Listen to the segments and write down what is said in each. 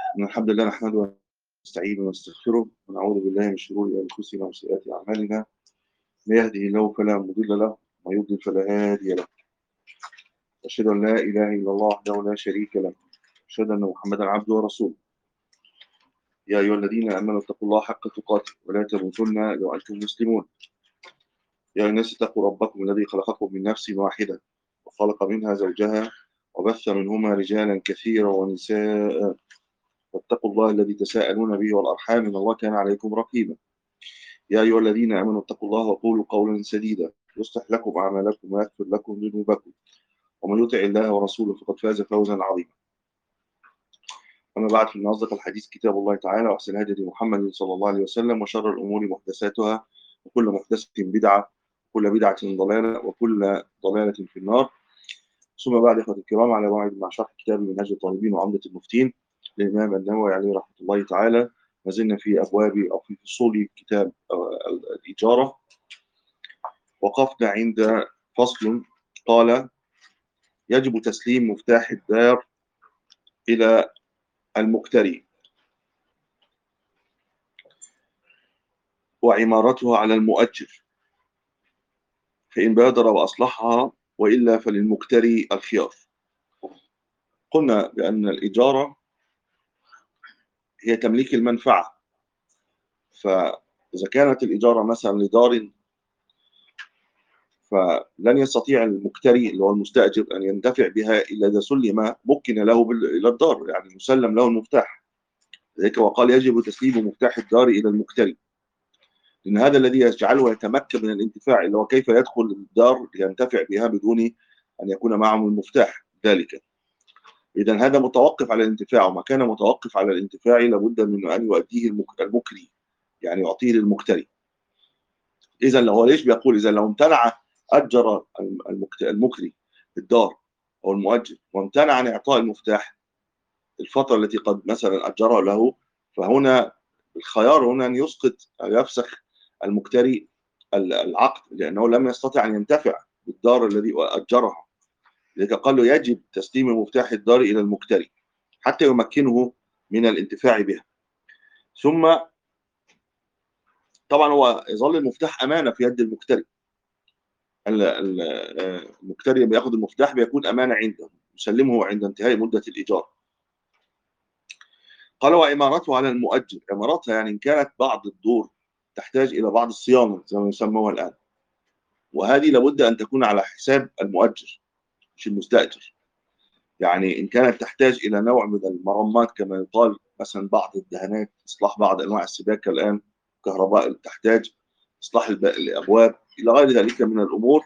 إن الحمد لله نحمده ونستعينه ونستغفره ونعوذ بالله من شرور أنفسنا وسيئات أعمالنا من يهده الله فلا مضل له ومن يضلل فلا هادي له أشهد أن لا إله إلا الله وحده لا شريك له أشهد أن محمدا عبده ورسوله يا أيها الذين آمنوا اتقوا الله حق تقاته ولا تموتن إلا وأنتم مسلمون يا أيها الناس اتقوا ربكم الذي خلقكم من نفس واحدة وخلق منها زوجها وبث منهما رجالا كثيرا ونساء واتقوا الله الذي تساءلون به والأرحام إن الله كان عليكم رقيبا يا أيها الذين آمنوا اتقوا الله وقولوا قولا سديدا يصلح لكم أعمالكم ويغفر لكم ذنوبكم ومن يطع الله ورسوله فقد فاز فوزا عظيما أما بعد فإن أصدق الحديث كتاب الله تعالى وأحسن الهدي محمد صلى الله عليه وسلم وشر الأمور محدثاتها وكل محدثة بدعة وكل بدعة ضلالة وكل ضلالة في النار ثم بعد إخوة الكرام على موعد مع شرح كتاب منهج الطالبين وعمدة المفتين للإمام النووي عليه رحمة الله تعالى ما زلنا في أبواب أو في فصول كتاب الإجارة وقفنا عند فصل قال يجب تسليم مفتاح الدار إلى المكتري وعمارتها على المؤجر فإن بادر وأصلحها وإلا فللمكتري الخيار قلنا بأن الإجارة هي تمليك المنفعة فإذا كانت الإجارة مثلا لدار فلن يستطيع المكتري اللي هو المستأجر أن ينتفع بها إلا إذا سلم مكن له إلى الدار يعني مسلم له المفتاح ذلك وقال يجب تسليم مفتاح الدار إلى المكتري لأن هذا الذي يجعله يتمكن من الانتفاع اللي هو كيف يدخل الدار لينتفع بها بدون أن يكون معه المفتاح ذلك إذا هذا متوقف على الانتفاع وما كان متوقف على الانتفاع لابد من أن يؤديه المكري يعني يعطيه للمكتري إذا هو ليش بيقول إذا لو امتنع أجر المكري الدار أو المؤجر وامتنع عن إعطاء المفتاح الفترة التي قد مثلا أجرها له فهنا الخيار هنا أن يسقط أو يفسخ المكتري العقد لأنه لم يستطع أن ينتفع بالدار الذي أجرها لذلك قال له يجب تسليم مفتاح الدار إلى المكتري حتى يمكنه من الانتفاع بها ثم طبعا هو يظل المفتاح أمانة في يد المكتري المكتري بياخد المفتاح بيكون أمانة عنده يسلمه عند انتهاء مدة الإيجار قال وعمارته على المؤجر عمارتها يعني إن كانت بعض الدور تحتاج إلى بعض الصيانة زي ما يسموها الآن وهذه لابد أن تكون على حساب المؤجر مش المستأجر يعني إن كانت تحتاج إلى نوع من المرمات كما يقال مثلا بعض الدهانات إصلاح بعض أنواع السباكة الآن كهرباء تحتاج إصلاح الأبواب إلى غير ذلك من الأمور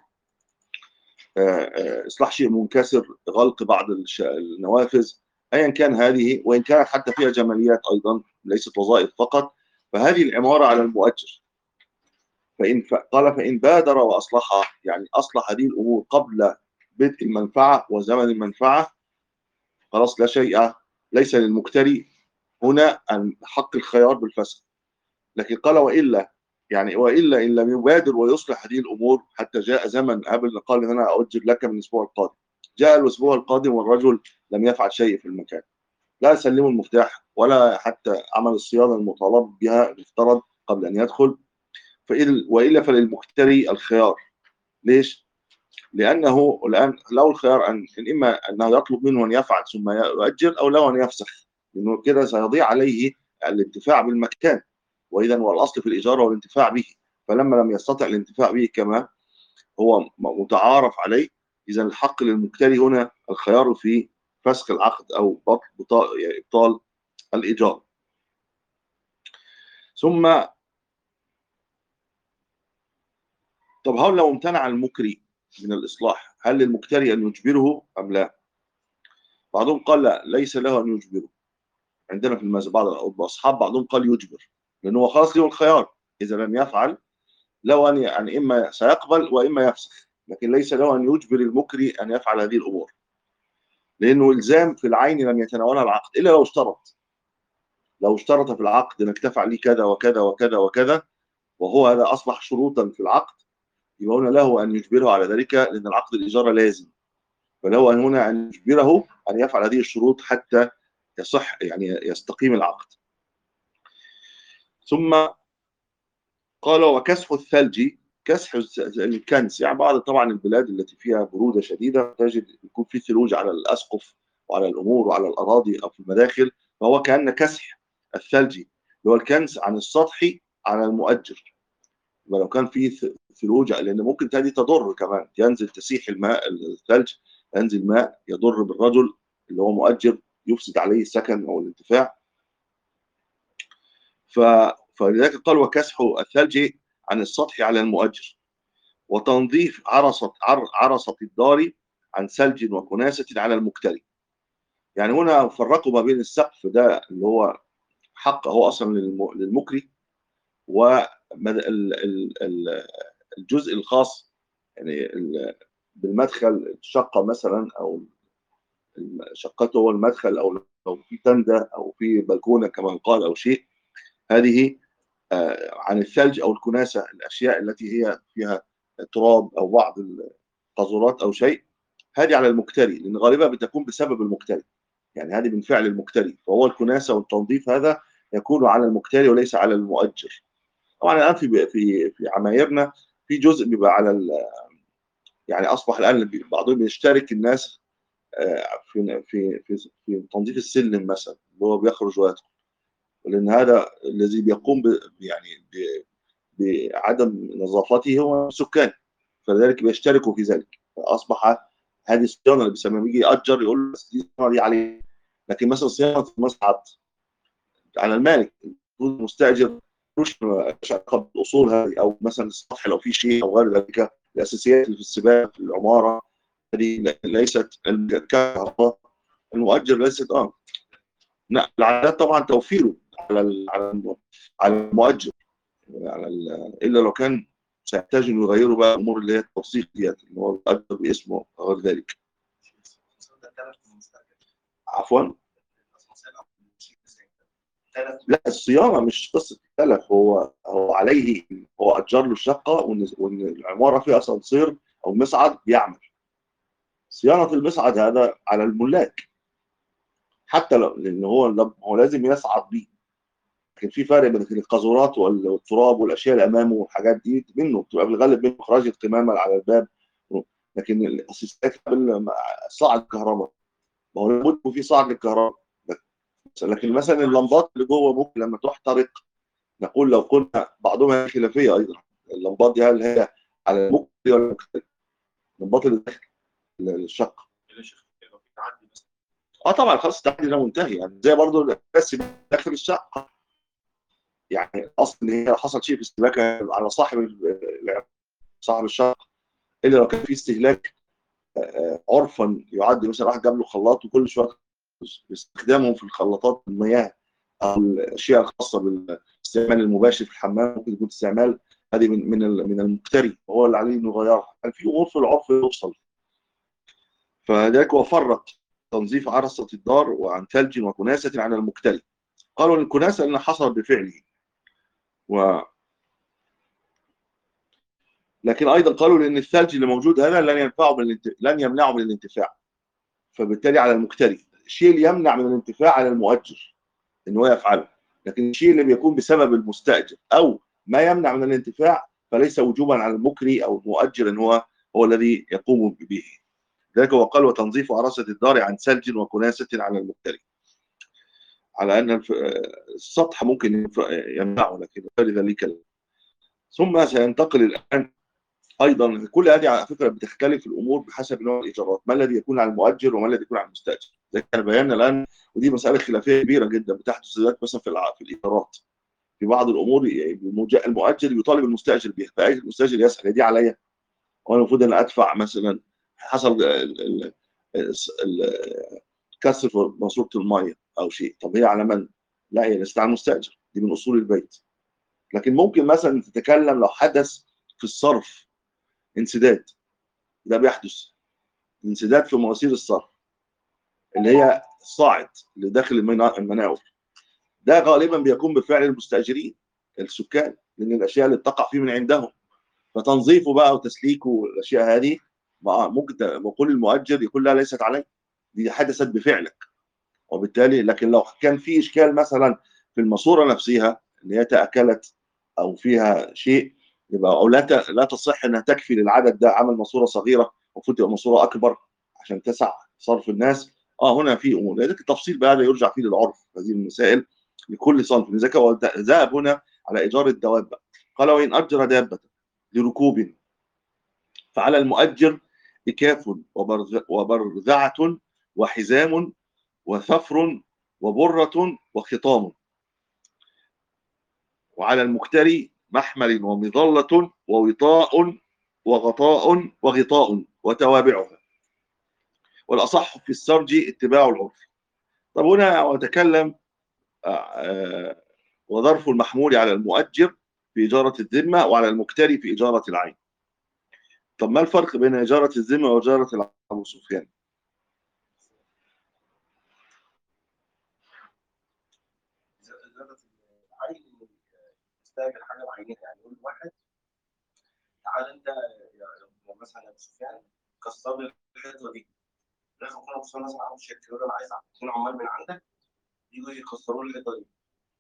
إصلاح شيء منكسر غلق بعض النوافذ ايا كان هذه وان كانت حتى فيها جماليات ايضا ليست وظائف فقط فهذه العماره على المؤجر فان ف... قال فان بادر واصلحها يعني اصلح هذه الامور قبل بدء المنفعه وزمن المنفعه خلاص لا شيء ليس للمكتري هنا ان حق الخيار بالفسخ لكن قال والا يعني والا ان لم يبادر ويصلح هذه الامور حتى جاء زمن قبل قال ان انا اؤجر لك من الاسبوع القادم جاء الاسبوع القادم والرجل لم يفعل شيء في المكان لا يسلمه المفتاح ولا حتى عمل الصيانه المطالب بها المفترض قبل ان يدخل والا فللمكتري الخيار ليش؟ لانه الان له الخيار ان اما انه يطلب منه ان يفعل ثم يؤجر او له ان يفسخ لانه كده سيضيع عليه الانتفاع بالمكان واذا هو الاصل في الايجار هو الانتفاع به فلما لم يستطع الانتفاع به كما هو متعارف عليه اذا الحق للمكتري هنا الخيار في فسخ العقد او ابطال الايجار ثم طب هل لو امتنع المكري من الاصلاح هل للمكتري ان يجبره ام لا بعضهم قال لا ليس له ان يجبره عندنا في المذهب بعض الاصحاب بعضهم قال يجبر لانه هو خلاص له الخيار اذا لم يفعل له ان يعني اما سيقبل واما يفسخ لكن ليس له ان يجبر المكري ان يفعل هذه الامور لانه الزام في العين لم يتناولها العقد الا لو اشترط لو اشترط في العقد انك تفعل لي كذا وكذا وكذا وكذا وهو هذا اصبح شروطا في العقد يبقى هنا له ان يجبره على ذلك لان العقد الاجاره لازم فله ان هنا ان يجبره ان يفعل هذه الشروط حتى يصح يعني يستقيم العقد ثم قال وكسح الثلج كسح الكنس يعني بعض طبعا البلاد التي فيها برودة شديدة تجد يكون في ثلوج على الأسقف وعلى الأمور وعلى الأراضي أو في المداخل فهو كأن كسح الثلج اللي هو الكنس عن السطح على المؤجر ولو كان في ثلوج لأن ممكن تاني تضر كمان ينزل تسيح الماء الثلج ينزل ماء يضر بالرجل اللي هو مؤجر يفسد عليه السكن أو الانتفاع ف فلذلك قال وكسح الثلج عن السطح على المؤجر وتنظيف عرصة عرصة الدار عن ثلج وكناسة على المكتري يعني هنا فرقوا ما بين السقف ده اللي هو حق هو اصلا للمكري والجزء الخاص يعني بالمدخل الشقه مثلا او شقته هو المدخل او لو في تندة او في بلكونه كما قال او شيء هذه آه، عن الثلج او الكناسه الاشياء التي هي فيها تراب او بعض القاذورات او شيء هذه على المكتري لان غالبا بتكون بسبب المكتري يعني هذه من فعل المكتري فهو الكناسه والتنظيف هذا يكون على المكتري وليس على المؤجر طبعا الان في في في عمايرنا في جزء بيبقى على يعني اصبح الان بعضهم بيشترك الناس آه، في في في في تنظيف السلم مثلا اللي هو بيخرج ويدخل لان هذا الذي بيقوم ب يعني بعدم نظافته هو السكان فلذلك بيشتركوا في ذلك فاصبح هذه الصيانه اللي بيسميها بيجي ياجر يقول له دي الصيانه دي عليه لكن مثلا صيانه المصعد على المالك المستاجر مش علاقه بالاصول هذه او مثلا السطح لو في شيء او غير ذلك الاساسيات اللي في السباق في العماره هذه ليست الكهرباء المؤجر ليست اه لا العادات طبعا توفيره على على على المؤجر على الا لو كان سيحتاج انه يغيروا بقى الامور اللي هي التوثيق ديت اللي هو يؤدب باسمه وغير ذلك عفوا لا الصيانه مش قصه تلف هو هو عليه هو اجر له الشقه وان العماره فيها اسانسير او مصعد بيعمل صيانه المصعد هذا على الملاك حتى لو لان هو هو لازم يصعد بيه لكن في فرق بين القاذورات والتراب والاشياء اللي امامه والحاجات دي منه بتبقى في الغالب منه اخراج القمامه على الباب لكن الاساسيات صاعد الكهرباء ما هو لابد في صاعد للكهرباء لكن مثلا اللمبات اللي جوه ممكن لما تحترق نقول لو قلنا بعضهم خلافيه ايضا اللمبات دي هل هي على المكتري ولا المكتري؟ اللمبات اللي داخل الشقه اه طبعا خلاص التعدي ده منتهي يعني زي برضه بس داخل الشقه يعني اصل ان هي حصل شيء في استهلاكها على صاحب صاحب الشقه الا لو كان في استهلاك آه، آه، عرفا يعد مثلا واحد جاب له خلاط وكل شويه باستخدامهم في الخلاطات المياه او الاشياء الخاصه بالاستعمال المباشر في الحمام ممكن يكون استعمال هذه من من من المقتري وهو اللي عليه انه يغيرها يعني في امور في العرف يوصل فذلك هو فرق تنظيف عرصه الدار وعن ثلج وكناسه عن المقتري قالوا الكناسه لان حصل بفعله و لكن ايضا قالوا لان الثلج اللي موجود هذا لن ينفعه من الانت... لن يمنعه من الانتفاع فبالتالي على المكتري الشيء اللي يمنع من الانتفاع على المؤجر ان هو يفعله لكن الشيء اللي بيكون بسبب المستاجر او ما يمنع من الانتفاع فليس وجوبا على المكري او المؤجر ان هو هو الذي يقوم به ذلك هو قال وتنظيف عرصة الدار عن ثلج وكناسة على المكتري على ان السطح ممكن يمنعه لكن غير ذلك ثم سينتقل الان ايضا كل هذه على فكره بتختلف الامور بحسب نوع الايجارات ما الذي يكون على المؤجر وما الذي يكون على المستاجر زي كان بينا الان ودي مساله خلافيه كبيره جدا بتحدث دلوقتي مثلا في في الايجارات في بعض الامور المؤجر يطالب المستاجر بها فاي المستاجر يسال دي عليا وانا المفروض ان ادفع مثلا حصل كسر في ماسوره الميه او شيء طب هي على من؟ لا هي ليست على المستاجر دي من اصول البيت لكن ممكن مثلا تتكلم لو حدث في الصرف انسداد ده بيحدث انسداد في مواسير الصرف اللي هي الصاعد اللي داخل المناور ده غالبا بيكون بفعل المستاجرين السكان لان الاشياء اللي بتقع فيه من عندهم فتنظيفه بقى وتسليكه والاشياء هذه ممكن بقول المؤجر يقول لا ليست علي دي حدثت بفعلك وبالتالي لكن لو كان في اشكال مثلا في الماسوره نفسها اللي هي تاكلت او فيها شيء يبقى او لا ت- لا تصح انها تكفي للعدد ده عمل ماسوره صغيره المفروض تبقى ماسوره اكبر عشان تسع صرف الناس اه هنا في امور لذلك التفصيل بقى هذا يرجع فيه للعرف هذه المسائل لكل صنف لذلك هو ذهب هنا على ايجار الدواب بقى. قال وان اجر دابه لركوب فعلى المؤجر إكاف وبرز- وبرزعة وحزام وثفر وبرة وخطام وعلى المكتري محمل ومظلة ووطاء وغطاء وغطاء وتوابعها والأصح في السرج اتباع العرف طب هنا أتكلم آه، آه، وظرف المحمول على المؤجر في إجارة الذمة وعلى المكتري في إجارة العين طب ما الفرق بين إجارة الذمة وإجارة العين أبو سفيان؟ زادت العين إنه يستاجر حاجه بعينها يعني يقول واحد تعال انت يا يا مثلا يا ابو سفيان كسر لي الحيطه دي داخل كل ابو سفيان مثلا عنده شركه يقول له انا عايز اثنين عمال من عندك يجوا يكسروا لي الحيطه دي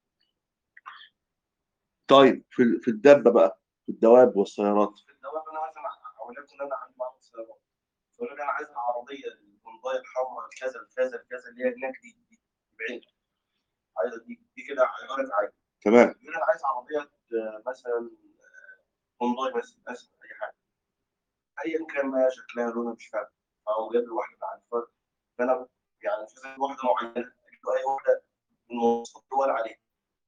طيب في في الدابة بقى في الدواب والسيارات في الدوام انا مثلا وليكن انا عندي بعض السيارات فيقول لي انا عايز العربيه البندايه الحمراء كذا كذا كذا اللي هي هناك دي دي بعينها عايز دي دي كده ايجارة عين تمام يقول لي انا عايز عربيه آه، مثلا آه، هونداي مثلا مثلا اي حاجه ايا كان ما شكلها لونها مش فاهم او جايب له واحده عارفه فانا يعني مش لازم واحده معينه اجيب له اي واحده من المواصفات اللي هو قال عليها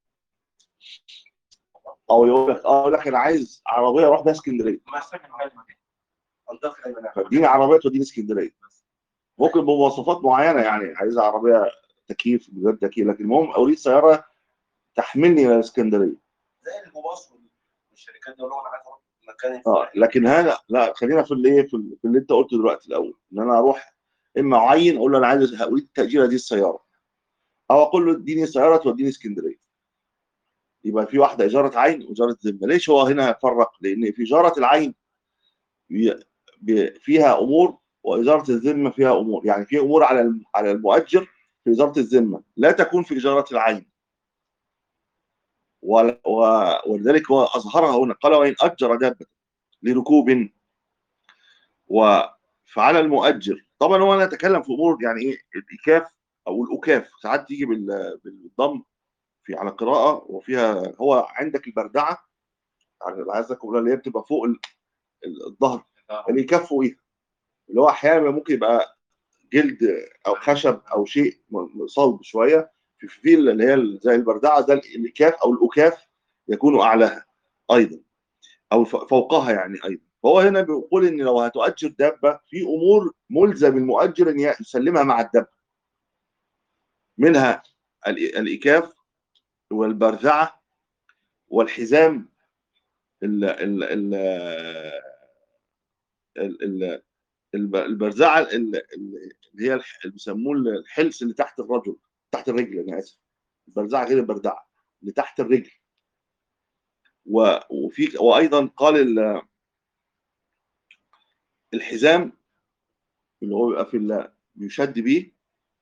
او يقول لك اه يقول لك انا عايز عربيه اروح بيها اسكندريه ما استخدم حاجه انتقل اي مناخ فاديني عربيه توديني اسكندريه ممكن بمواصفات معينه يعني عايز عربيه تكييف بجد تكييف لكن المهم اريد سياره تحملني الى اسكندريه زي الباص والشركات دي يقول لهم انا عايز اروح مكان اه لكن هذا لا خلينا في اللي ايه في, ال- في اللي انت قلته دلوقتي الاول ان انا اروح اما اعين اقول له انا عايز اريد تاجير هذه السياره او اقول له اديني سياره توديني اسكندريه يبقى في واحده اجاره عين واجاره ذمه ليش هو هنا فرق لان في اجاره العين بي- بي- فيها امور واجاره الذمه فيها امور يعني في امور على الم- على المؤجر في اجاره الذمه لا تكون في اجاره العين ول- و- ولذلك هو اظهرها هنا قال وان اجر دابه لركوب و فعلى المؤجر طبعا هو انا اتكلم في امور يعني ايه الاكاف او الاكاف ساعات تيجي بال- بالضم في على قراءه وفيها هو عندك البردعه يعني عايزك اقول اللي هي بتبقى فوق ال- ال- الظهر الاكاف فوقيها اللي هو احيانا ممكن يبقى جلد او خشب او شيء م- صلب شويه في في اللي هي زي البردعه ده الاكاف او الاكاف يكون اعلاها ايضا او ف- فوقها يعني ايضا فهو هنا بيقول ان لو هتؤجر دابه في امور ملزم المؤجر ان يسلمها مع الدابه منها ال- الاكاف والبرزعه والحزام ال ال ال ال- ال- الب- البرزعه ال- ال- اللي هي الح- اللي بيسموه الحلس اللي تحت الرجل تحت الرجل انا اسف البرزعه غير البردعه اللي تحت الرجل و- وفي وايضا قال ال- الحزام اللي هو بيبقى في ال- بيشد بيه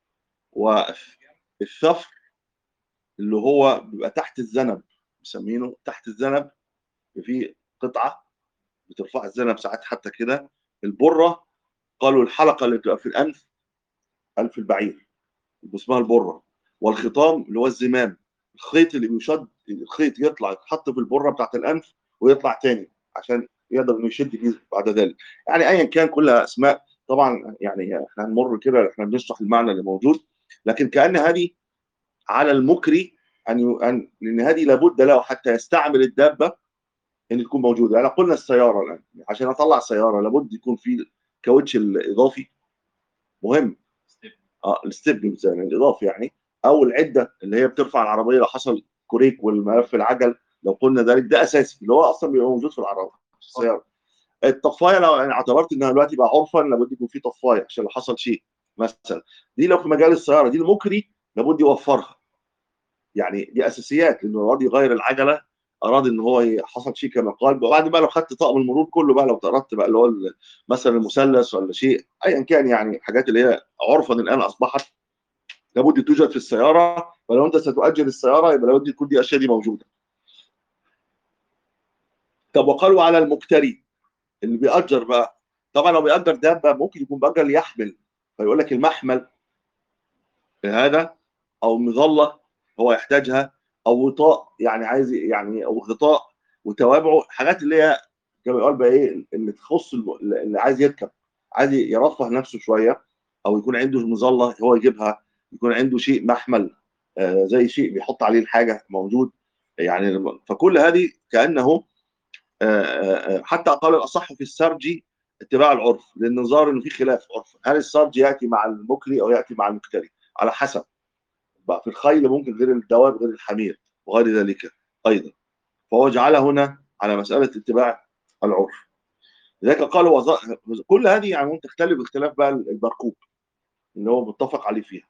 والثفر اللي هو بيبقى تحت الذنب مسمينه تحت الذنب في قطعه بترفع الذنب ساعات حتى كده البره قالوا الحلقه اللي بتبقى في الانف انف البعير اسمها البره والخطام اللي هو الزمام الخيط اللي بيشد الخيط يطلع يتحط في البره بتاعت الانف ويطلع تاني عشان يقدر انه يشد فيه بعد ذلك يعني ايا كان كلها اسماء طبعا يعني احنا هنمر كده احنا بنشرح المعنى اللي موجود لكن كان هذه على المكري ان ي- ان لان هذه لابد له حتى يستعمل الدابه ان تكون موجوده يعني قلنا السياره الان عشان اطلع سياره لابد يكون في الكاوتش الاضافي مهم اه الستيب زي الاضافي يعني او العده اللي هي بترفع العربيه لو حصل كوريك والملف العجل لو قلنا ذلك ده اساسي اللي هو اصلا بيبقى موجود في العربيه في السياره الطفايه لو يعني اعتبرت انها دلوقتي بقى عرفا لابد يكون في طفايه عشان لو حصل شيء مثلا دي لو في مجال السياره دي المكري لابد يوفرها يعني دي اساسيات لانه اراد يغير العجله اراد ان هو ي- حصل شيء كما قال وبعد بقى لو خدت طقم المرور كله بقى لو اردت بقى اللي هو ال- مثلا المثلث ولا شيء ايا كان يعني حاجات اللي هي عرفا الان اصبحت لابد توجد في السياره فلو انت ستؤجر السياره يبقى لابد تكون دي الاشياء دي موجوده طب وقالوا على المكتري اللي بيأجر بقى طبعا لو بيأجر دابه ممكن يكون بيأجر ليحمل فيقول لك المحمل هذا او مظله هو يحتاجها او وطاء يعني عايز يعني او غطاء وتوابعه حاجات اللي هي كما يقول بقى ايه اللي تخص الم- اللي عايز يركب عايز يرفه نفسه شويه او يكون عنده مظله هو يجيبها يكون عنده شيء محمل آه، زي شيء بيحط عليه الحاجه موجود يعني فكل هذه كانه آه، آه، آه، حتى قال الاصح في السرج اتباع العرف لان ظاهر انه في خلاف عرف هل السرج ياتي مع المكري او ياتي مع المكتري على حسب بقى في الخيل ممكن غير الدواب غير الحمير وغير ذلك ايضا فهو جعل هنا على مساله اتباع العرف لذلك قال وظ... كل هذه يعني ممكن تختلف اختلاف بقى المركوب اللي هو متفق عليه فيها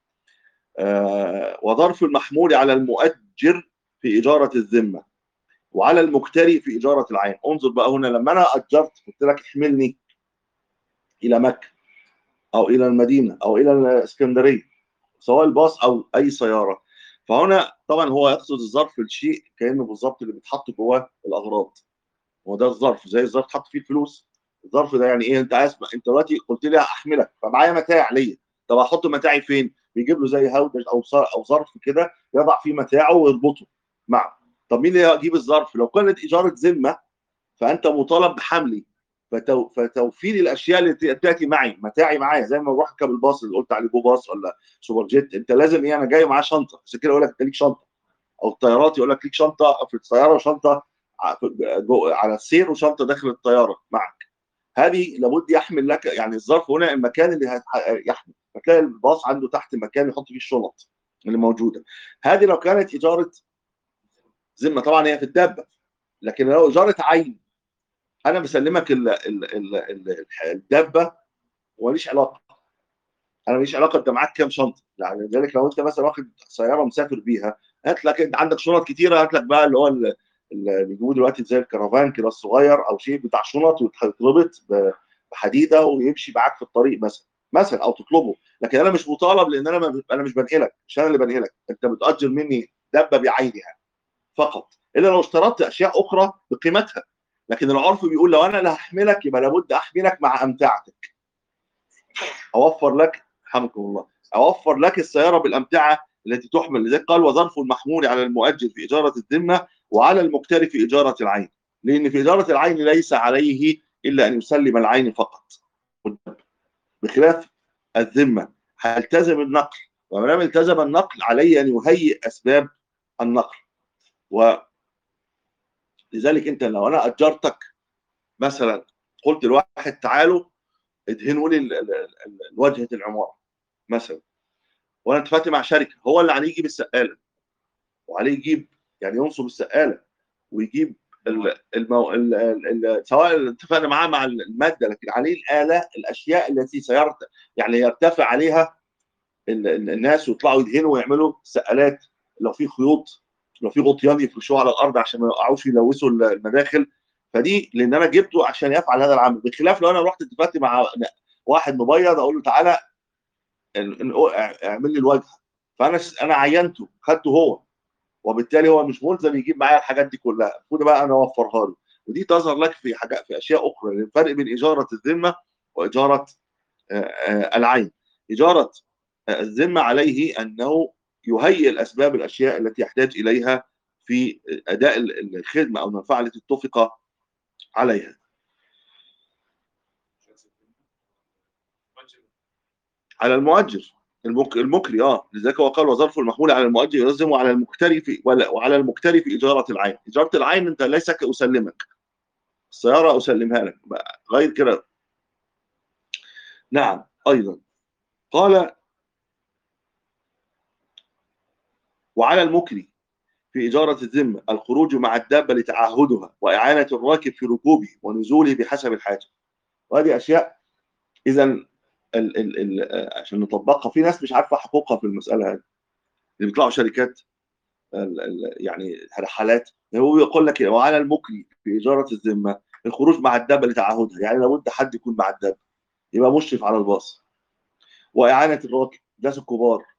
آه وظرف المحمول على المؤجر في إجارة الذمة وعلى المكتري في إجارة العين انظر بقى هنا لما أنا أجرت قلت لك احملني إلى مكة أو إلى المدينة أو إلى الإسكندرية سواء الباص أو أي سيارة فهنا طبعا هو يقصد الظرف الشيء كأنه بالظبط اللي بيتحط جواه الأغراض هو ده الظرف زي الظرف تحط فيه الفلوس الظرف ده يعني ايه انت عايز انت دلوقتي قلت لي احملك فمعايا متاع ليا طب احط متاعي فين؟ بيجيب له زي هودج او صار او ظرف كده يضع فيه متاعه ويربطه معه طب مين اللي هيجيب الظرف؟ لو كانت اجاره ذمه فانت مطالب بحملي فتو... فتوفير الاشياء اللي ت- تاتي معي متاعي معايا زي ما بروح اركب الباص اللي قلت عليه جو باص ولا سوبر جيت انت لازم ايه انا جاي معاه شنطه عشان كده يقول لك انت ليك شنطه او الطيارات يقول لك ليك شنطه في الطياره وشنطه ع- جو- على السير وشنطه داخل الطياره معك هذه لابد يحمل لك يعني الظرف هنا المكان اللي هت- يحمل فتلاقي الباص عنده تحت مكان يحط فيه الشنط اللي موجوده هذه لو كانت اجاره ذمه طبعا هي في الدابه لكن لو اجاره عين انا بسلمك ال- ال- ال- ال- الدابه وماليش علاقه انا ماليش علاقه انت معاك كام شنطه يعني لذلك لو انت مثلا واخد سياره مسافر بيها هات لك انت عندك شنط كتيره هات لك بقى اللي هو ال- اللي بيجيبوه دلوقتي زي الكرفان كده الصغير او شيء بتاع شنط ويتربط ب- بحديده ويمشي معاك في الطريق مثلا مثلا او تطلبه لكن انا مش مطالب لان انا ما- انا مش بنقلك مش انا اللي بنقلك انت بتاجر مني دابه بعينها فقط الا لو اشترطت اشياء اخرى بقيمتها لكن العرف بيقول لو انا اللي هحملك يبقى لابد احملك مع امتعتك اوفر لك حمكم الله اوفر لك السياره بالامتعه التي تحمل لذلك قال وظرف المحمول على المؤجر في اجاره الذمه وعلى المكتري في اجاره العين لان في اجاره العين ليس عليه الا ان يسلم العين فقط بخلاف الذمه هيلتزم النقل وما دام التزم النقل عليه ان يهيئ اسباب النقل ولذلك انت لو انا اجرتك مثلا قلت لواحد تعالوا ادهنوا لي ال- ال- ال- واجهه العماره مثلا وانا اتفقت مع شركه هو اللي عليه يجيب السقاله وعليه يجيب يعني ينصب السقاله ويجيب ال- المو... ال... ال... ال... سواء اتفقنا معاه مع الماده لكن عليه الاله الاشياء التي سيرت يعني يرتفع عليها ال... ال- الناس ويطلعوا يدهنوا ويعملوا سقالات لو في خيوط لو في غطيان يفرشوها على الارض عشان ما يقعوش يلوثوا المداخل فدي لان انا جبته عشان يفعل هذا العمل بخلاف لو انا رحت اتفقت مع واحد مبيض اقول له تعالى ال- ال- اعمل لي الواجهه فانا انا عينته خدته هو وبالتالي هو مش ملزم يجيب معايا الحاجات دي كلها المفروض بقى انا اوفرها له ودي تظهر لك في حاجات في اشياء اخرى لأن الفرق بين اجاره الذمه واجاره آه، آه، العين اجاره آه، الذمه عليه انه يهيئ الاسباب الاشياء التي يحتاج اليها في اداء ال- الخدمه او المنفعه التي اتفق عليها على المؤجر المك... المكري اه لذلك هو قال وظرف المحمول على المؤجر يلزم وعلى المكتري في ولا- وعلى المكتري في اجاره العين اجاره العين انت ليس كاسلمك السياره اسلمها لك بقى غير كده نعم ايضا قال وعلى المكري في إجارة الذمة الخروج مع الدابة لتعهدها وإعانة الراكب في ركوبه ونزوله بحسب الحاجة وهذه أشياء إذا ال ال ال عشان نطبقها في ناس مش عارفة حقوقها في المسألة هذه اللي بيطلعوا شركات ال ال يعني رحلات هو يقول لك وعلى المكري في إجارة الذمة الخروج مع الدابة لتعهدها يعني لابد حد يكون مع الدابة يبقى مشرف على الباص وإعانة الراكب ناس الكبار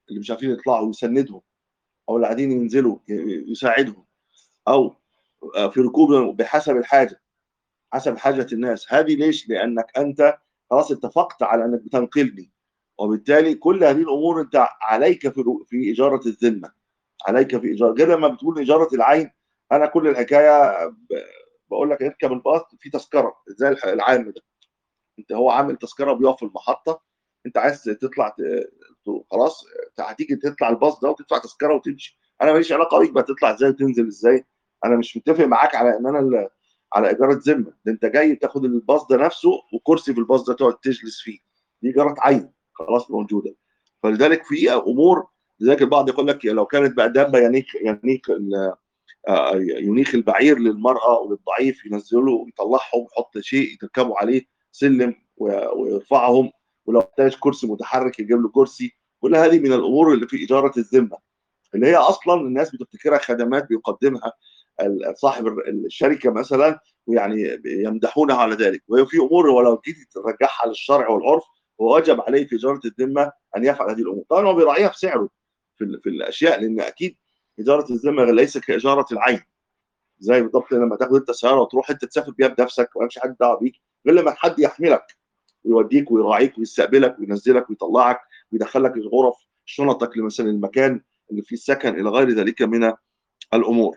اللي مش عارفين يطلعوا يسندهم او اللي قاعدين ينزلوا ي- يساعدهم او آه، في ركوب بحسب الحاجه حسب حاجه الناس هذه ليش؟ لانك انت خلاص اتفقت على انك بتنقلني وبالتالي كل هذه الامور انت عليك في في اجاره الذمه عليك في اجاره غير لما بتقول اجاره العين انا كل الحكايه ب- بقول لك اركب الباص في تذكره زي الح- العام ده انت هو عامل تذكره بيقف في المحطه انت عايز تطلع ت- ت- خلاص هتيجي تطلع الباص ده وتدفع تذكره وتمشي انا ماليش علاقه بيك بقى تطلع ازاي وتنزل ازاي انا مش متفق معاك على ان انا ال- على اجاره ذمه ده انت جاي تاخد الباص ده نفسه وكرسي في الباص ده تقعد تجلس فيه دي اجاره عين خلاص موجوده فلذلك في امور لذلك البعض يقول لك لو كانت بقى دابه ينيق ينيق ال- آه، ينيخ البعير للمراه وللضعيف ينزله ويطلعهم يحط شيء يركبوا عليه سلم و- ويرفعهم ولو احتاج كرسي متحرك يجيب له كرسي كل هذه من الامور اللي في اجاره الذمه اللي هي اصلا الناس بتفتكرها خدمات بيقدمها ال- صاحب ال- الشركه مثلا ويعني يمدحونها على ذلك وهي في امور ولو جيت ترجعها للشرع والعرف هو وجب عليه في اجاره الذمه ان يفعل هذه الامور طبعا هو بيراعيها في سعره في, ال- في الاشياء لان اكيد اجاره الذمه ليس كاجاره العين زي بالضبط لما تاخد انت سياره وتروح انت تسافر بيها بنفسك ومالكش حد دعوه بيك غير لما حد يحملك ويوديك ويراعيك ويستقبلك وينزلك ويطلعك ويدخلك الغرف شنطك لمثلا المكان اللي فيه السكن الى غير ذلك من الامور.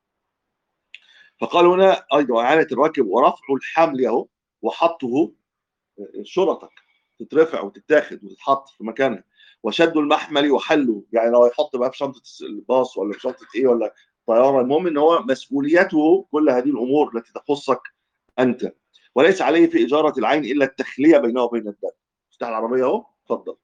فقال هنا ايضا اعانه الراكب ورفع الحمل اهو وحطه شنطك تترفع وتتاخد وتتحط في مكانها وشد المحمل وحله يعني لو يحط بقى في شنطه الباص ولا في شنطه ايه ولا طياره المهم ان هو مسؤوليته كل هذه الامور التي تخصك انت وليس عليه في اجاره العين الا التخليه بينه وبين الدابه افتح العربيه اهو اتفضل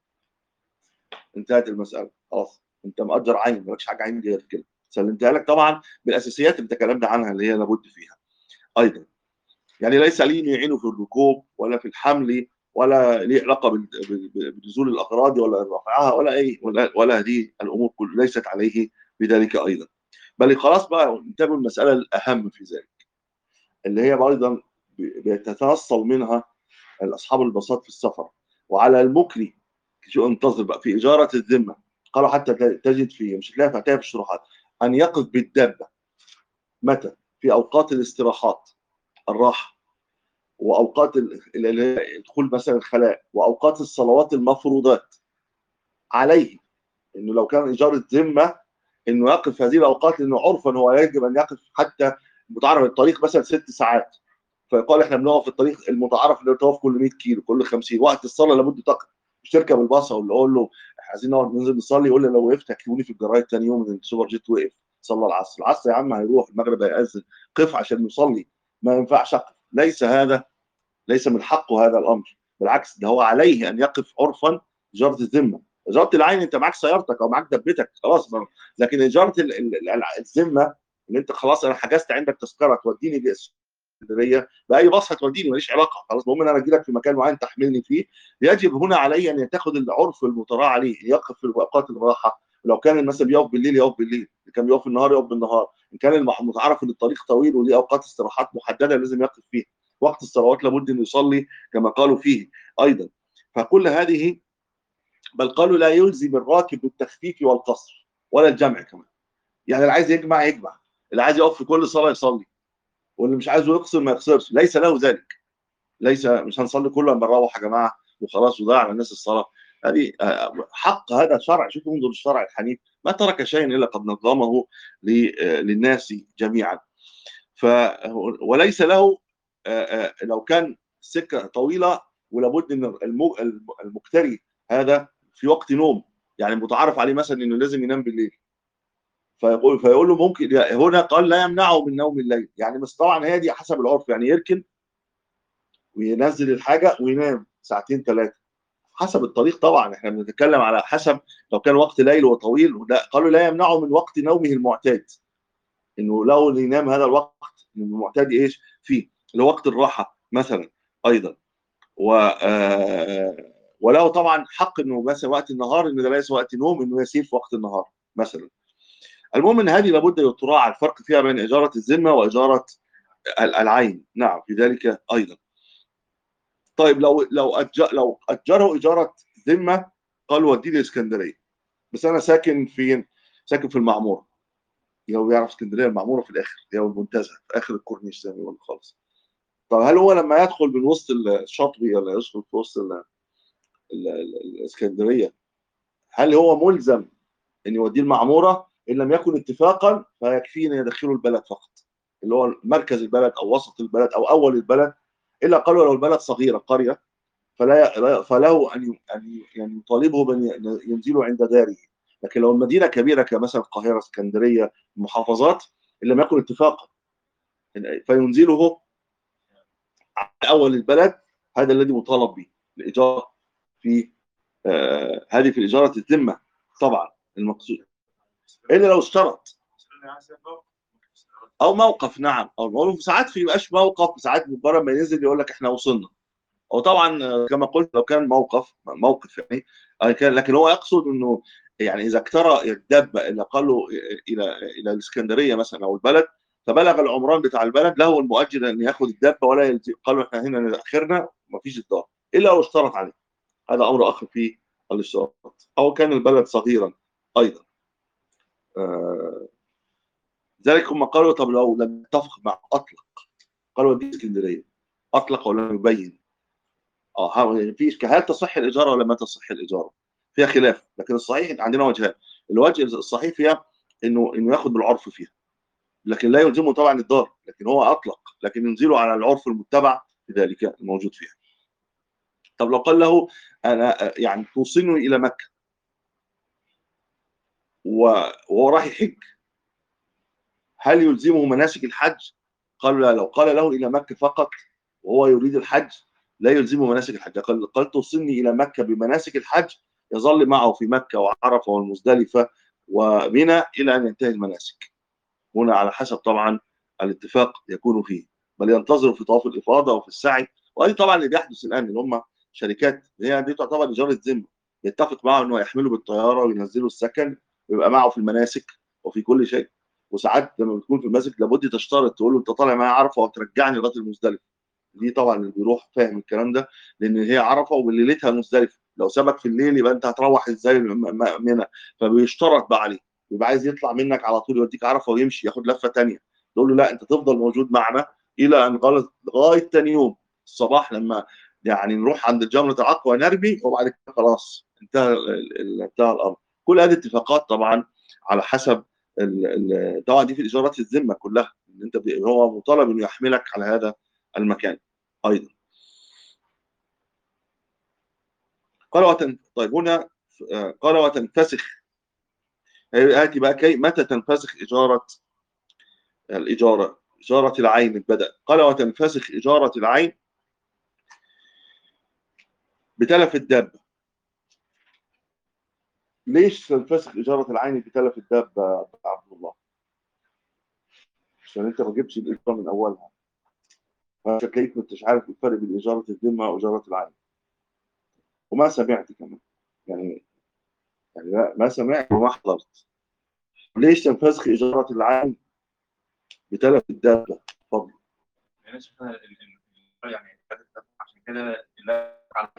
انتهت المساله خلاص انت مأجر عين مالكش حاجه عين غير كده سلمتها لك طبعا بالاساسيات اللي تكلمنا عنها اللي هي لابد فيها ايضا يعني ليس لي إنه يعينه في الركوب ولا في الحمل ولا ليه علاقه بال- بال- بنزول الاغراض ولا رفعها ولا اي ولا, ولا هذه الامور كل ليست عليه بذلك ايضا بل خلاص بقى انتبهوا المساله الاهم في ذلك اللي هي ايضا بيتنصل منها اصحاب البساط في السفر وعلى المكري شو انتظر بقى في اجاره الذمه قالوا حتى تجد في مش هتلاقيها في هتلاقيها في الشروحات ان يقف بالدابه متى في اوقات الاستراحات الراحه واوقات ال- اللي هي الدخول مثلا الخلاء واوقات الصلوات المفروضات عليه انه لو كان اجاره ذمه انه يقف في هذه الاوقات لانه عرفا هو يجب ان يقف حتى متعرف الطريق مثلا ست ساعات فيقال احنا بنقف في الطريق المتعارف اللي بتقف كل 100 كيلو كل 50 وقت الصلاه لابد تقف مش تركب الباص او اللي اقول له احنا عايزين نقعد ننزل نصلي يقول لي لو وقفت هتكتبوني في الجرايد ثاني يوم ان السوبر جيت وقف صلى العصر العصر يا عم هيروح المغرب هيأذن قف عشان نصلي ما ينفعش اقف ليس هذا ليس من حقه هذا الامر بالعكس ده هو عليه ان يقف عرفا اجاره الذمه اجاره العين انت معاك سيارتك او معاك دبتك خلاص ما- لكن اجاره ال- ال- ال- الذمه اللي انت خلاص انا حجزت عندك تذكره توديني اسكندريه باي باص هتوديني ماليش علاقه خلاص المهم ان انا اجي لك في مكان معين تحملني فيه يجب هنا علي ان يتخذ العرف المتراء عليه يقف في اوقات الراحه لو كان مثلا بيقف بالليل يقف بالليل اللي كان بيقف بالنهار يقف بالنهار ان كان المح- متعرف ان الطريق طويل وليه اوقات استراحات محدده لازم يقف فيها وقت الصلوات لابد ان يصلي كما قالوا فيه ايضا فكل هذه بل قالوا لا يلزم الراكب بالتخفيف والقصر ولا الجمع كمان يعني اللي عايز يجمع يجمع اللي عايز يقف في كل صلاه يصلي واللي مش عايزه يقصر ما يقصرش ليس له ذلك ليس مش هنصلي كله لما نروح يا جماعه وخلاص وضيع على الناس الصلاه هذه آه، حق هذا شرع شوفوا انظر الشرع الحنيف ما ترك شيئا الا قد نظمه ل- آه، للناس جميعا ف وليس له آه، آه، لو كان سكه طويله ولابد ان الم- الم- المكتري هذا في وقت نوم يعني متعارف عليه مثلا انه لازم ينام بالليل فيقول فيقول له ممكن هنا قال لا يمنعه من نوم الليل يعني بس طبعا هي دي حسب العرف يعني يركن وينزل الحاجه وينام ساعتين ثلاثه حسب الطريق طبعا احنا بنتكلم على حسب لو كان وقت ليل وطويل لا قالوا لا يمنعه من وقت نومه المعتاد انه لو ينام هذا الوقت المعتاد ايش فيه اللي هو وقت الراحه مثلا ايضا و آه، وله طبعا حق انه مثلا وقت النهار انه ده ليس وقت نوم انه يسير في وقت النهار مثلا المهم ان هذه لابد ان تراعى الفرق فيها بين اجاره الذمه واجاره ال- العين نعم في ذلك ايضا طيب لو لو أجر لو اجره اجاره ذمه قال وديه الاسكندريه بس انا ساكن فين؟ ساكن في المعموره لو بيعرف اسكندريه المعموره في الاخر هي المنتزه في اخر الكورنيش زي ما بيقولوا خالص طب هل هو لما يدخل من وسط الشاطبي ولا يدخل في وسط ال- ال- ال- الاسكندريه هل هو ملزم ان يوديه المعموره ان لم يكن اتفاقا فيكفيه ان يدخله البلد فقط اللي هو مركز البلد او وسط البلد او اول البلد الا قالوا لو البلد صغيره قريه فلا لا- فله ان ي- ان يعني يطالبه بان ي- ينزله عند داره لكن لو المدينه كبيره كمثلا القاهره اسكندريه المحافظات ان لم يكن اتفاقا فينزله على اول البلد هذا الذي مطالب به الاجاره في آه هذه في الاجاره الذمه طبعا المقصود الا لو اشترط او موقف نعم او موقف ساعات في يبقاش موقف ساعات مجرد ما ينزل يقول لك احنا وصلنا او طبعا آه، كما قلت لو كان موقف موقف يعني آه، كان لكن هو يقصد انه يعني اذا اقترى الدابه اللي قال له الى الى الاسكندريه مثلا او البلد فبلغ العمران بتاع البلد له المؤجر ان ياخذ الدابه ولا يلزم قالوا احنا هنا اخرنا ما فيش الدار الا لو اشترط عليه هذا امر اخر في الاشتراط او كان البلد صغيرا ايضا آه، ذلك هم قالوا طب لو لم يتفق مع اطلق قالوا دي اسكندريه اطلق ولم يبين اه ها- في هل تصح الاجاره ولا ما تصح الاجاره؟ فيها خلاف لكن الصحيح عندنا وجهان الوجه الصحيح فيها انه انه ياخذ بالعرف فيها لكن لا يلزمه طبعا الدار لكن هو اطلق لكن ينزله على العرف المتبع في ذلك الموجود فيها طب لو قال له انا يعني توصلني الى مكه و- وهو راح يحج هل يلزمه مناسك الحج؟ قال لا لو قال له الى مكه فقط وهو يريد الحج لا يلزمه مناسك الحج قال, قال توصلني الى مكه بمناسك الحج يظل معه في مكه وعرفه والمزدلفه ومنى الى ان ينتهي المناسك هنا على حسب طبعا الاتفاق يكون فيه بل ينتظر في طواف الافاضه وفي السعي وهذه طبعا اللي بيحدث الان اللي هم شركات هي دي تعتبر اجاره ذمه يتفق معه انه يحمله بالطياره وينزله السكن ويبقى معه في المناسك وفي كل شيء وساعات لما بتكون في المسجد لابد تشترط تقول له انت طالع معايا عرفه وترجعني لغايه المزدلفه دي طبعا اللي بيروح فاهم الكلام ده لان هي عرفه وليلتها مزدلفه لو سابك في الليل يبقى انت هتروح ازاي م- م- منى فبيشترط بقى عليه يبقى عايز يطلع منك على طول يوديك عرفه ويمشي ياخد لفه تانية تقول له لا انت تفضل موجود معنا الى ان غلط لغايه تاني يوم الصباح لما يعني نروح عند جمره العقبه ونرمي وبعد كده خلاص انتهى ال- ال- انتهى الامر كل هذه اتفاقات طبعا على حسب ال- ال- طبعا دي في الاجارات الذمه كلها ان انت ب- هو مطالب انه يحملك على هذا المكان ايضا قال وتن... طيب هنا آه، قال وتنفسخ هاتي بقى كي متى تنفسخ اجاره الاجاره اجاره العين البدء قال وتنفسخ اجاره العين بتلف الدابه ليش تنفسخ اجاره العين بتلف الدابه يا عبد الله عشان انت ما جبتش الاجاره من اولها فتلاقيك ما انتش عارف الفرق بين اجاره الذمه واجاره العين وما سمعت كمان يعني يعني لا ما سمعت وما حضرت ليش تنفسخ اجاره العين بتلف الدابه اتفضل يعني شفنا ال- ال- ال- يعني عشان كده لا على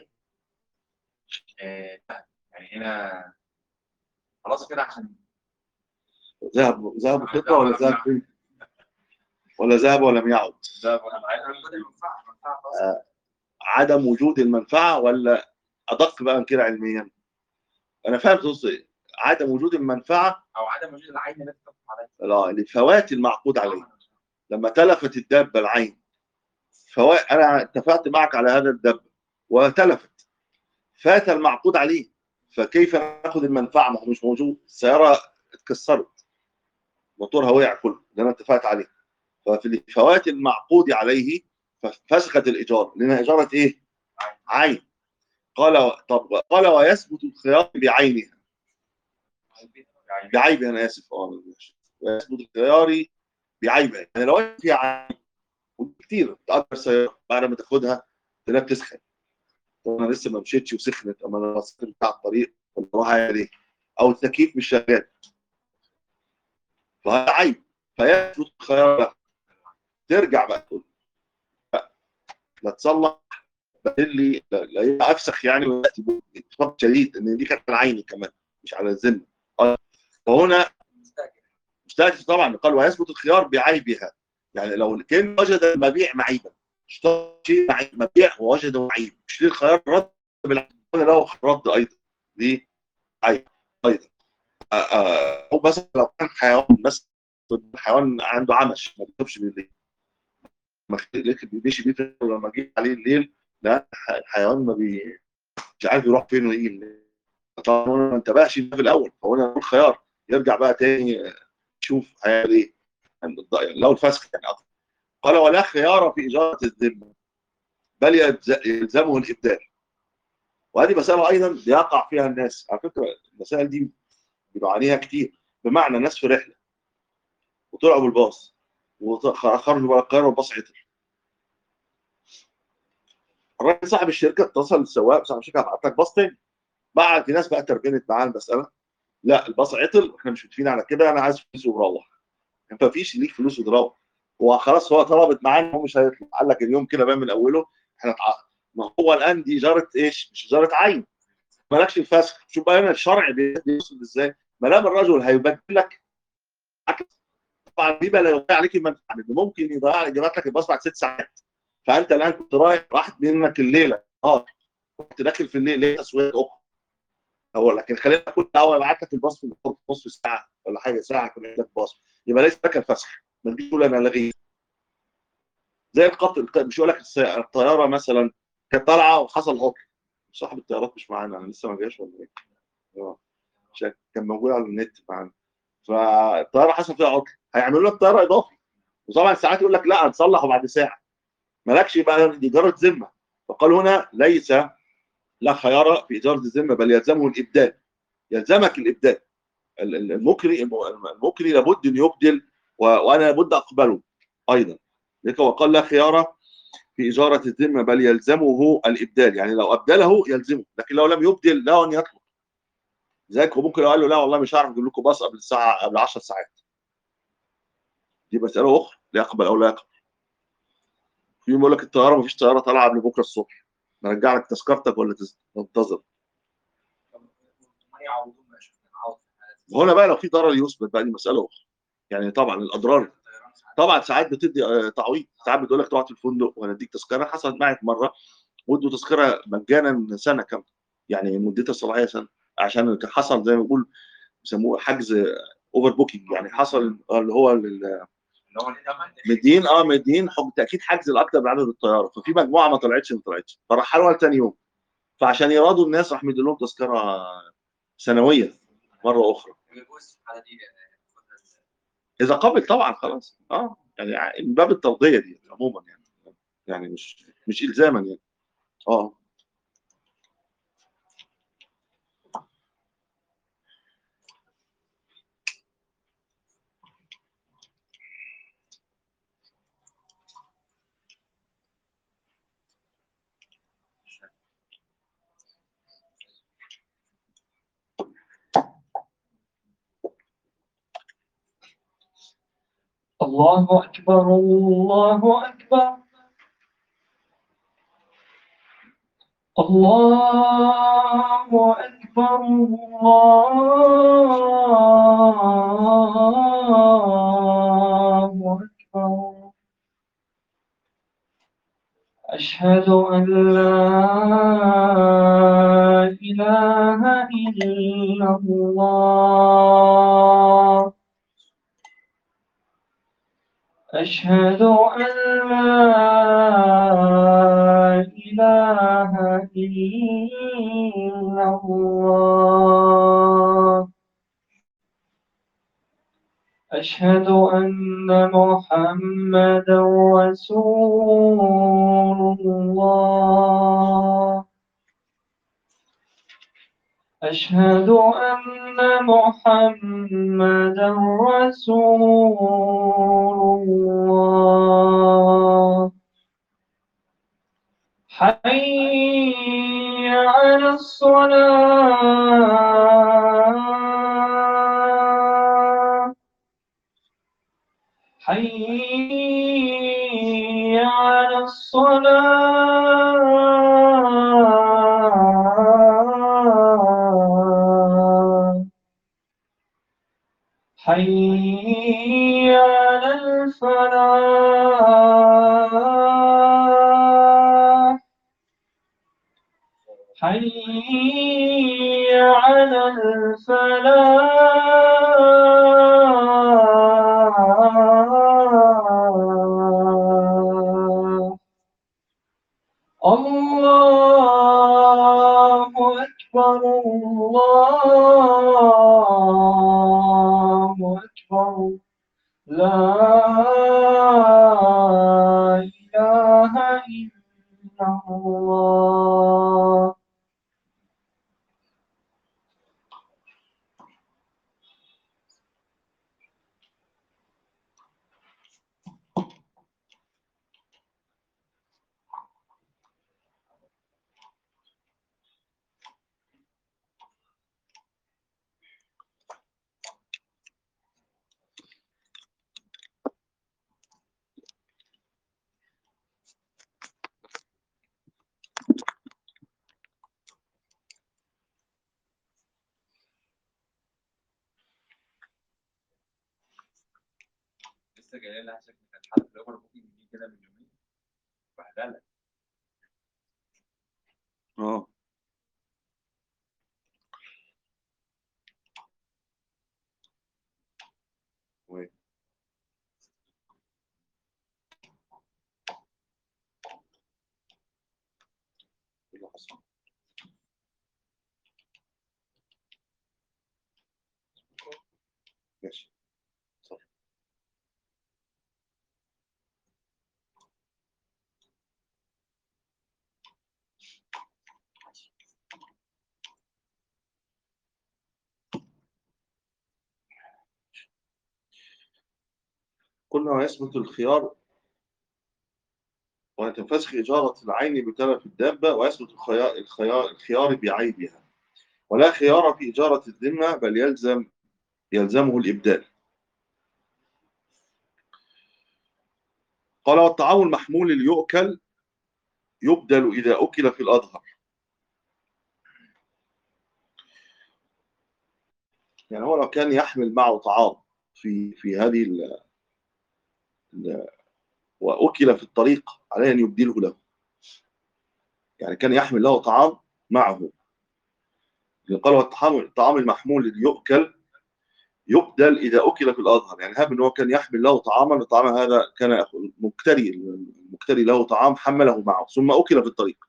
آه، يعني هنا خلاص كده عشان ذهب ذهب فضه ولا ذهب فين؟ ولا ذهب ولم يعد ده انا معايا منفعه منفعه خلاص عدم وجود المنفعه ولا ادق بقى من كده علميا انا فاهم قصدي عدم وجود المنفعه او عدم وجود العين التي تقف عليها لا لفوات المعقود عليه لما تلفت الدابه العين فوا... انا اتفقت معك على هذا الدابه وتلفت فات المعقود عليه فكيف ناخذ المنفعه ما هو مش موجود السياره اتكسرت موتورها وقع كله ده انا اتفقت عليه ففي فوات المعقود عليه ففسخت الايجار لانها اجاره ايه؟ عين قال طب قال ويثبت الخيار بعينها يعني بعيبها انا اسف اه ماشي. ويثبت الخيار بعيبها يعني لو في عيب كتير تأجر سيارة بعد ما تاخدها تلاقيها بتسخن طب انا لسه ما مشيتش وسخنت اما انا بسافر بتاع الطريق ولا اروح اعمل ايه؟ او التكييف مش شغال فهذا عيب فيثبت الخيار له ترجع بقى تقول لا لا تصلح بدل لي لا- لا يبقى افسخ يعني وياتي بفضل شديد ان دي كانت العين كمان مش على الذمه آه، وهنا مستأجر طبعا قال ويثبت الخيار بعيبها يعني لو كان وجد المبيع معيبا اشترى شيء معيب مبيع ووجده معيب مش ليه الخيار رد بالعكس له رد ايضا دي عيب ايضا آه، آه، او مثلا لو كان حيوان مثلا حيوان عنده عمش ما بيشوفش بالليل ما بيمشي بيه في الليل، لما جه عليه الليل لا الحيوان ما بي مش عارف يروح فين ويجي الليل. طبعا هو ما انتبهش في الاول فهو هنا نقول خيار يرجع بقى تاني آه، يشوف هيعمل ايه يعني لو الفسخ يعني أكتر. قال ولا خيار في اجاره الذمه بل يلز- يلزمه الابدال وهذه مساله ايضا بيقع فيها الناس على فكره المسائل دي بيبقى عليها كتير بمعنى ناس في رحله وطلعوا بالباص وخرجوا بقى القاهره والباص عطل الراجل صاحب الشركه اتصل بالسواق صاحب الشركه هبعت لك باص تاني بعد في ناس بقى تربينت معاه المساله لا الباص عطل احنا مش متفقين على كده انا عايز فلوس ومروح انت مفيش ليك فلوس وتروح هو خلاص هو طلبت معاه ان هو مش هيطلع قال لك اليوم كده بقى من اوله احنا اتع- ما هو الان دي اجاره ايش؟ مش اجاره عين مالكش الفسخ شوف بقى هنا الشرع بيوصل ازاي ما دام الرجل هيبدل لك عكس. طبعا دي بقى لا يضيع عليك المنفعه يعني ممكن يضيع يجيبك لك الباص بعد ست ساعات فانت الان كنت رايح راحت منك الليله اه كنت داخل في الليل ليه تسويق اخرى هو لكن خلينا نقول اول ابعت لك الباص في نص ساعه ولا حاجه ساعه كنت لك باص يبقى ليس لك الفسخ ما تجيش تقول انا لغيه زي القطر مش يقول لك الس- الطياره مثلا كانت طالعه وحصل عطل صاحب الطيارات مش معانا انا لسه ما جاش ولا ايه؟ اه شا- كان موجود على النت معانا فالطياره حصل فيها عطل هيعملوا لك طياره اضافي وطبعا ساعات يقول لك لا هنصلحه بعد ساعه مالكش بقى دي اجاره ذمه فقال هنا ليس لا خيار في اجاره الذمه بل يلزمه الابدال يلزمك الابدال ال- ال- المكري المكري لابد ان يبدل و- وانا لابد اقبله ايضا لذلك هو قال لا خيار في اجاره الذمه بل يلزمه الابدال يعني لو ابدله يلزمه لكن لو لم يبدل له ان يطلب لذلك هو ممكن لو قال له لا والله مش هعرف اجيب لكم باص قبل الساعه قبل 10 ساعات دي مساله اخرى لا يقبل او لا يقبل في يقول لك الطياره مفيش طياره طالعه قبل بكره الصبح نرجع لك تذكرتك ولا تز- تنتظر ما يعوضون ما شفنا نعوض في الحالات دي. هنا بقى لو في ضرر يثبت بقى دي مساله اخرى يعني طبعا الاضرار الطيران ساعات طبعا ساعات بتدي آه، تعويض ساعات بتقول لك تقعد في الفندق ونديك تذكره حصلت معي في مره وادوا تذكره مجانا سنه كامله يعني مدتها الصلاحيه سنه عشان كان حصل زي ما بيقول بيسموه حجز اوفر بوكينج يعني حصل اللي هو ال- اللي هو الثمن مدين اه مدين حكم تاكيد حجز الاكثر من عدد الطياره ففي مجموعه ما طلعتش ما طلعتش فرحلوها لتاني يوم فعشان يراضوا الناس راح مدين لهم تذكره سنويه مره اخرى يجوز في الحاله دي آه، اذا قبل طبعا خلاص اه يعني من باب الترضيه دي عموما يعني يعني مش مش الزاما يعني اه الله أكبر الله أكبر الله أكبر الله أكبر أشهد أن لا إله إلا الله أشهد أن لا إله إلا الله أشهد أن محمدا رسول الله أشهد أن محمدا رسول الله حي على الصلاة حي على الصلاة حي على الفلاح حي على الفلاح الله أكبر الله أكبر لا إله إلا الله لسه جاي لها شكل كانت حاله الاوفر بوكينج دي كده من يومين بهدله اه وين ايه اللي حصل ماشي صح قلنا ويثبت الخيار وتنفسخ إجارة العين بتلف الدابة ويثبت الخيار, الخيار, الخيار بعيبها ولا خيار في إجارة الذمة بل يلزم يلزمه الإبدال قال والطعام المحمول ليؤكل يبدل إذا أكل في الأظهر يعني هو لو كان يحمل معه طعام في في هذه ال ال وأكل في الطريق عليه أن يبدله له يعني كان يحمل له طعام معه قال والطعام الطعام المحمول ليؤكل يبدل إذا أكل في الأظهر يعني هاب أنه هو كان يحمل له طعاما الطعام هذا كان مكتري المكتري له طعام حمله معه ثم أكل في الطريق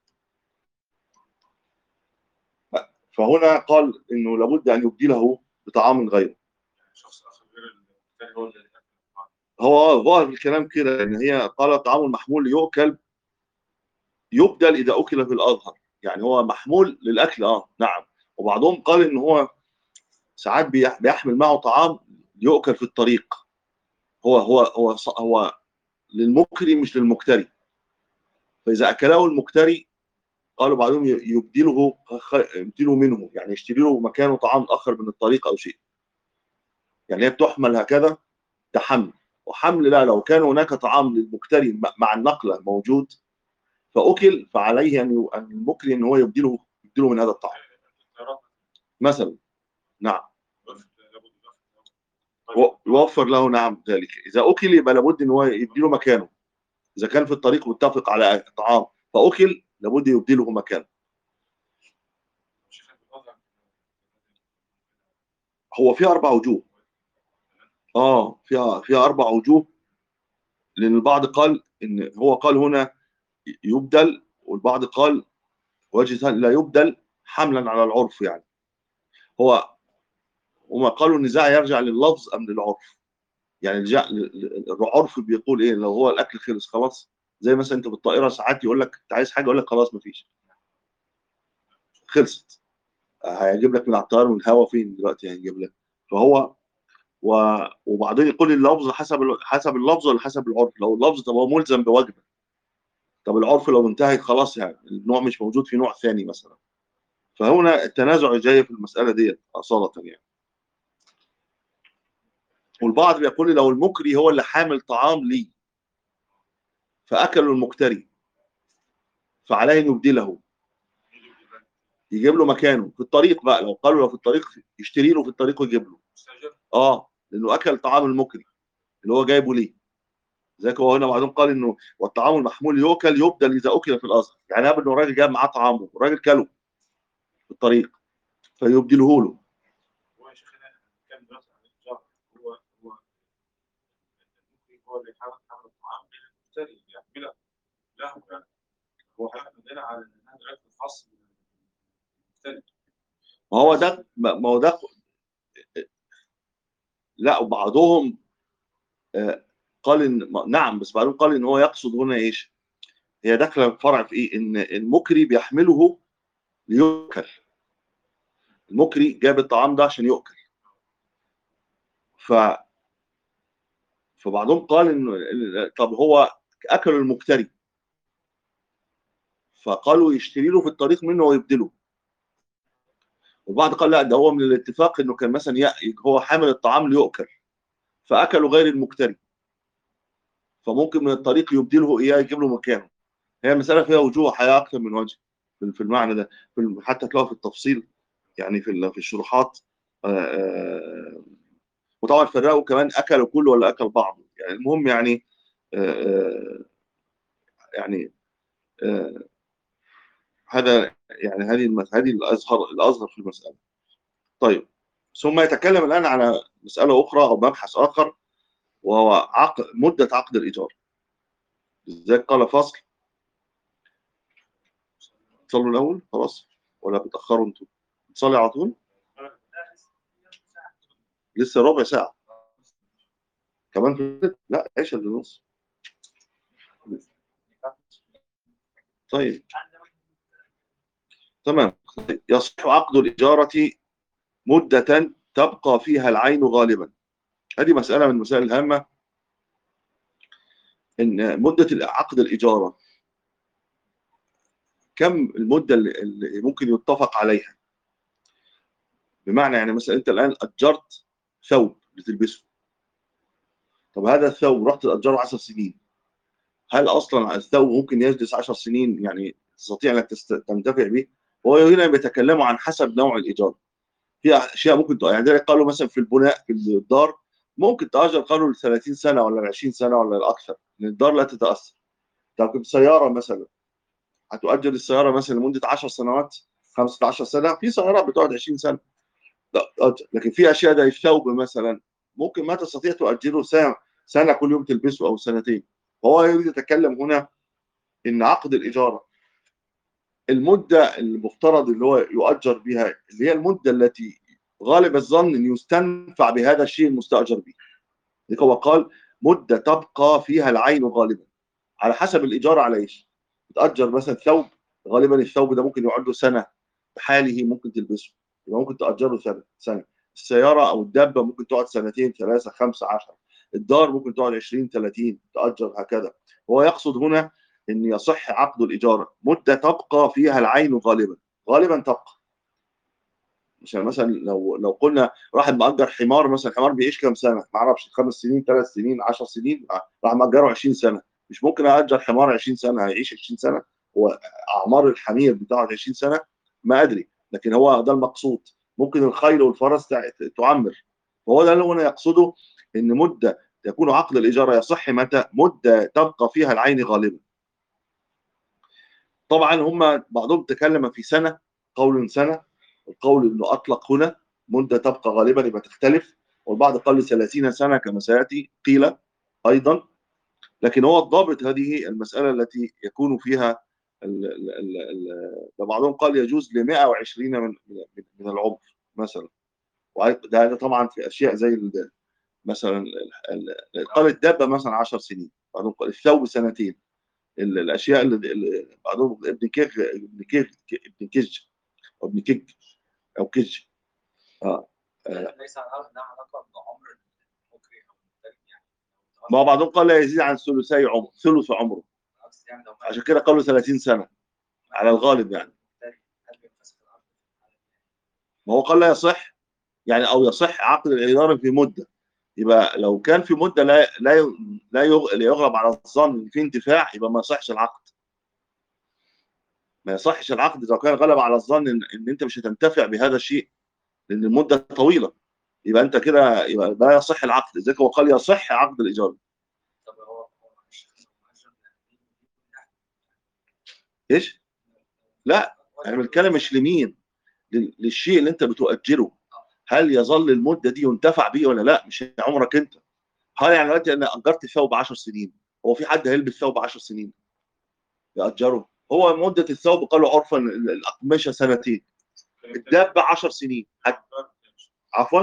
فهنا قال أنه لابد أن يبدله بطعام غيره شخص اخر غير المختار هو اللي هو ظاهر الكلام كده ان هي قال الطعام المحمول ليؤكل يبدل اذا اكل في الازهر يعني هو محمول للاكل اه نعم وبعضهم قال ان هو ساعات بيح- بيحمل معه طعام يؤكل في الطريق هو هو هو ص- هو للمكري مش للمكتري فاذا اكله المكتري قالوا بعضهم ي- يبدله خ- يبدله منه يعني يشتري له مكانه طعام اخر من الطريق او شيء يعني هي بتحمل هكذا تحمل وحمل لا لو كان هناك طعام للمكتري م- مع النقله موجود فاكل فعليه ان ي- ان المكري ان هو يبدله يبدله من هذا الطعام اختيارات مثلا نعم وقت لابد و- يوفر له نعم ذلك اذا اكل يبقى لابد ان هو يبدله مكانه اذا كان في الطريق متفق على طعام فاكل لابد يبدله مكانه شيخ الوضع هو في اربع وجوه اه فيها فيها اربع وجوه لان البعض قال ان هو قال هنا يبدل والبعض قال وجه ثاني لا يبدل حملا على العرف يعني هو هما قالوا النزاع يرجع لللفظ ام للعرف يعني الجع- العرف بيقول ايه لو هو الاكل خلص خلاص زي مثلا انت بالطائره ساعات يقول لك انت عايز حاجه يقول لك خلاص مفيش خلصت هيجيب لك من على الطياره من الهوا فين دلوقتي هيجيب لك فهو و... وبعدين يقول اللفظ حسب ال- حسب اللفظ ولا حسب العرف لو اللفظ طب هو ملزم بوجبه طب العرف لو انتهت خلاص يعني النوع مش موجود في نوع ثاني مثلا فهنا التنازع جاي في المساله ديت اصاله يعني والبعض بيقول لي لو المكري هو اللي حامل طعام لي فاكله المكتري فعليه ان يبدله يجيب له مكانه في الطريق بقى لو قالوا له في الطريق يشتري له في الطريق ويجيب له مستاجر اه لانه اكل طعام المكري اللي هو جايبه ليه ذلك هو هنا بعدين قال انه والطعام المحمول يؤكل يبدل اذا اكل في الاصل يعني قبل انه الراجل جاب معاه طعامه الراجل كله في الطريق فيبدله له هو يا شيخ انا كان دلوقتي عن التجاره هو هو الممكن هو اللي حاول حمل الطعام للمشتري اللي يحمله له يعني هو حمل هنا على ان هذا الاكل الخاص بالمشتري ما هو ده ما هو ده لا وبعضهم آه، قال ان ما- نعم بس بعدين قال ان هو يقصد هنا ايش؟ هي داخله فرع في ايه؟ ان المكري بيحمله ليؤكل المكري جاب الطعام ده عشان يؤكل ف فبعضهم قال انه طب هو اكل المكتري فقالوا يشتري له في الطريق منه ويبدله وبعض قال لا ده هو من الاتفاق انه كان مثلا يأ- هو حامل الطعام ليؤكل فاكله غير المكتري فممكن من الطريق يبدله اياه يجيب له مكانه هي المساله فيها وجوه حياه اكثر من وجه في في المعنى ده في الم- حتى تلاقوها في التفصيل يعني في ال- في الشروحات آه، آه، وطبعا فرقوا كمان اكلوا كله ولا اكل بعضه يعني المهم يعني آه، آه، يعني آه، هذا يعني هذه المس- هذه الازهر الاظهر في المساله طيب ثم يتكلم الان على مساله اخرى او مبحث اخر وهو عقد مده عقد الايجار لذلك قال فصل تصلوا الاول خلاص ولا بتاخروا انتوا تصلي على طول لسه ربع ساعه كمان في لا ايش اللي نص طيب تمام يصح عقد الإجارة مدة تبقى فيها العين غالبا هذه مسألة من المسائل الهامة إن مدة عقد الإجارة كم المدة اللي اللي ممكن يتفق عليها بمعنى يعني مثلا أنت الآن أجرت ثوب بتلبسه طب هذا الثوب رحت تأجره 10 سنين هل أصلا الثوب ممكن يجلس 10 سنين يعني تستطيع أنك تست- تنتفع به هو هنا بيتكلموا عن حسب نوع الإيجار في اشياء ممكن تق- يعني ذلك قالوا مثلا في البناء في الدار ممكن تأجر قالوا ل 30 سنه ولا ل 20 سنه ولا الاكثر لان الدار لا تتاثر لكن سياره مثلا هتؤجر السياره مثلا لمده 10 سنوات 15 سنه في سيارات بتقعد 20 سنه لا تؤجر. لكن في اشياء زي الثوب مثلا ممكن ما تستطيع تؤجره سنه سنه كل يوم تلبسه او سنتين فهو يريد يتكلم هنا ان عقد الاجاره المده المفترض اللي هو يؤجر بها اللي هي المده التي غالب الظن ان يستنفع بهذا الشيء المستاجر به لذلك هو قال مده تبقى فيها العين غالبا على حسب الايجار على ايش بتاجر مثلا ثوب غالبا الثوب ده ممكن يقعد له سنه بحاله ممكن تلبسه يبقى ممكن تاجره سنه سنه السياره او الدابه ممكن تقعد سنتين ثلاثه خمسه عشر الدار ممكن تقعد 20 30 تاجر هكذا هو يقصد هنا ان يصح عقد الاجاره مده تبقى فيها العين غالبا غالبا تبقى عشان مثلا لو لو قلنا واحد مأجر حمار مثلا حمار بيعيش كام سنه؟ ما اعرفش خمس سنين ثلاث سنين 10 سنين راح مأجره 20 سنه مش ممكن أأجر حمار 20 سنه هيعيش 20 سنه هو اعمار الحمير بتاعه 20 سنه ما ادري لكن هو ده المقصود ممكن الخيل والفرس تع- تعمر وهو ده اللي هو يقصده ان مده يكون عقد الاجاره يصح متى مده تبقى فيها العين غالبا طبعا هم بعضهم تكلم في سنه قول سنه القول انه اطلق هنا مده تبقى غالبا يبقى تختلف والبعض قال 30 سنه كما سياتي قيل ايضا لكن هو الضابط هذه المساله التي يكون فيها ال ال ال ال ده بعضهم قال يجوز ل 120 من من من العمر مثلا وده ده طبعا في اشياء زي ال- مثلا ال- ال- قال الدابه مثلا 10 سنين بعضهم قال الثوب سنتين ال- الاشياء اللي اللي- بعضهم ابن كيج ابن كيج ابن كيج او ابن كيج او كيج اه آه. ليس لها علاقه بعمر المكري او المدرب يعني ما هو بعضهم قال لا يزيد عن ثلثي عمر ثلث عمره بالعكس يعني لو عشان كده قالوا 30 سنه على الغالب يعني هل بينفسخ العقد ما هو قال لا يصح يعني او يصح عقد الايجار في مده يبقى لو كان في مده لا لا ي- لا يغ- لا يغلب على الظن ان في انتفاع يبقى ما يصحش العقد ما يصحش العقد اذا كان غلب على الظن ان, إن انت مش هتنتفع بهذا الشيء لان المده طويله يبقى انت كده يبقى لا يصح العقد لذلك هو قال يصح عقد الايجار طب هو هو مش مؤجر ايش؟ لا انا بتكلم مش لمين لل- للشيء اللي انت بتؤجره هل يظل المده دي ينتفع بيه ولا لا مش عمرك انت هل يعني دلوقتي انا اجرت ثوب 10 سنين هو في حد هيلبس ثوب 10 سنين ياجره هو مده الثوب قالوا عرفا ال- الاقمشه سنتين الدابه 10 سنين حد عفوا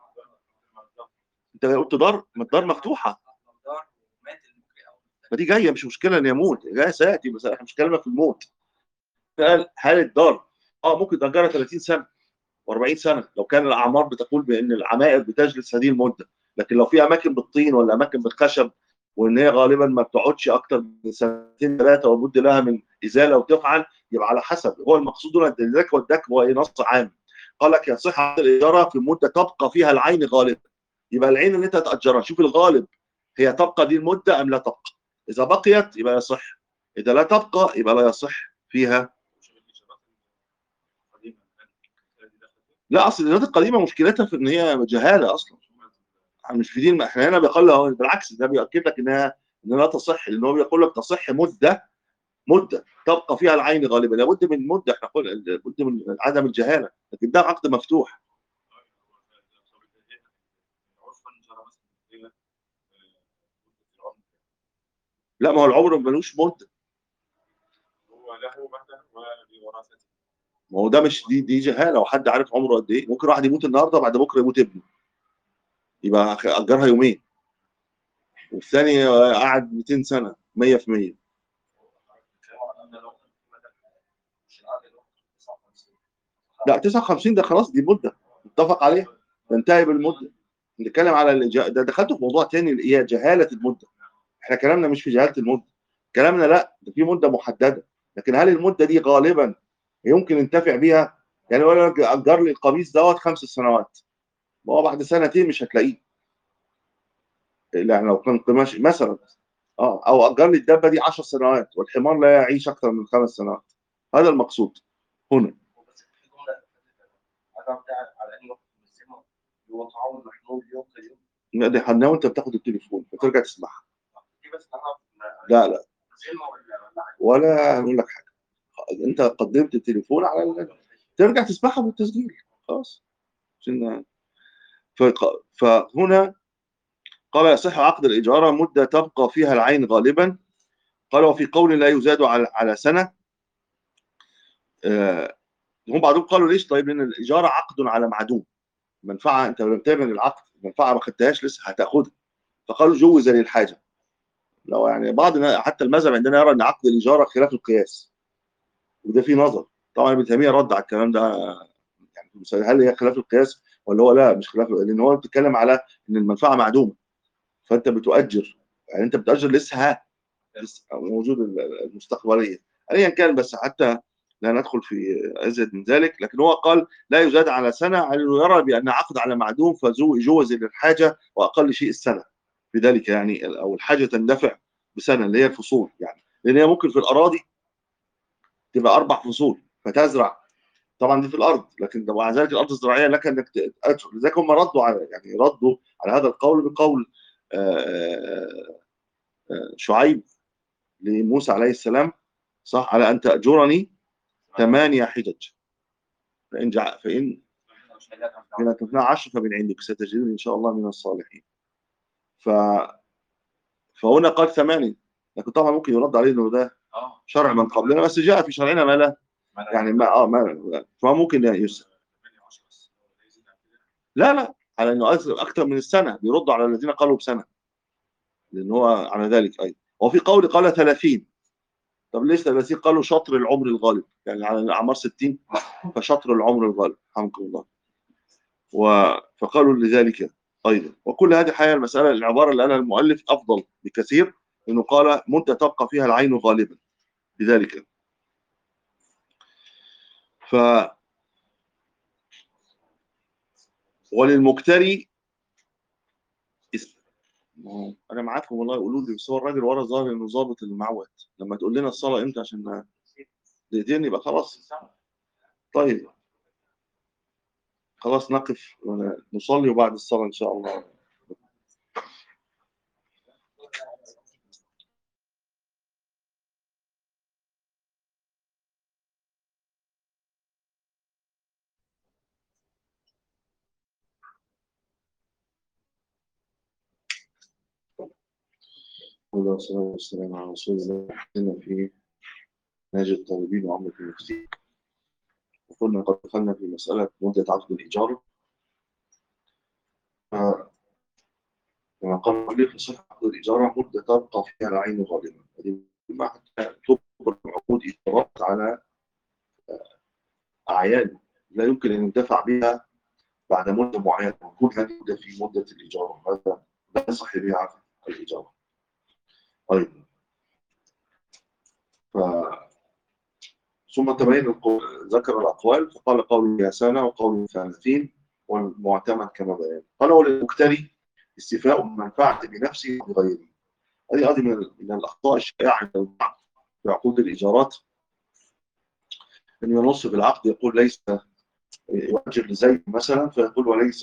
انت قلت دار ما الدار مفتوحه دار ومات المكري او ما دي جايه مش مشكله ان يموت جايه سياتي بس احنا مش كلامنا في الموت قال هل الدار اه ممكن تاجرها 30 سنه و40 سنه لو كان الاعمار بتقول بان العمائر بتجلس هذه المده لكن لو في اماكن بالطين ولا اماكن بالخشب وان هي غالبا ما بتقعدش اكتر من سنتين ثلاثه وبد لها من ازاله وتفعل يبقى على حسب هو المقصود هنا ذاك والدك هو إيه؟ نص عام قال لك يصح عقد الاجاره في مده تبقى فيها العين غالبا يبقى العين اللي انت تاجرها شوف الغالب هي تبقى دي المده ام لا تبقى اذا بقيت يبقى يصح اذا لا تبقى يبقى لا يصح فيها لا اصل الإيجارات القديمه مشكلتها في ان هي جهاله اصلا مش في دين احنا هنا بيقول له بالعكس ده بيأكد لك انها انها لا تصح لان هو بيقول لك تصح مده مده تبقى فيها العين غالبا لابد من مده احنا قلنا لابد من عدم الجهاله لكن ده عقد مفتوح لا ما هو العمر ملوش مده هو له مثلا ولورثته ما هو ده مش دي دي جهاله وحد عارف عمره قد ايه ممكن واحد يموت النهارده بعد بكره يموت ابنه يبقى اجرها يومين والثاني قعد 200 سنه 100% الكلام على ان لو مثلا مش العقد اللي هو 59 لا 59 ده خلاص دي مده متفق عليها تنتهي بالمده نتكلم على الج... ده دخلت في موضوع تاني اللي هي جهاله المده احنا كلامنا مش في جهاله المده كلامنا لا ده في مده محدده لكن هل المده دي غالبا يمكن ينتفع بيها يعني يقول لك اجر لي القميص دوت خمس سنوات ما هو بعد سنتين مش هتلاقيه يعني لو كان قماش مثلا اه او اجر لي الدابه دي 10 سنوات والحمار لا يعيش اكثر من خمس سنوات هذا المقصود هنا بس في جمله انا بتاع على انه مسلمه هو طعام محمول يوم يوم دي حناه وانت بتاخد التليفون فترجع تسمعها دي بس انا لا لا مسلمه ولا ولا ولا هقول لك حاجه انت قدمت التليفون على ال... ترجع تسمعها بالتسجيل خلاص عشان فق- فهنا قال يصح عقد الإجارة مدة تبقى فيها العين غالبا قال وفي قول لا يزاد على على سنة آه، هم بعضهم قالوا ليش طيب لأن الإجارة عقد على معدوم منفعة أنت لما تعمل العقد منفعة ما خدتهاش لسه هتاخدها فقالوا جوز للحاجة لو يعني بعض النا- حتى المذهب عندنا يرى أن عقد الإجارة خلاف القياس وده في نظر طبعا ابن تيمية رد على الكلام ده يعني في المسألة، هل هي خلاف القياس ولا هو لا مش خلاف لأن هو بيتكلم على أن المنفعة معدومة فأنت بتؤجر يعني أنت بتأجر لسه ها لسه موجود ال- المستقبلية أيا كان بس حتى لا ندخل في أزيد من ذلك لكن هو قال لا يزاد على سنة على أنه يرى بأن عقد على معدوم فجوز للحاجة وأقل شيء السنة بذلك يعني أو الحاجة تندفع بسنة اللي هي الفصول يعني لأن هي ممكن في الأراضي تبقى أربع فصول فتزرع طبعا دي في الأرض لكن مع ذلك الأرض الزراعية لك أنك تدخل لذلك هم ردوا على يعني ردوا على هذا القول بقول آه، آه، شعيب لموسى عليه السلام صح على أن تأجرني ثمانية حجج فإن جع... فإن إن أتمنى عشر فمن عندك ستجدني إن شاء الله من الصالحين ف... فهنا قال ثمانية لكن طبعا ممكن يرد عليه انه ده اه شرع من قبلنا بس جاء في شرعنا ما لا يعني ما اه ما فممكن يسر لا لا على انه أكثر- اكثر من السنه بيردوا على الذين قالوا بسنه لان هو على ذلك ايضا وفي قول قال 30 طب ليش 30 قالوا شطر العمر الغالب يعني على الاعمار 60 فشطر العمر الغالب رحمكم الله و... فقالوا لذلك ايضا وكل هذه حياه المساله العباره اللي انا المؤلف افضل بكثير انه قال مده تبقى فيها العين غالبا لذلك ف وللمكتري اس- ما هو انا معاكم والله يقولوا لي بس هو الراجل ورا ظاهر انه ظابط المعود لما تقول لنا الصلاه امتى عشان دقيقتين يبقى خلاص طيب خلاص نقف ونصلي وبعد الصلاة إن شاء الله الله والصلاة والسلام على رسول الله إن في ناجي الطالبين وعمرة المفتين وقلنا قد دخلنا في مسألة مدة عقد الإيجار ف- كما قال المؤلف صحة عقد الإيجار مدة تبقى فيها العين غالبا هذه ما حتى تبقى عقود إيجارات على أعيان لا يمكن أن يندفع بها بعد مدة معينة ويكون هذه المدة في مدة الإيجار هذا لا يصح بها عقد الإيجار أيضا ف... ثم تبين القول... ذكر الأقوال فقال قول يا سنة وقول ثلاثين والمعتمد كما بيان قال وللمكتري استيفاء المنفعة بنفسه وبغيره هذه هذه من, من الأخطاء الشائعة عند البعض في عقود الإيجارات أن ينص في العقد يقول ليس يؤجر لزيد مثلا فيقول وليس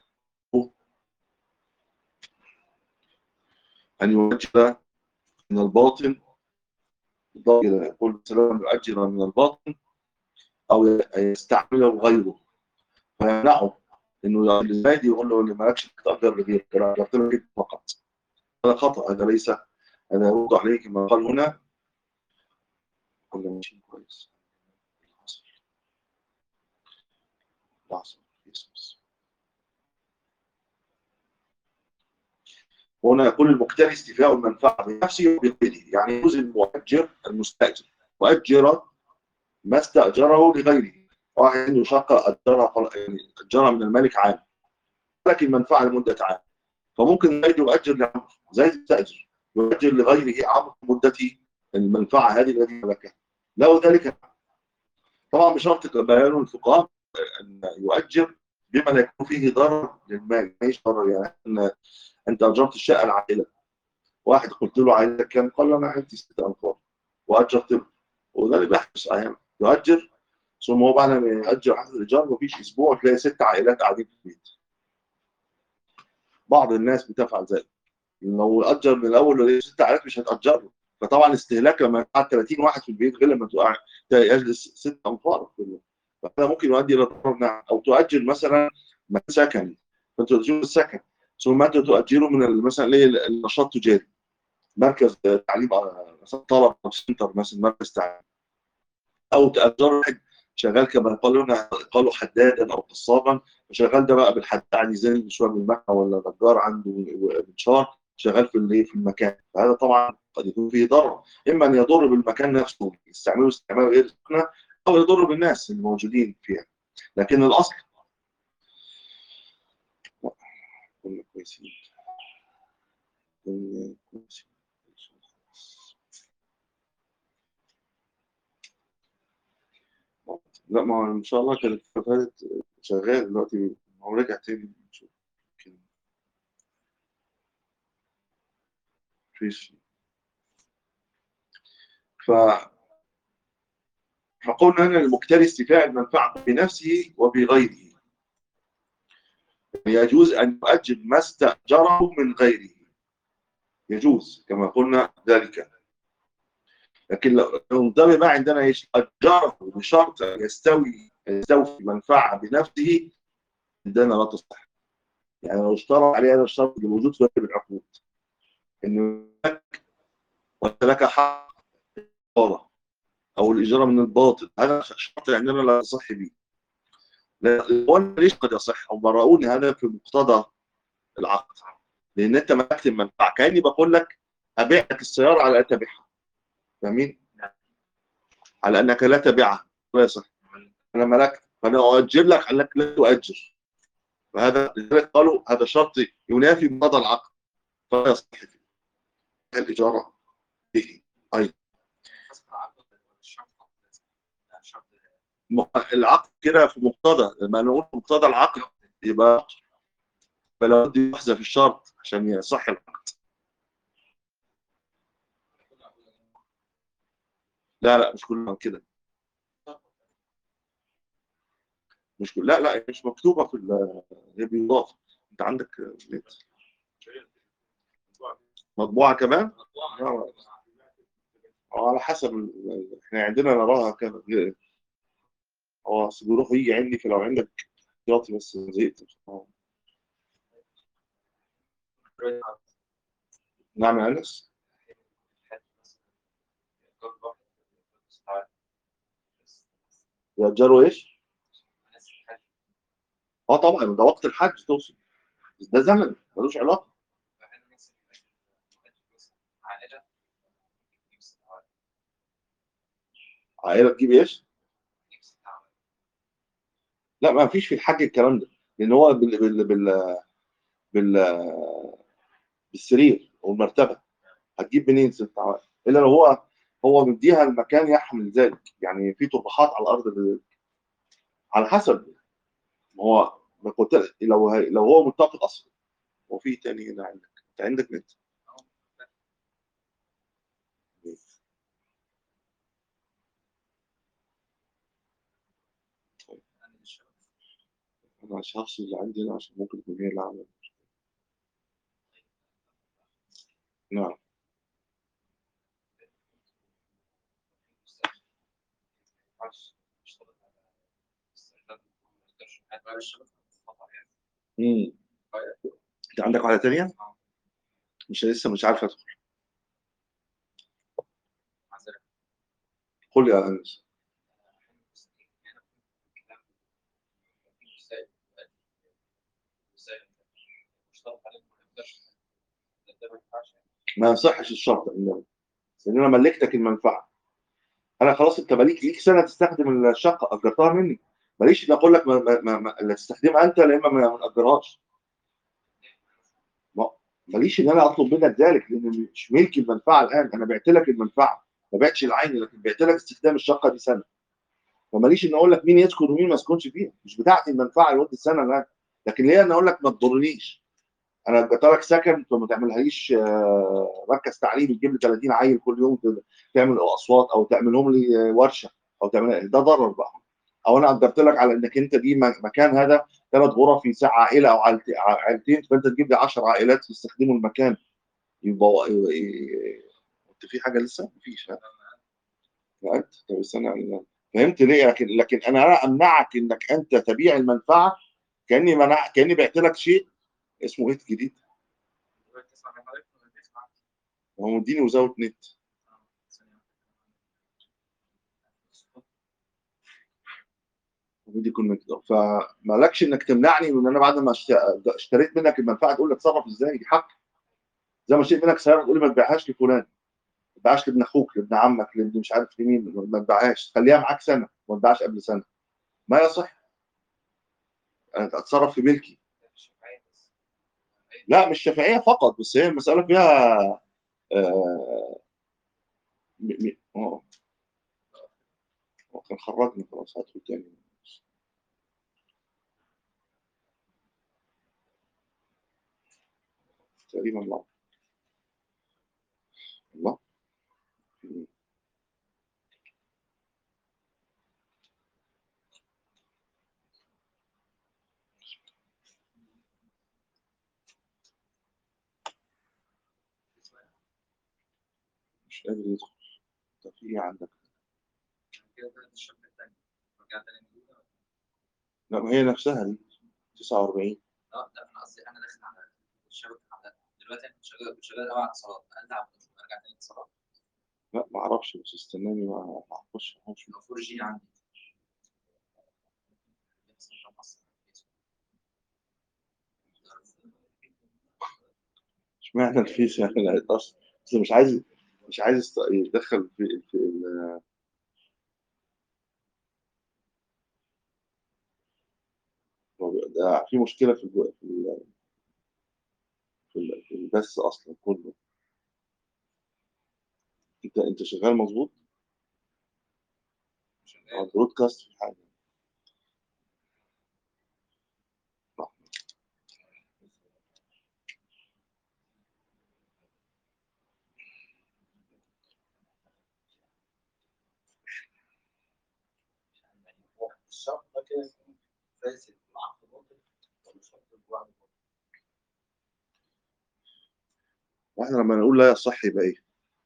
أن يؤجر من الباطن بالضبط كده يقول مثلا يؤجر من الباطن أو يستعمله غيره فيمنعه انه اللي زايد يقول له اللي مالكش تأجر لغيرك انا أجرت له كده فقط هذا خطأ هذا ليس هذا يرد عليه كما قال هنا كنا ماشيين كويس لحظة. يس. وهنا يقول المكتري استيفاء المنفعة بنفسه وبغيره يعني يجوز المؤجر المستأجر وأجر ما استأجره لغيره واحد عنده شقة أجرها يعني أجرها من الملك عام لكن المنفعة لمدة عام فممكن زيد يؤجر لعمرو زيد يستأجر يؤجر لغيره عمرو مدة المنفعة هذه التي ملكها له ذلك طبعا بشرط بيان الفقهاء أن يؤجر بما لا يكون فيه ضرر للمال ليس ضرر يعني أن أنت أجرت الشقة العائلة واحد قلت له عائلتك كام؟ قال له أنا عائلتي ست أنفار وأجرت له وده اللي بيحدث أحيانا يؤجر ثم هو بعد ما يأجر عقد الإيجار مفيش أسبوع تلاقي ست عائلات قاعدين في البيت. بعض الناس بتفعل ذلك. لو أجر من الأول ولا ست عائلات مش هتأجر له. فطبعا استهلاك لما قعد 30 واحد في البيت غير لما تقع يجلس ست أنفار في البيت. فهذا ممكن يؤدي إلى ضرر نعم أو تؤجر مثلا مكان سكني فأنت تؤجر السكن ثم أنت تؤجره من مثلا ليه النشاط التجاري مركز تعليم مثلا طلب أو سنتر مثلا مركز تعليم أو تأجر واحد شغال كما قالوا قالوا حدادا او قصابا شغال ده بقى بالحداد يعني زي شويه من المكنه ولا نجار عنده منشار شغال في الايه في المكان فهذا طبعا قد يكون فيه ضرر اما ان يضر بالمكان نفسه يستعمله استعمال غير سكنه او يضر بالناس الموجودين فيها لكن الاصل كنا كويسين كنا كويسين لا ما هو ان شاء الله كانت فاتت شغال دلوقتي هو رجع تاني نشوف كده فيش ف فقلنا ان المكتري استيفاء المنفعه بنفسه وبغيره يجوز ان يؤجل ما استاجره من غيره يجوز كما قلنا ذلك لكن لو انضم ما عندنا ايش اجره بشرط ان يستوي يستوفي منفعه بنفسه عندنا لا تصح يعني لو اشترط عليه هذا الشرط اللي موجود في العقود انه لك وانت لك حق الاجاره او الاجاره من الباطل هذا شرط عندنا لا يصح به وانا ليش قد يصح هم راوني هذا في مقتضى العقد لان انت ملكت المنفعه كاني بقول لك ابيع لك السياره على ان تبيعها فاهمين؟ على انك لا تبيعها لا يصح انا ملكت فانا اؤجر لك على انك لا تؤجر فهذا لذلك قالوا هذا شرط ينافي مقتضى العقد فلا يصح فيه الاجاره به ايضا العقد كده في مقتضى لما نقول مقتضى العقد يبقى فلا بد يحذف الشرط عشان يصح العقد لا لا مش كلهم كده مش لا لا مش مكتوبه في ال- هي بيضاف انت عندك نت مطبوعه كمان آه. أو على حسب ال- ال- احنا عندنا نراها كده اه أصل بيروح يجي عندي فلو عندك احتياطي بس زهقت آه. نعم يا انس يأجروا ايش؟ اه طبعا ده وقت الحج توصل ده زمن ملوش علاقه عائله تجيب ايش؟ لا ما فيش في الحج الكلام ده لان هو بال بال بال, بال... بالسرير والمرتبه هتجيب منين ست عوائل الا لو هو هو مديها المكان يحمل ذلك يعني في طروحات على الارض ب... على حسب ما هو ما كنت لو هي... لو هو متفق اصلا وفي تاني هنا عندك انت عندك نت انا مش هفصل اللي عندي هنا عشان ممكن تكون هي اللي عامله نعم امم انت عندك واحده تانيه مش لسه مش عارف ادخل قول يا انس ما يصحش الشرط عندنا لان انا ملكتك المنفعه انا خلاص انت مالك ليك سنه تستخدم الشقه اجرتها مني ماليش ان اقول لك ما ما ما ما- لا تستخدمها انت لا اما ما ما ناجرهاش ما- ماليش ان انا اطلب منك ذلك لان مش ملكي المنفعه الان انا بعت لك المنفعه ما بعتش العين لكن بعت لك استخدام الشقه دي سنه فماليش ان اقول لك مين يسكن ومين ما يسكنش فيها مش بتاعتي المنفعه لمده سنه الان لكن ليه انا اقول لك ما تضرنيش انا اديت لك سكن فما تعملهاليش آه، مركز تعليم تجيب لي 30 عيل كل يوم ت- تعمل اصوات او تعملهم لي آه، ورشه او تعمل ده ضرر بقى او انا قدرت لك على انك انت دي م- مكان هذا ثلاث غرف يسع عائله او عائلت- عائلتين فانت تجيب لي 10 عائلات يستخدموا المكان يبقى ي- ي- انت في حاجه لسه؟ مفيش ها؟ لا طب استنى فهمت ليه لكن لكن انا امنعك انك انت تبيع المنفعه كاني منع كاني بعت لك شيء اسمه ايه جديد هو مديني وزاوت نت ودي كونكت فمالكش انك تمنعني من انا بعد ما اشت- اشتريت منك المنفعه تقول لي اتصرف ازاي دي حق زي ما اشتريت منك سياره تقول لي ما تبيعهاش لفلان ما تبيعهاش لابن اخوك لابن عمك لابن مش عارف لمين ما تبيعهاش خليها معاك سنه ما تبيعهاش قبل سنه ما يصح انا اتصرف في ملكي لا مش شفافيه فقط بس هي المساله فيها آه م- م- اه هو كان خرجني خلاص هدخل تاني تقريبا لا الله مش قادر يدخل طب في ايه عندك؟ لا ما هي نفسها دي 49 لا لا انا قصدي انا داخل على الشبكه على دلوقتي انا كنت شغال كنت شغال قوي على اتصالات ارجع ارجع تاني اتصالات لا ما اعرفش بس استناني ما هخش هخش لو 4 جي عندي اشمعنى الفيس يعني لا اصل أصل مش عايز مش عايز يست- يتدخل في في ال- ده في مشكله في الو- في ال- في ال- في البث اصلا كله انت انت شغال مظبوط شغال برودكاست في حاجه الشرط ده كده فاسد والعقد باطل ولا شرط الوعد باطل؟ واحنا لما نقول لا يصح يبقى ايه؟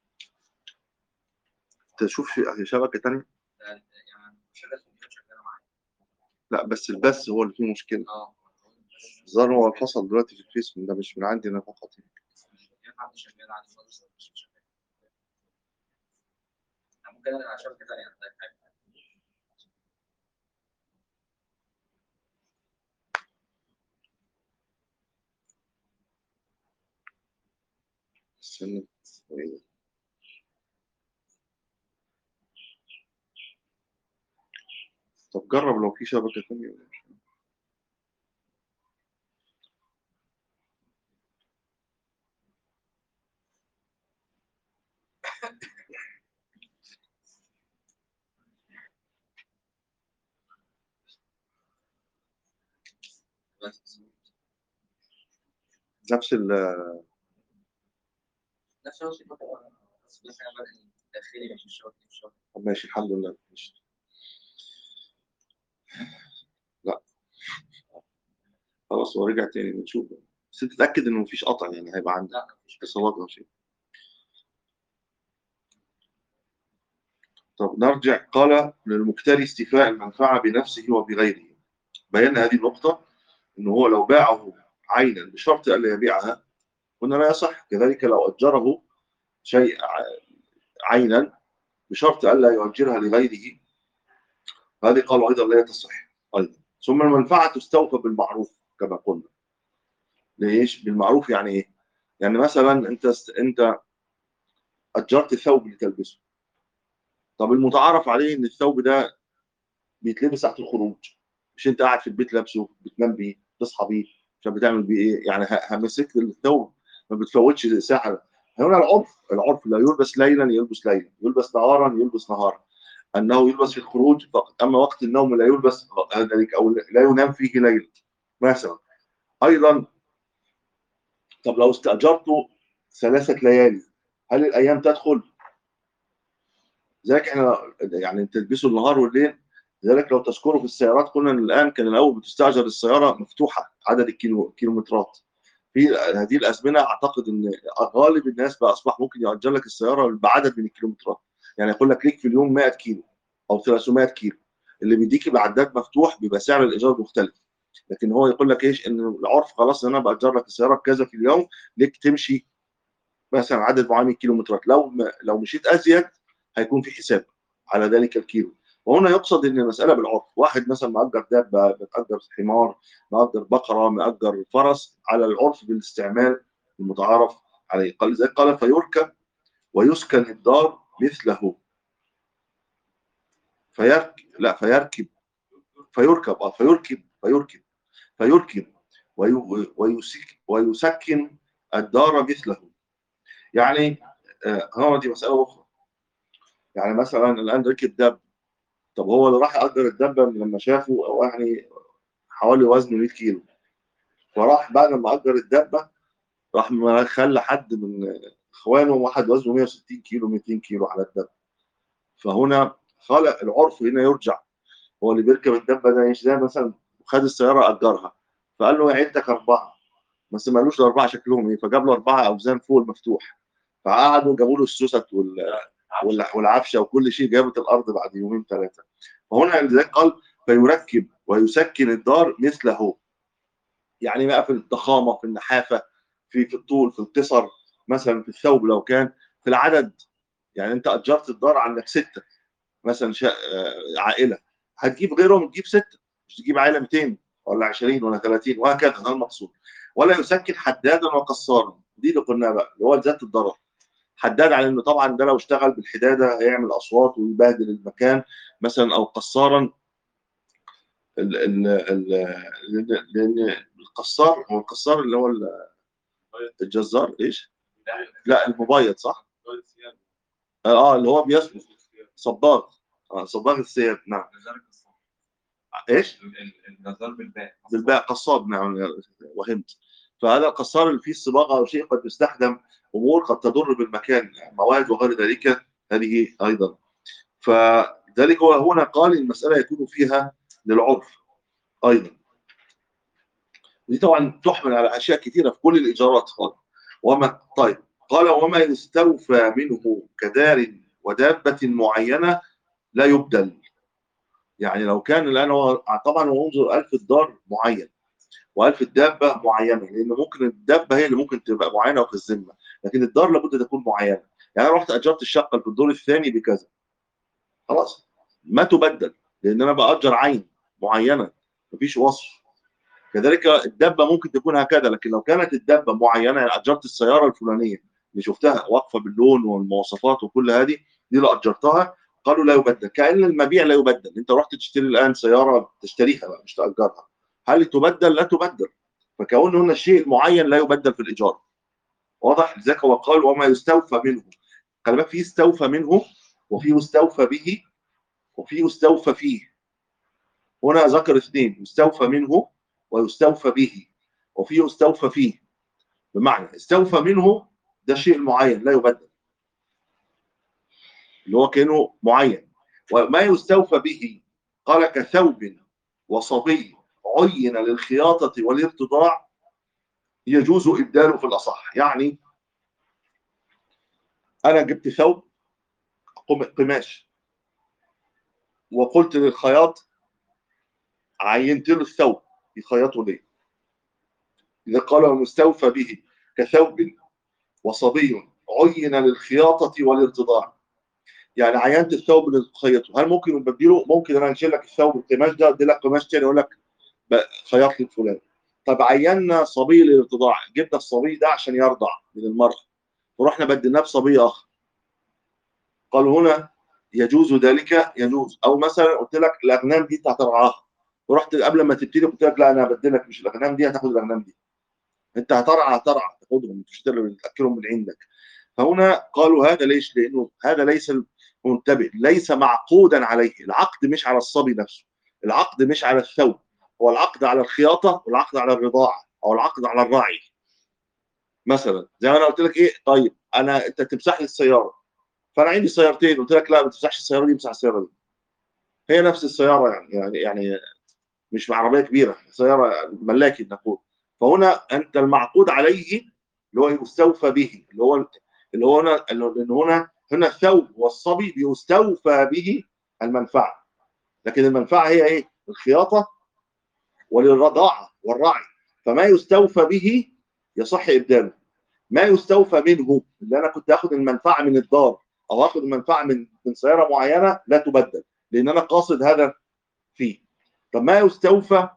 تشوف في شبكه تانية ده يعني شغال في الجهاز شغاله معايا لا بس البث هو اللي فيه مشكله اه الظاهر هو الفصل دلوقتي في الفيسبوك ده مش من عندي انا فقط يعني. حد شغال عادي خالص ولا مش شغال أنا ممكن انا على شبكه ثانيه عندك حاجه استنى إيه ده؟ طب جرب لو في شبكه تانية بس نفس ال نفس الشيء بس بس انا بدأ داخلي مش الشبكه مش الشبكه طب ماشي الحمد لله ماشي. لا خلاص هو رجع تاني نشوف بس تتاكد انه مفيش قطع يعني هيبقى عندك لا مفيش اتصالات او شيء طب نرجع قال للمكتري استيفاء المنفعه بنفسه وبغيره بينا هذه النقطه انه هو لو باعه عينا بشرط الا يبيعها قلنا لا يصح كذلك لو اجره شيء ع- عينا بشرط الا يؤجرها لغيره هذه قالوا ايضا لا تصح ايضا ثم المنفعه تستوفى بالمعروف كما قلنا ليش بالمعروف يعني ايه يعني مثلا انت انت اجرت ثوب لتلبسه طب المتعارف عليه ان الثوب ده بيتلبس ساعه الخروج مش انت قاعد في البيت لابسه بتنام بيه تصحى بيه عشان بتعمل بيه ايه يعني ه- همسك الثوب ما بتفوتش ساعه هنا العرف العرف لا يلبس ليلا يلبس ليلا يلبس نهارا يلبس نهارا انه يلبس في الخروج فقط اما وقت النوم لا يلبس ذلك او لا ينام فيه ليلا مثلا ايضا طب لو استاجرته ثلاثه ليالي هل الايام تدخل؟ ذلك احنا يعني تلبسه النهار والليل لذلك لو تذكروا في السيارات قلنا ان الان كان الاول بتستاجر السياره مفتوحه عدد الكيلو كيلومترات في هذه الازمنه اعتقد ان غالب الناس بقى اصبح ممكن يؤجر لك السياره بعدد من الكيلومترات يعني يقول لك ليك في اليوم 100 كيلو او 300 كيلو اللي بيديك بعداد مفتوح بيبقى سعر الايجار مختلف لكن هو يقول لك ايش ان العرف خلاص ان انا باجر لك السياره بكذا في اليوم ليك تمشي مثلا عدد معين من الكيلومترات لو ما لو مشيت ازيد هيكون في حساب على ذلك الكيلو وهنا يقصد ان المساله بالعرف واحد مثلا مأجر دابه مأجر حمار مأجر بقره مأجر فرس على العرف بالاستعمال المتعارف عليه قال زي قال فيركب ويسكن الدار مثله فيركب لا فيركب فيركب اه فيركب فيركب فيركب وي- ويسك ويسكن الدار مثله يعني آه هو دي مسألة أخرى يعني مثلا الآن ركب دب طب هو اللي راح يأجر الدبة لما شافه أو يعني حوالي وزنه 100 كيلو فراح بعد ما أجر الدبة راح ما خلى حد من إخوانه واحد وزنه 160 كيلو 200 كيلو على الدبة فهنا خلق العرف هنا يرجع هو اللي بيركب الدبة ده ايش زي مثلا خد السيارة أجرها فقال له عدتك أربعة بس ما قالوش الأربعة شكلهم إيه فجاب له أربعة أوزان فوق المفتوح فقعدوا جابوا له السوست وال... وال- والعفشه وكل شيء جابت الارض بعد يومين ثلاثه فهنا لذلك قال فيركب ويسكن الدار مثله يعني بقى في الضخامه في النحافه في في الطول في القصر مثلا في الثوب لو كان في العدد يعني انت اجرت الدار عندك سته مثلا شا... آه، عائله هتجيب غيرهم تجيب سته مش تجيب عائله 200 ولا 20 ولا 30 وهكذا ده المقصود ولا يسكن حدادا وقصارا دي اللي قلناها بقى اللي هو ذات الضرر حداد على انه طبعا ده لو اشتغل بالحداده هيعمل اصوات ويبهدل المكان مثلا او قصارا ال ال ال لان لأن القصار هو القصار اللي هو ال- الجزار ايش؟ لا المبيض صح؟ اه اللي هو بيصبغ صباغ اه صباغ الثياب نعم ايش؟ الجزار بالباء بالباء قصاب نعم وهمت فهذا القصار اللي فيه الصباغه او شيء قد يستخدم امور قد تضر بالمكان مواد وغير ذلك هذه ايضا فذلك هو هنا قال المساله يكون فيها للعرف ايضا دي طبعا تحمل على اشياء كثيره في كل الايجارات خالص وما طيب قال وما يستوفى منه كدار ودابه معينه لا يبدل يعني لو كان الان هو طبعا هو انظر الف الدار معين والف الدابه معينه لان ممكن الدابه هي اللي ممكن تبقى معينه وفي الذمه لكن الدار لابد تكون معينه يعني انا رحت اجرت الشقه في الدور الثاني بكذا خلاص ما تبدل لان انا باجر عين معينه مفيش وصف كذلك الدابه ممكن تكون هكذا لكن لو كانت الدابه معينه يعني اجرت السياره الفلانيه اللي شفتها واقفه باللون والمواصفات وكل هذه دي لو اجرتها قالوا لا يبدل كان المبيع لا يبدل انت رحت تشتري الان سياره تشتريها بقى مش تاجرها هل تبدل لا تبدل فكون هنا الشيء المعين لا يبدل في الايجار واضح لذلك هو قال وما يستوفى منه خلي بالك في استوفى منه وفي يستوفى به وفي يستوفى فيه هنا ذكر اثنين يستوفى منه ويستوفى به وفي يستوفى فيه بمعنى استوفى منه ده شيء معين لا يبدل اللي هو كانه معين وما يستوفى به قال كثوب وصبي عين للخياطة والارتضاع يجوز إبداله في الأصح يعني أنا جبت ثوب قم- قماش وقلت للخياط عينت له الثوب يخيطه ليه إذا قال مستوفى به كثوب وصبي عين للخياطة والارتضاع يعني عينت الثوب اللي تخيطه هل ممكن نبدله ممكن انا انشيل لك الثوب القماش ده ادي لك قماش تاني اقول لك بقى خيط لي فلان طب عينا صبي للارتضاع جبنا الصبي ده عشان يرضع من المرأة ورحنا بدلناه بصبي اخر قالوا هنا يجوز ذلك يجوز او مثلا قلت لك الاغنام دي انت هترعاها ورحت قبل ما تبتدي قلت لك لا انا هبدلك مش الاغنام دي هتاخد الاغنام دي انت هترعى هترعى تاخدهم مش تاكلهم من عندك فهنا قالوا هذا ليش؟ لانه هذا ليس منتبه ليس معقودا عليه العقد مش على الصبي نفسه العقد مش على الثوب هو العقد على الخياطه والعقد على الرضاعه او العقد على الرعي مثلا زي ما انا قلت لك ايه طيب انا انت تمسح لي السياره فانا عندي سيارتين قلت لك لا ما تمسحش السياره دي امسح السياره دي هي نفس السياره يعني يعني يعني مش عربيه كبيره سياره ملاكي نقول فهنا انت المعقود عليه اللي هو يستوفى به اللي هو اللي هو هنا لان هنا هنا الثوب والصبي بيستوفى به المنفعه لكن المنفعه هي ايه؟ الخياطه وللرضاعه والرعي فما يستوفى به يصح ابداله ما يستوفى منه اللي انا كنت اخد المنفعه من الدار او اخد المنفعه من من سياره معينه لا تبدل لان انا قاصد هذا فيه طب ما يستوفى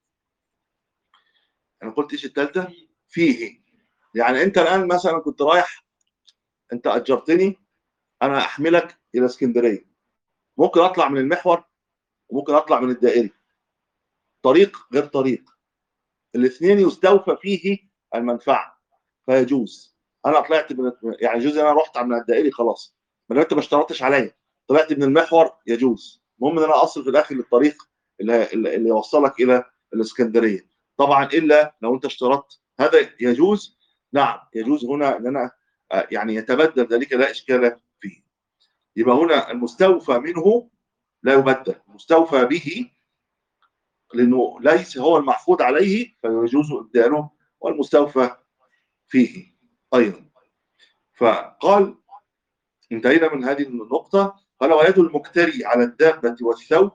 انا قلت ايش الثالثه؟ فيه يعني انت الان مثلا كنت رايح انت اجرتني انا احملك الى اسكندريه ممكن اطلع من المحور وممكن اطلع من الدائري طريق غير طريق الاثنين يستوفى فيه المنفعه فيجوز انا طلعت من يعني يجوز انا رحت من الدائري خلاص ما دام انت ما اشترطتش عليا طلعت من المحور يجوز المهم ان انا اصل في الاخر للطريق اللي اللي يوصلك الى الاسكندريه طبعا الا لو انت اشترطت هذا يجوز نعم يجوز هنا ان انا يعني يتبدل ذلك لا اشكال فيه يبقى هنا المستوفى منه لا يبدل المستوفى به لانه ليس هو المحفوظ عليه فيجوز ابداله والمستوفى فيه ايضا فقال انتهينا من هذه النقطة قال ويد المكتري على الدابة والثوب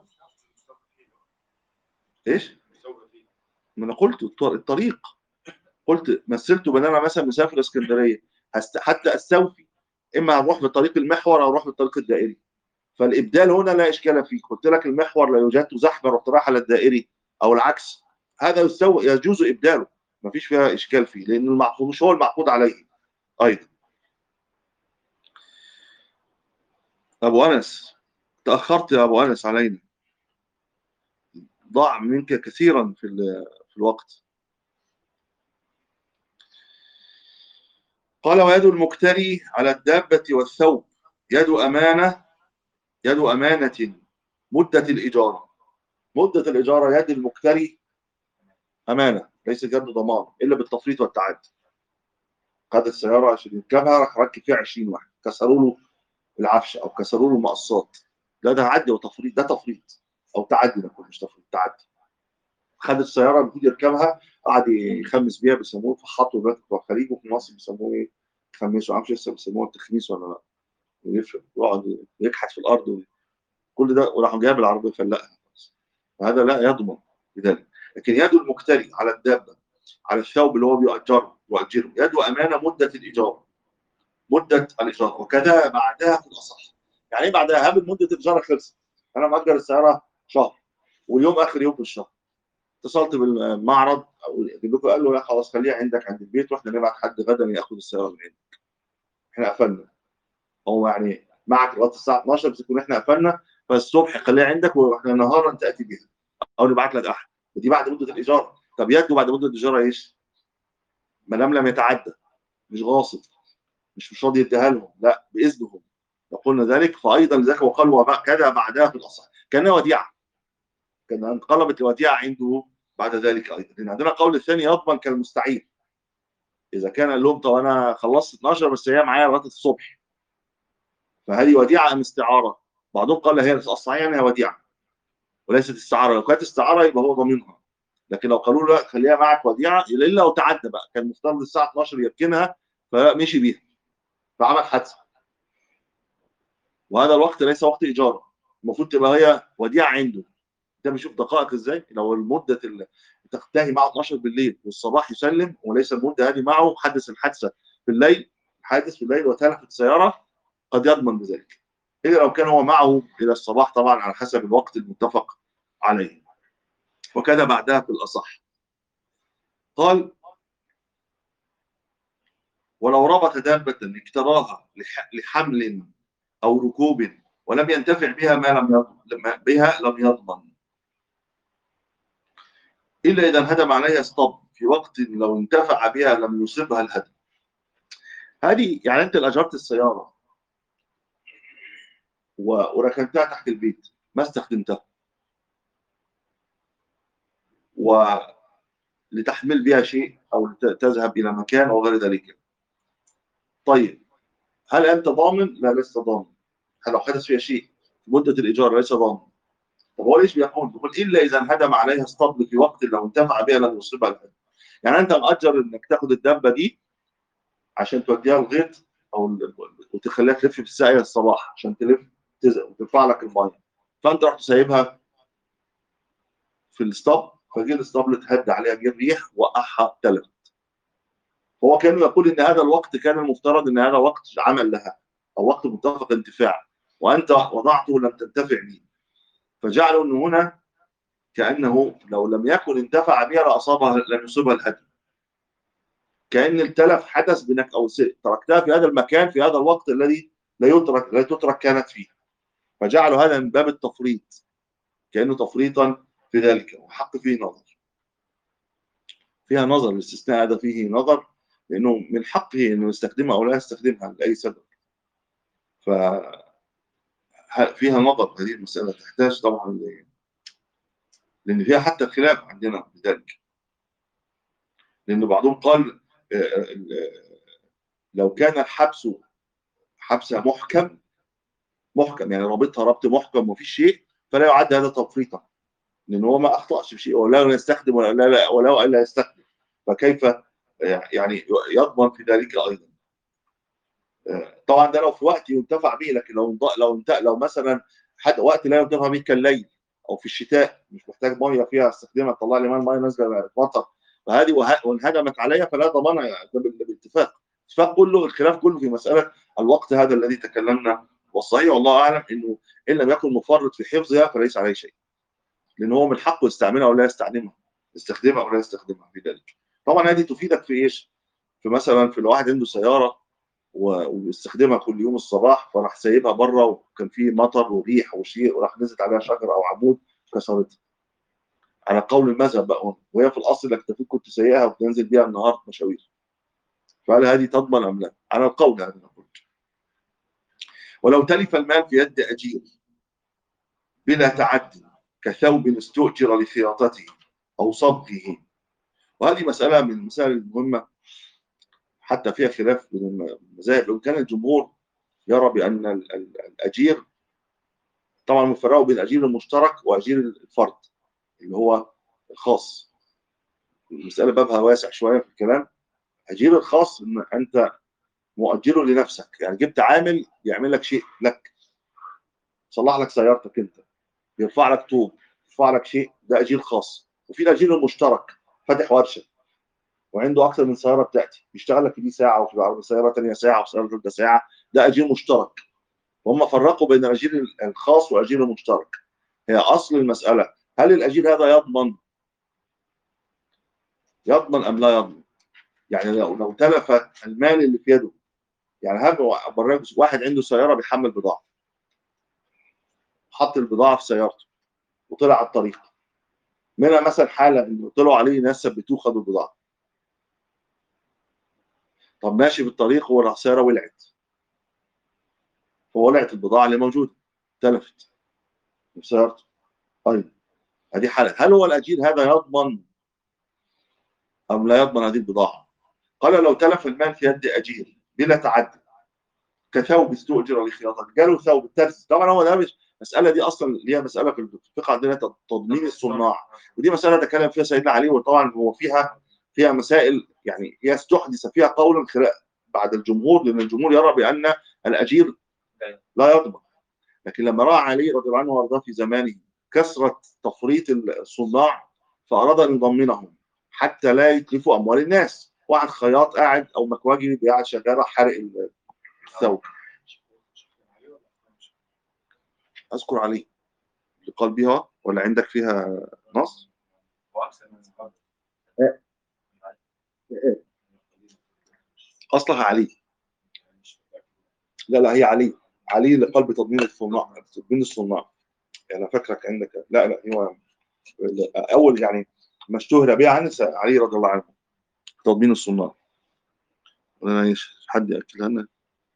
ايش؟ ما انا قلت الطريق قلت مثلته بان انا مثلا مسافر اسكندريه هست... حتى استوفي اما هروح بطريق المحور او اروح بالطريق الدائري فالابدال هنا لا اشكال فيه قلت لك المحور لا يوجد زحمه رحت رايح على الدائري او العكس هذا يستوى يجوز ابداله ما فيش فيها اشكال فيه لان المعقود مش هو المعقود عليه ايضا ابو انس تاخرت يا ابو انس علينا ضاع منك كثيرا في في الوقت قال ويد المكتري على الدابة والثوب يد أمانة يد أمانة مدة الإجارة مدة الإجارة يد المكتري أمانة ليس يد ضمان إلا بالتفريط والتعدي خد السيارة عشان يركبها راح ركب فيها 20 واحد كسروا له العفش أو كسروا له المقصات ده ده تعدي وتفريط ده تفريط أو تعدي نقول مش تفريط تعدي خد السياره المفروض يركبها قعد يخمس بيها بيسموه فحطوا دلوقتي بتوع الخليج وفي مصر بيسموه ايه؟ يخمسوا معرفش لسه بيسموه التخميس ولا لا ويفرق ويقعد يكحت في الارض كل ده وراحوا جايب العربيه فلقها وهذا لا يضمن بذلك لكن يد المكتري على الدابه على الثوب اللي هو بيؤجره يؤجره يده امانه مده الايجار مده الايجار وكذا بعدها في الاصح يعني ايه بعدها هاب مده الايجار خلصت انا مأجر السياره شهر واليوم اخر يوم في الشهر اتصلت بالمعرض او لكم قال له لا خلاص خليها عندك عند البيت واحنا نبعت حد غدا ياخد السياره من عندك احنا قفلنا هو يعني معك لغايه الساعه 12 بس يكون احنا قفلنا فالصبح خليها عندك واحنا نهارا تاتي بها او نبعت لك احد ودي بعد مده الايجار طب يده بعد مده الايجار ايش؟ ما دام لم يتعدى مش غاصب مش مش راضي يديها لهم لا باذنهم لو قلنا ذلك فايضا لذلك وقال وكذا بعدها في الاصح كانها وديعه كان انقلبت الوديعه عنده بعد ذلك ايضا لان عندنا قول الثاني يضمن كالمستعير اذا كان قال لهم طب انا خلصت 12 بس هي معايا لغايه الصبح فهذه وديعه ام استعاره بعضهم قال هي الصحيح يعني هي وديعه وليست استعاره لو كانت استعاره يبقى هو ضامنها لكن لو قالوا له لا خليها معك وديعه الا لو تعدى بقى كان مفترض الساعه 12 يركنها فمشي بيها فعمل حادثه وهذا الوقت ليس وقت ايجاره المفروض تبقى هي وديعه عنده انت بيشوف دقائق ازاي لو المده اللي تنتهي معه 12 بالليل والصباح يسلم وليس المده هذه معه حدث الحادثه في الليل حادث في الليل وتلفت السياره قد يضمن بذلك الا لو كان هو معه الى الصباح طبعا على حسب الوقت المتفق عليه وكذا بعدها في الاصح قال ولو ربط دابة اكتراها لحمل أو ركوب ولم ينتفع بها ما لم يضمن بها لم يضمن إلا إذا انهدم عليها اسطب في وقت لو انتفع بها لم يصبها الهدم هذه يعني أنت أجرت السيارة وركنتها تحت البيت ما استخدمتها ولتحمل بها شيء أو تذهب إلى مكان أو غير ذلك طيب هل أنت ضامن؟ لا لست ضامن لو حدث فيها شيء في مدة الإيجار ليس ضامن طب هو ليش بيقول؟ بيقول إلا إذا انهدم عليها اسطبل في وقت لو انتفع بها لن يصيبها الهدم يعني أنت مأجر إنك تاخد الدابة دي عشان توديها الغيط أو وتخليها تلف في الساقية الصباح عشان تلف وترفع لك المية فأنت رحت سايبها في الاسطبل فجه الاسطبل اتهد عليها جه الريح وقعها تلف هو كان يقول ان هذا الوقت كان المفترض ان هذا وقت عمل لها او وقت متفق انتفاع وانت وضعته لم تنتفع به فجعلوا انه هنا كانه لو لم يكن انتفع بها لاصابها لم يصيبها الهدم كان التلف حدث بانك او تركتها في هذا المكان في هذا الوقت الذي لا يترك لا تترك كانت فيه فجعلوا هذا من باب التفريط كانه تفريطا في ذلك وحق فيه نظر فيها نظر الاستثناء هذا فيه نظر لانه من حقه انه يستخدمها او لا يستخدمها لاي سبب ف فيها نظر هذه المساله تحتاج طبعا ل... لان فيها حتى خلاف عندنا بذلك لان بعضهم قال لو كان الحبس حبس محكم محكم يعني رابطها ربط محكم وفي شيء فلا يعد هذا تفريطا لان هو ما اخطاش في شيء ولا يستخدم ولا لا ولا الا يستخدم فكيف يعني يضمن في ذلك ايضا طبعا ده لو في وقت ينتفع به لكن لو لو لو مثلا حد وقت لا ينتفع به كالليل او في الشتاء مش محتاج ميه فيها استخدمها تطلع لي ميه نازله مطر فهذه وانهدمت عليها فلا ضمانها بالاتفاق الاتفاق كله الخلاف كله في مساله الوقت هذا الذي تكلمنا والصحيح والله اعلم انه ان لم يكن مفرط في حفظها فليس عليه شيء لان هو من حقه يستعملها او لا يستعملها يستخدمها او لا يستخدمها في ذلك طبعا هذه تفيدك في ايش؟ في مثلا في الواحد عنده سياره ويستخدمها كل يوم الصباح فراح سايبها بره وكان في مطر وريح وشيء وراح نزلت عليها شجره او عمود كسرتها. على قول المذهب بقى وهي في الاصل انك المفروض كنت سايقها وتنزل بيها النهار مشاوير. فهل هذه تضمن ام لا؟ على القول هذا نقول. ولو تلف المال في يد اجير بلا تعدي كثوب استؤجر لخياطته او صبغه وهذه مساله من المسائل المهمه حتى فيها خلاف بين المذاهب لو كان الجمهور يرى بان الاجير طبعا مفرقوا بين الاجير المشترك واجير الفرد اللي هو الخاص المسألة بابها واسع شوية في الكلام أجير الخاص إن أنت مؤجره لنفسك يعني جبت عامل يعمل لك شيء لك صلح لك سيارتك أنت يرفع لك طوب يرفع لك شيء ده أجير خاص وفي الأجير المشترك فاتح ورشة وعنده أكثر من سيارة بتأتي يشتغل لك في دي ساعة وفي سيارة تانية ساعة وفي سيارة ثالثة ساعة ده أجير مشترك وهم فرقوا بين الأجير الخاص والأجير المشترك هي أصل المسألة هل الأجير هذا يضمن يضمن أم لا يضمن يعني لو لو تلف المال اللي في يده يعني هذا برنامج واحد عنده سيارة بيحمل بضاعة حط البضاعة في سيارته وطلع على الطريق منها مثلا حالة انه طلعوا عليه ناس ثبتوه خدوا البضاعة طب ماشي في الطريق والسيارة ولعت فولعت البضاعة اللي موجودة تلفت في سيارته طيب هذه حالة هل هو الأجير هذا يضمن أم لا يضمن هذه البضاعة قال لو تلف المال في يد أجير بلا تعدي كثوب استؤجر لخياطة جاله ثوب الترس طبعا هو ده مش المسألة دي أصلا ليها مسألة في الفقه عندنا تضمين الصناع ودي مسألة تكلم فيها سيدنا علي وطبعا هو فيها فيها مسائل يعني يستحدث فيها قولا بعد الجمهور لأن الجمهور يرى بأن الأجير لا يضمن لكن لما رأى علي رضي الله عنه وارضاه في زمانه كثرة تفريط الصناع فأراد أن يضمنهم حتى لا يتلفوا أموال الناس واحد خياط قاعد أو مكواجي قاعد شغال راح حرق الثوب أذكر عليه قال بها ولا عندك فيها نص؟ واكثر من قبل أصلها علي لا لا هي علي علي لقلب تضمين الصناع تضمين الصناع يعني فاكرك عندك لا لا هو اول يعني ما اشتهر به عن علي رضي الله عنه تضمين الصناع ولا ايش حد ياكلها لنا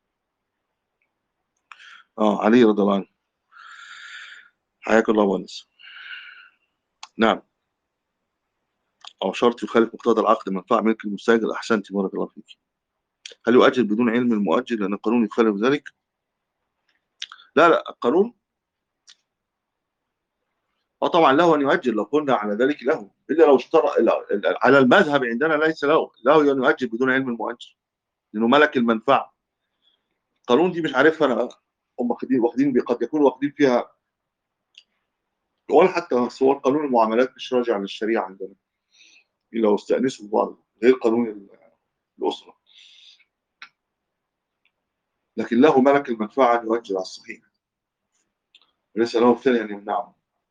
اه علي رضي الله عنه حياك الله وانس نعم او شرط يخالف مقتضى العقد منفعه ملك المستاجر احسنت بارك الله فيك هل يؤجل بدون علم المؤجل لان القانون يخالف ذلك لا لا القانون اه طبعا له ان يؤجل لو قلنا على ذلك له الا لو اشترى على المذهب عندنا ليس له له ان يؤجل بدون علم المؤجل لانه ملك المنفعه القانون دي مش عارفها انا هم واخدين واخدين قد يكونوا واخدين فيها ولا حتى صور قانون المعاملات مش راجع للشريعه عندنا لو استأنسوا ببعض غير قانون الأسرة لكن له ملك المنفعة أن يؤجل على الصحيح وليس له الثاني أن يمنعه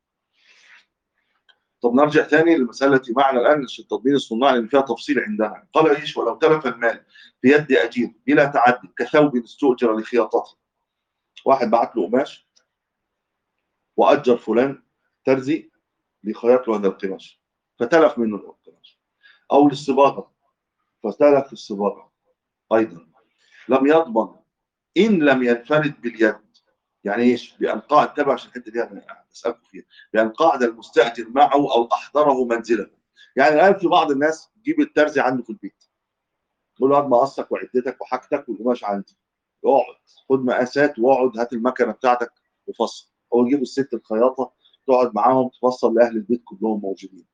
طب نرجع ثاني للمسألة التي معنا الآن في التطبيق الصناعي اللي فيها تفصيل عندنا قال إيش ولو تلف المال في يد أجير بلا تعدي كثوب استؤجر لخياطته واحد بعت له قماش وأجر فلان ترزي لخياط له هذا القماش فتلف منه القماش أو للصباغة فتلف الصباغة أيضا لم يضمن إن لم ينفرد باليد يعني ايش؟ بأن قاعد تبع عشان الحته دي انا اسالكم فيها بأن قاعد المستأجر معه أو أحضره منزله يعني الآن في بعض الناس تجيب الترزي عنده في البيت تقول له هات مقصك وعدتك وحاجتك والقماش عندي اقعد خد مقاسات واقعد هات المكنه بتاعتك وفصل او يجيبوا الست الخياطه تقعد معاهم تفصل لاهل البيت كلهم موجودين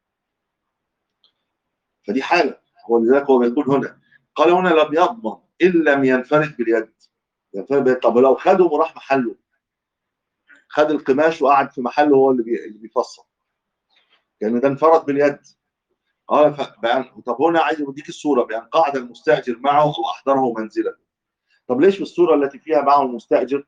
فدي حاله هو لذلك هو بيقول هنا قال هنا لم يضمن ان لم ينفرد باليد ينفرد باليد طب لو خده وراح محله خد القماش وقعد في محله هو اللي بي- اللي بيفصل يعني ده انفرد باليد اه فبقى طب هنا عايز يديك الصوره بان قعد المستاجر معه او احضره منزله طب ليش في الصوره التي فيها معه المستاجر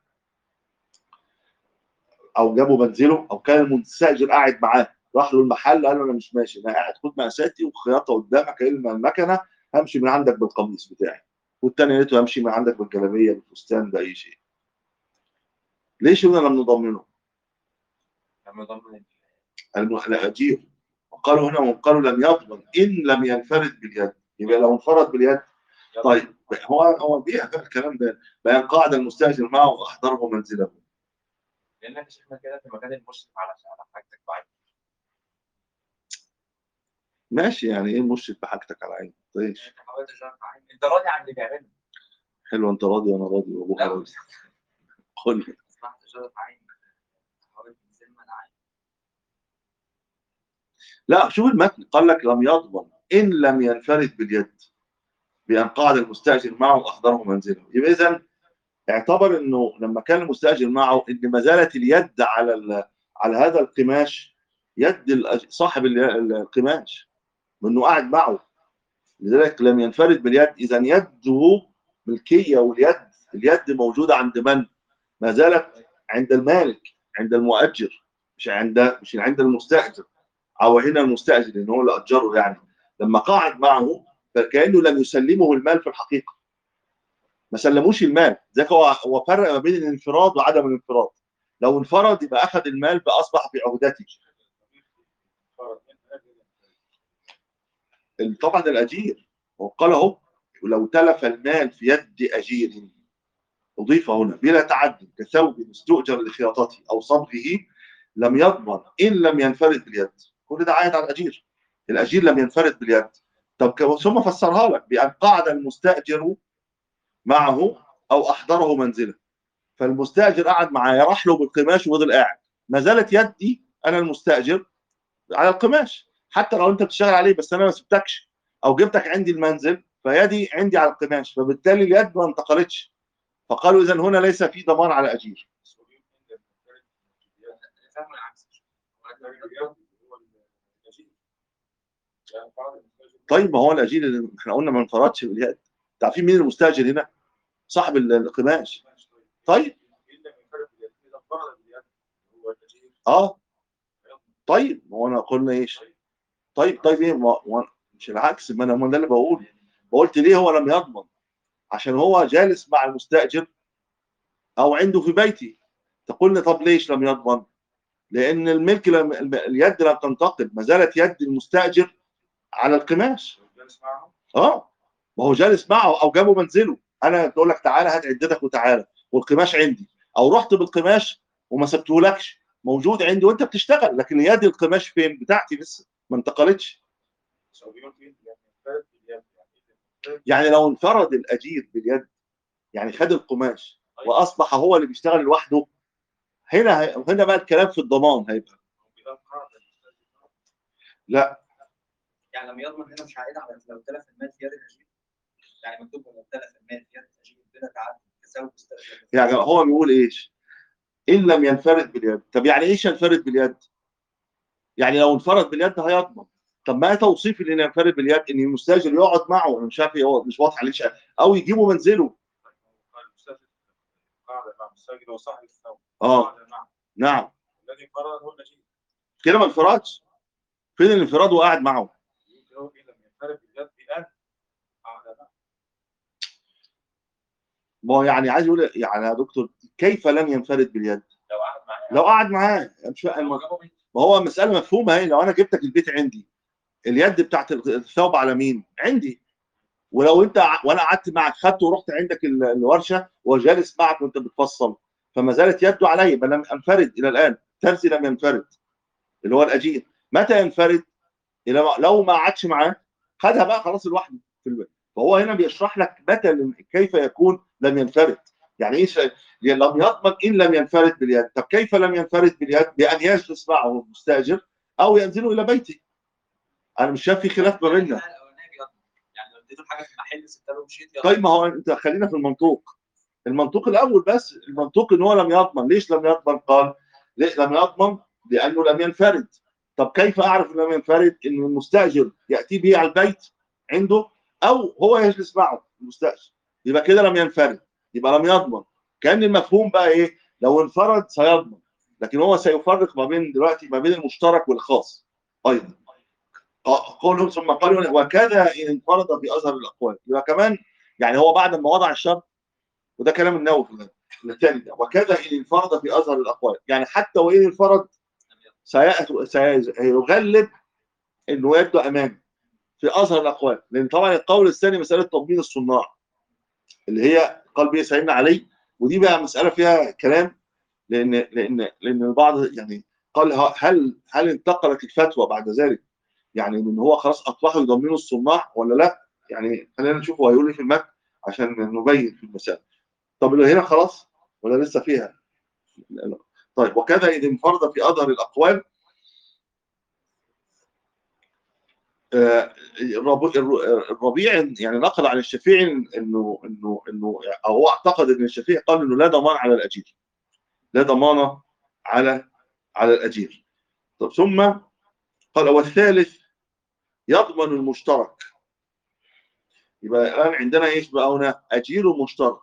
او جابه منزله او كان المستاجر قاعد معاه راح له المحل قال له انا مش ماشي انا قاعد خد مقاساتي وخياطه قدامك علم المكنه همشي من عندك بالقميص بتاعي والتاني قالت له همشي من عندك بالجلابيه بالفستان باي شيء ليش هنا لم نضمنه؟ لما ضمن الم- الاجير وقالوا هنا وقالوا لم يضمن ان لم ينفرد باليد يبقى لو انفرد باليد طيب هو هو بيها ده الكلام ده بيان قاعد المستاجر معه واحضره منزله لانك شفنا كده في مكان المشرف على على حاجتك بعد ماشي يعني ايه المشرف بحاجتك على عيني طيب حاولت اشرح معاك انت راضي عن اللي بيعمله حلو انت راضي وانا راضي وابوك لا راضي قول لي اصبحت اشرف عين حاولت تنزل من عين لا شوف المتن قال لك لم يضمن ان لم ينفرد باليد بان قعد المستاجر معه احضره منزله يبقى اذا اعتبر انه لما كان المستاجر معه ان ما زالت اليد على ال- على هذا القماش يد الأج- صاحب ال- القماش انه قاعد معه لذلك لم ينفرد باليد اذا يده ملكيه واليد اليد موجوده عند من؟ ما زالت عند المالك عند المؤجر مش عند مش عند المستاجر او هنا المستاجر لان هو اللي اجره يعني لما قعد معه فكانه لم يسلمه المال في الحقيقه ما سلموش المال ذاك هو هو فرق ما بين الانفراد وعدم الانفراد لو انفرد يبقى اخذ المال فاصبح في عهدته فرض من أجل طبعا الاجير وقال اهو لو تلف المال في يد اجير اضيف هنا بلا تعد كثوب استؤجر لخياطته او صبغه لم يضمن ان لم ينفرد باليد كل ده عائد على الاجير الاجير لم ينفرد باليد طب ك- ثم فسرها لك بان قعد المستاجر معه او احضره منزله فالمستاجر قعد معاه راح له بالقماش وفضل قاعد ما زالت يدي انا المستاجر على القماش حتى لو انت بتشتغل عليه بس انا ما سبتكش او جبتك عندي المنزل فيدي عندي على القماش فبالتالي اليد ما انتقلتش فقالوا اذا هنا ليس في ضمان على اجير فاهم العكس طيب ما هو الاجير اللي احنا قلنا ما انفردش باليد انت عارفين مين المستاجر هنا صاحب ال- القماش طيب اه طيب ما هو انا قلنا ايش طيب طيب ايه ما ما- مش العكس ما انا ما ده اللي بقول قلت ليه هو لم يضمن عشان هو جالس مع المستاجر او عنده في بيتي تقول لي طب ليش لم يضمن لان الملك لم الم- اليد لم تنتقل ما زالت يد المستاجر على القماش اه ما هو جالس معه او جابه منزله انا تقول لك تعالى هات عدتك وتعالى والقماش عندي او رحت بالقماش وما سبتهولكش موجود عندي وانت بتشتغل لكن يد القماش فين بتاعتي لسه ما انتقلتش يعني لو انفرد الاجير باليد يعني خد القماش واصبح هو اللي بيشتغل لوحده هنا هنا بقى الكلام في الضمان هيبقى يعني لما يضمن هنا مش عائد على لو تلف المال في يد الاجير يعني مكتوب لو تلف المال في يد الاجير بلا تعد كسبب مستأجر يعني هو بيقول ايش ان لم ينفرد باليد طب يعني ايش ينفرد باليد يعني لو انفرد باليد هيضمن طب ما توصيف ان ينفرد باليد ان المستاجر يقعد معه انا مش عارف هو مش واضح عليه شيء. او يجيبه منزله قاعدة مع المستاجر هو صاحب الثوب اه قاعدة معه نعم الذي فرض هو النجيب كده ما انفردش فين الانفراد وقاعد معه يمكن هو إن لم ينفرد باليد بأن قاعدة معه ما هو يعني عايز يقول يعني يا دكتور كيف لم ينفرد باليد لو قعد معاه لو قعد معاه مش فاهم لو جابه بيت ما هو مسألة مفهومة اهي لو انا جبتك البيت عندي اليد بتاعت الثوب على مين؟ عندي ولو انت ع- وانا قعدت معك خدته ورحت عندك ال- الورشه وجالس معك وانت بتفصل فما زالت يده علي يبقى لم انفرد الى الان ترسي لم ينفرد اللي هو الاجير متى ينفرد؟ إلى ما لو ما قعدش معاه خدها بقى خلاص لوحده في البيت فهو هنا بيشرح لك متى لم- كيف يكون لم ينفرد يعني ايش لم يضمن ان لم ينفرد باليد طب كيف لم ينفرد باليد؟ بان يجلس معه المستاجر او ينزل الى بيته انا مش شايف في خلاف ما بيننا الاولاني بيضمن يعني لو اديته الحاجه في محل سبتها له ومشيت يلا. طيب ما هو انت خلينا في المنطوق المنطوق الاول بس المنطوق ان هو لم يضمن ليش لم يضمن قال ليه لم يضمن لانه لم ينفرد طب كيف اعرف انه لم ينفرد ان المستاجر ياتي به على البيت عنده او هو يجلس معه المستاجر يبقى كده لم ينفرد يبقى لم يضمن كان المفهوم بقى ايه لو انفرد سيضمن لكن هو سيفرق ما بين دلوقتي ما بين المشترك والخاص ايضا قولهم ثم قالوا وكذا ان انفرد في اظهر الاقوال يبقى كمان يعني هو بعد ما وضع الشرط وده كلام النووي في الثاني ده وكذا ان انفرد في اظهر الاقوال يعني حتى وان انفرد سي- سيغلب انه يبدو امان في اظهر الاقوال لان طبعا القول الثاني مساله تضمين الصناع اللي هي قال به سيدنا علي ودي بقى مساله فيها كلام لان لان لان البعض يعني قال ه- هل هل انتقلت الفتوى بعد ذلك يعني ان هو خلاص اصبحوا يضمنوا الصناع ولا لا يعني خلينا نشوف هو هيقول ايه في المتن عشان نبين في المسائل طب اللي هنا خلاص ولا لسه فيها طيب وكذا اذا انفرد في اظهر الاقوال آه، الرب- الر- الربيع يعني نقل عن الشافعي انه انه انه او هو اعتقد ان الشافعي قال انه لا ضمان على الاجير لا ضمانه على على الاجير طب ثم قال والثالث يضمن المشترك يبقى الان عندنا ايش بقى هنا اجير مشترك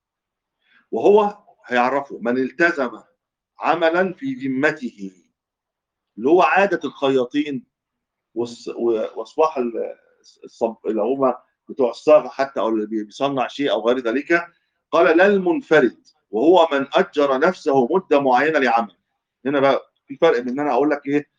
وهو هيعرفه من التزم عملا في ذمته اللي هو عاده الخياطين والص- واصباح ال- الصب اللي هم بتوع الصاغه حتى او اللي بيصنع شيء او غير ذلك قال لا المنفرد وهو من اجر نفسه مده معينه لعمل هنا بقى في فرق بين ان انا اقول لك ايه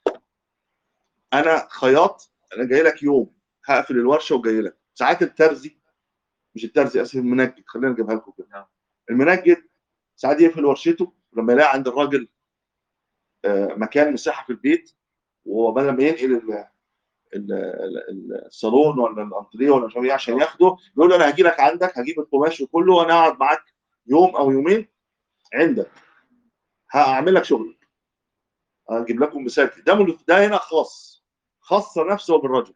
انا خياط انا جاي لك يوم هقفل الورشه وجاي لك ساعات الترزي مش الترزي اسف المنجد خلينا نجيبها لكم كده المنجد ساعات يقفل ورشته لما يلاقي عند الراجل آه، مكان مساحه في البيت وبدل ما ينقل ال- ال- ال- الصالون ولا الانتريه ولا مش عارف ايه عشان ياخده يقول له انا هجي لك عندك هجيب القماش كله وانا اقعد معاك يوم او يومين عندك هعمل لك شغل هجيب لكم مثال ده مل- ده هنا خاص خاص نفسه بالرجل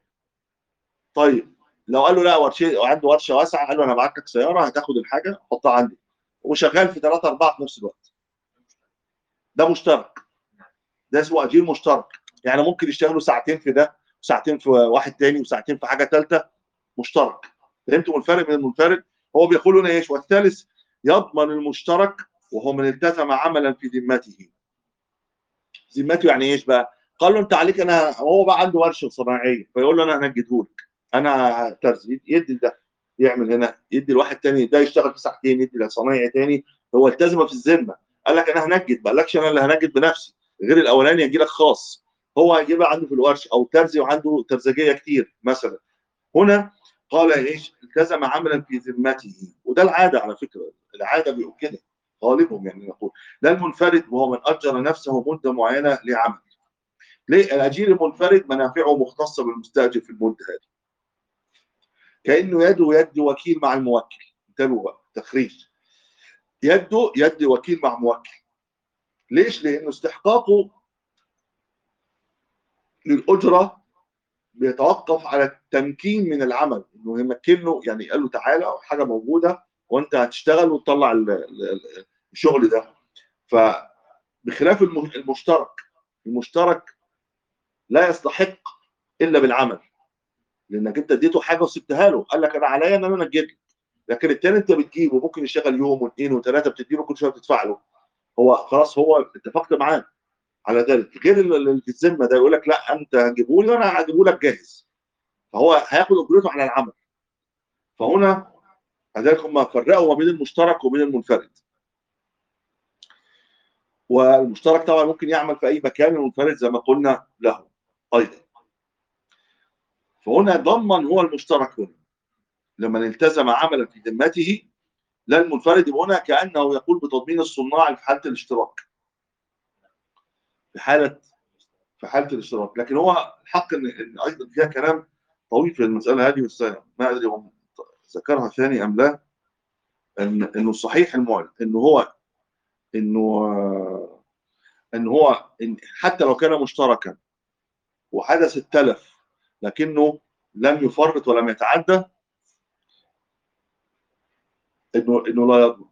طيب لو قال له لا ورشه عنده ورشه واسعه قال له انا هبعت لك سياره هتاخد الحاجه حطها عندي وشغال في ثلاثه اربعه في نفس الوقت ده مشترك ده اسمه اجير مشترك يعني ممكن يشتغلوا ساعتين في ده وساعتين في واحد تاني وساعتين في حاجه ثالثه مشترك فهمتوا الفرق بين المنفرد هو بيقول لنا ايش والثالث يضمن المشترك وهو من التزم عملا في ذمته ذمته يعني ايش بقى قال له انت عليك انا هو بقى عنده ورشه صناعيه فيقول له انا هنجده لك انا ترزي يدي ده يعمل هنا يدي الواحد تاني ده يشتغل في ساعتين يدي لصنايعي تاني هو التزم في الذمه قال لك انا هنجد ما قالكش انا اللي هنجد بنفسي غير الاولاني يجي لك خاص هو هيجيبها عنده في الورشه او ترزي وعنده ترزجيه كتير مثلا هنا قال ايش التزم عملا في ذمته وده العاده على فكره العاده بيقول كده غالبهم يعني نقول لا المنفرد وهو من اجر نفسه مده معينه لعمل ليه الاجير المنفرد منافعه مختصه بالمستاجر في المده هذه كانه يده يد وكيل مع الموكل انتبهوا بقى تخريج يده يد وكيل مع موكل ليش؟ لانه استحقاقه للاجره بيتوقف على التمكين من العمل انه يمكن له يعني قال له تعالى حاجه موجوده وانت هتشتغل وتطلع ال- ال- الشغل ده فبخلاف الم- المشترك المشترك لا يستحق الا بالعمل لانك انت اديته حاجه وسبتها له قال لك انا عليا ان انا انجد لك لكن التاني انت بتجيبه ممكن يشتغل يوم واثنين وثلاثه بتديله كل شويه بتدفع له هو خلاص هو اتفقت معاه على ذلك غير اللي في الذمه ده يقول لك لا انت هتجيبه لي وانا هجيبه لك جاهز فهو هياخد اجرته على العمل فهنا لذلك هم فرقوا ما بين المشترك وبين المنفرد والمشترك طبعا ممكن يعمل في اي مكان المنفرد زي ما قلنا له ايضا فهنا ضمن هو المشترك هنا لما التزم عملا في ذمته لا المنفرد يبقى هنا كانه يقول بتضمين الصناع في حاله الاشتراك في حاله في حاله الاشتراك لكن هو الحق ان إن ايضا فيها كلام طويل في المساله هذه بس ما ادري هو ذكرها ثاني ام لا ان انه صحيح المعلن انه هو انه آه، ان هو إن حتى لو كان مشتركا وحدث التلف لكنه لم يفرط ولم يتعدى انه انه لا يضمن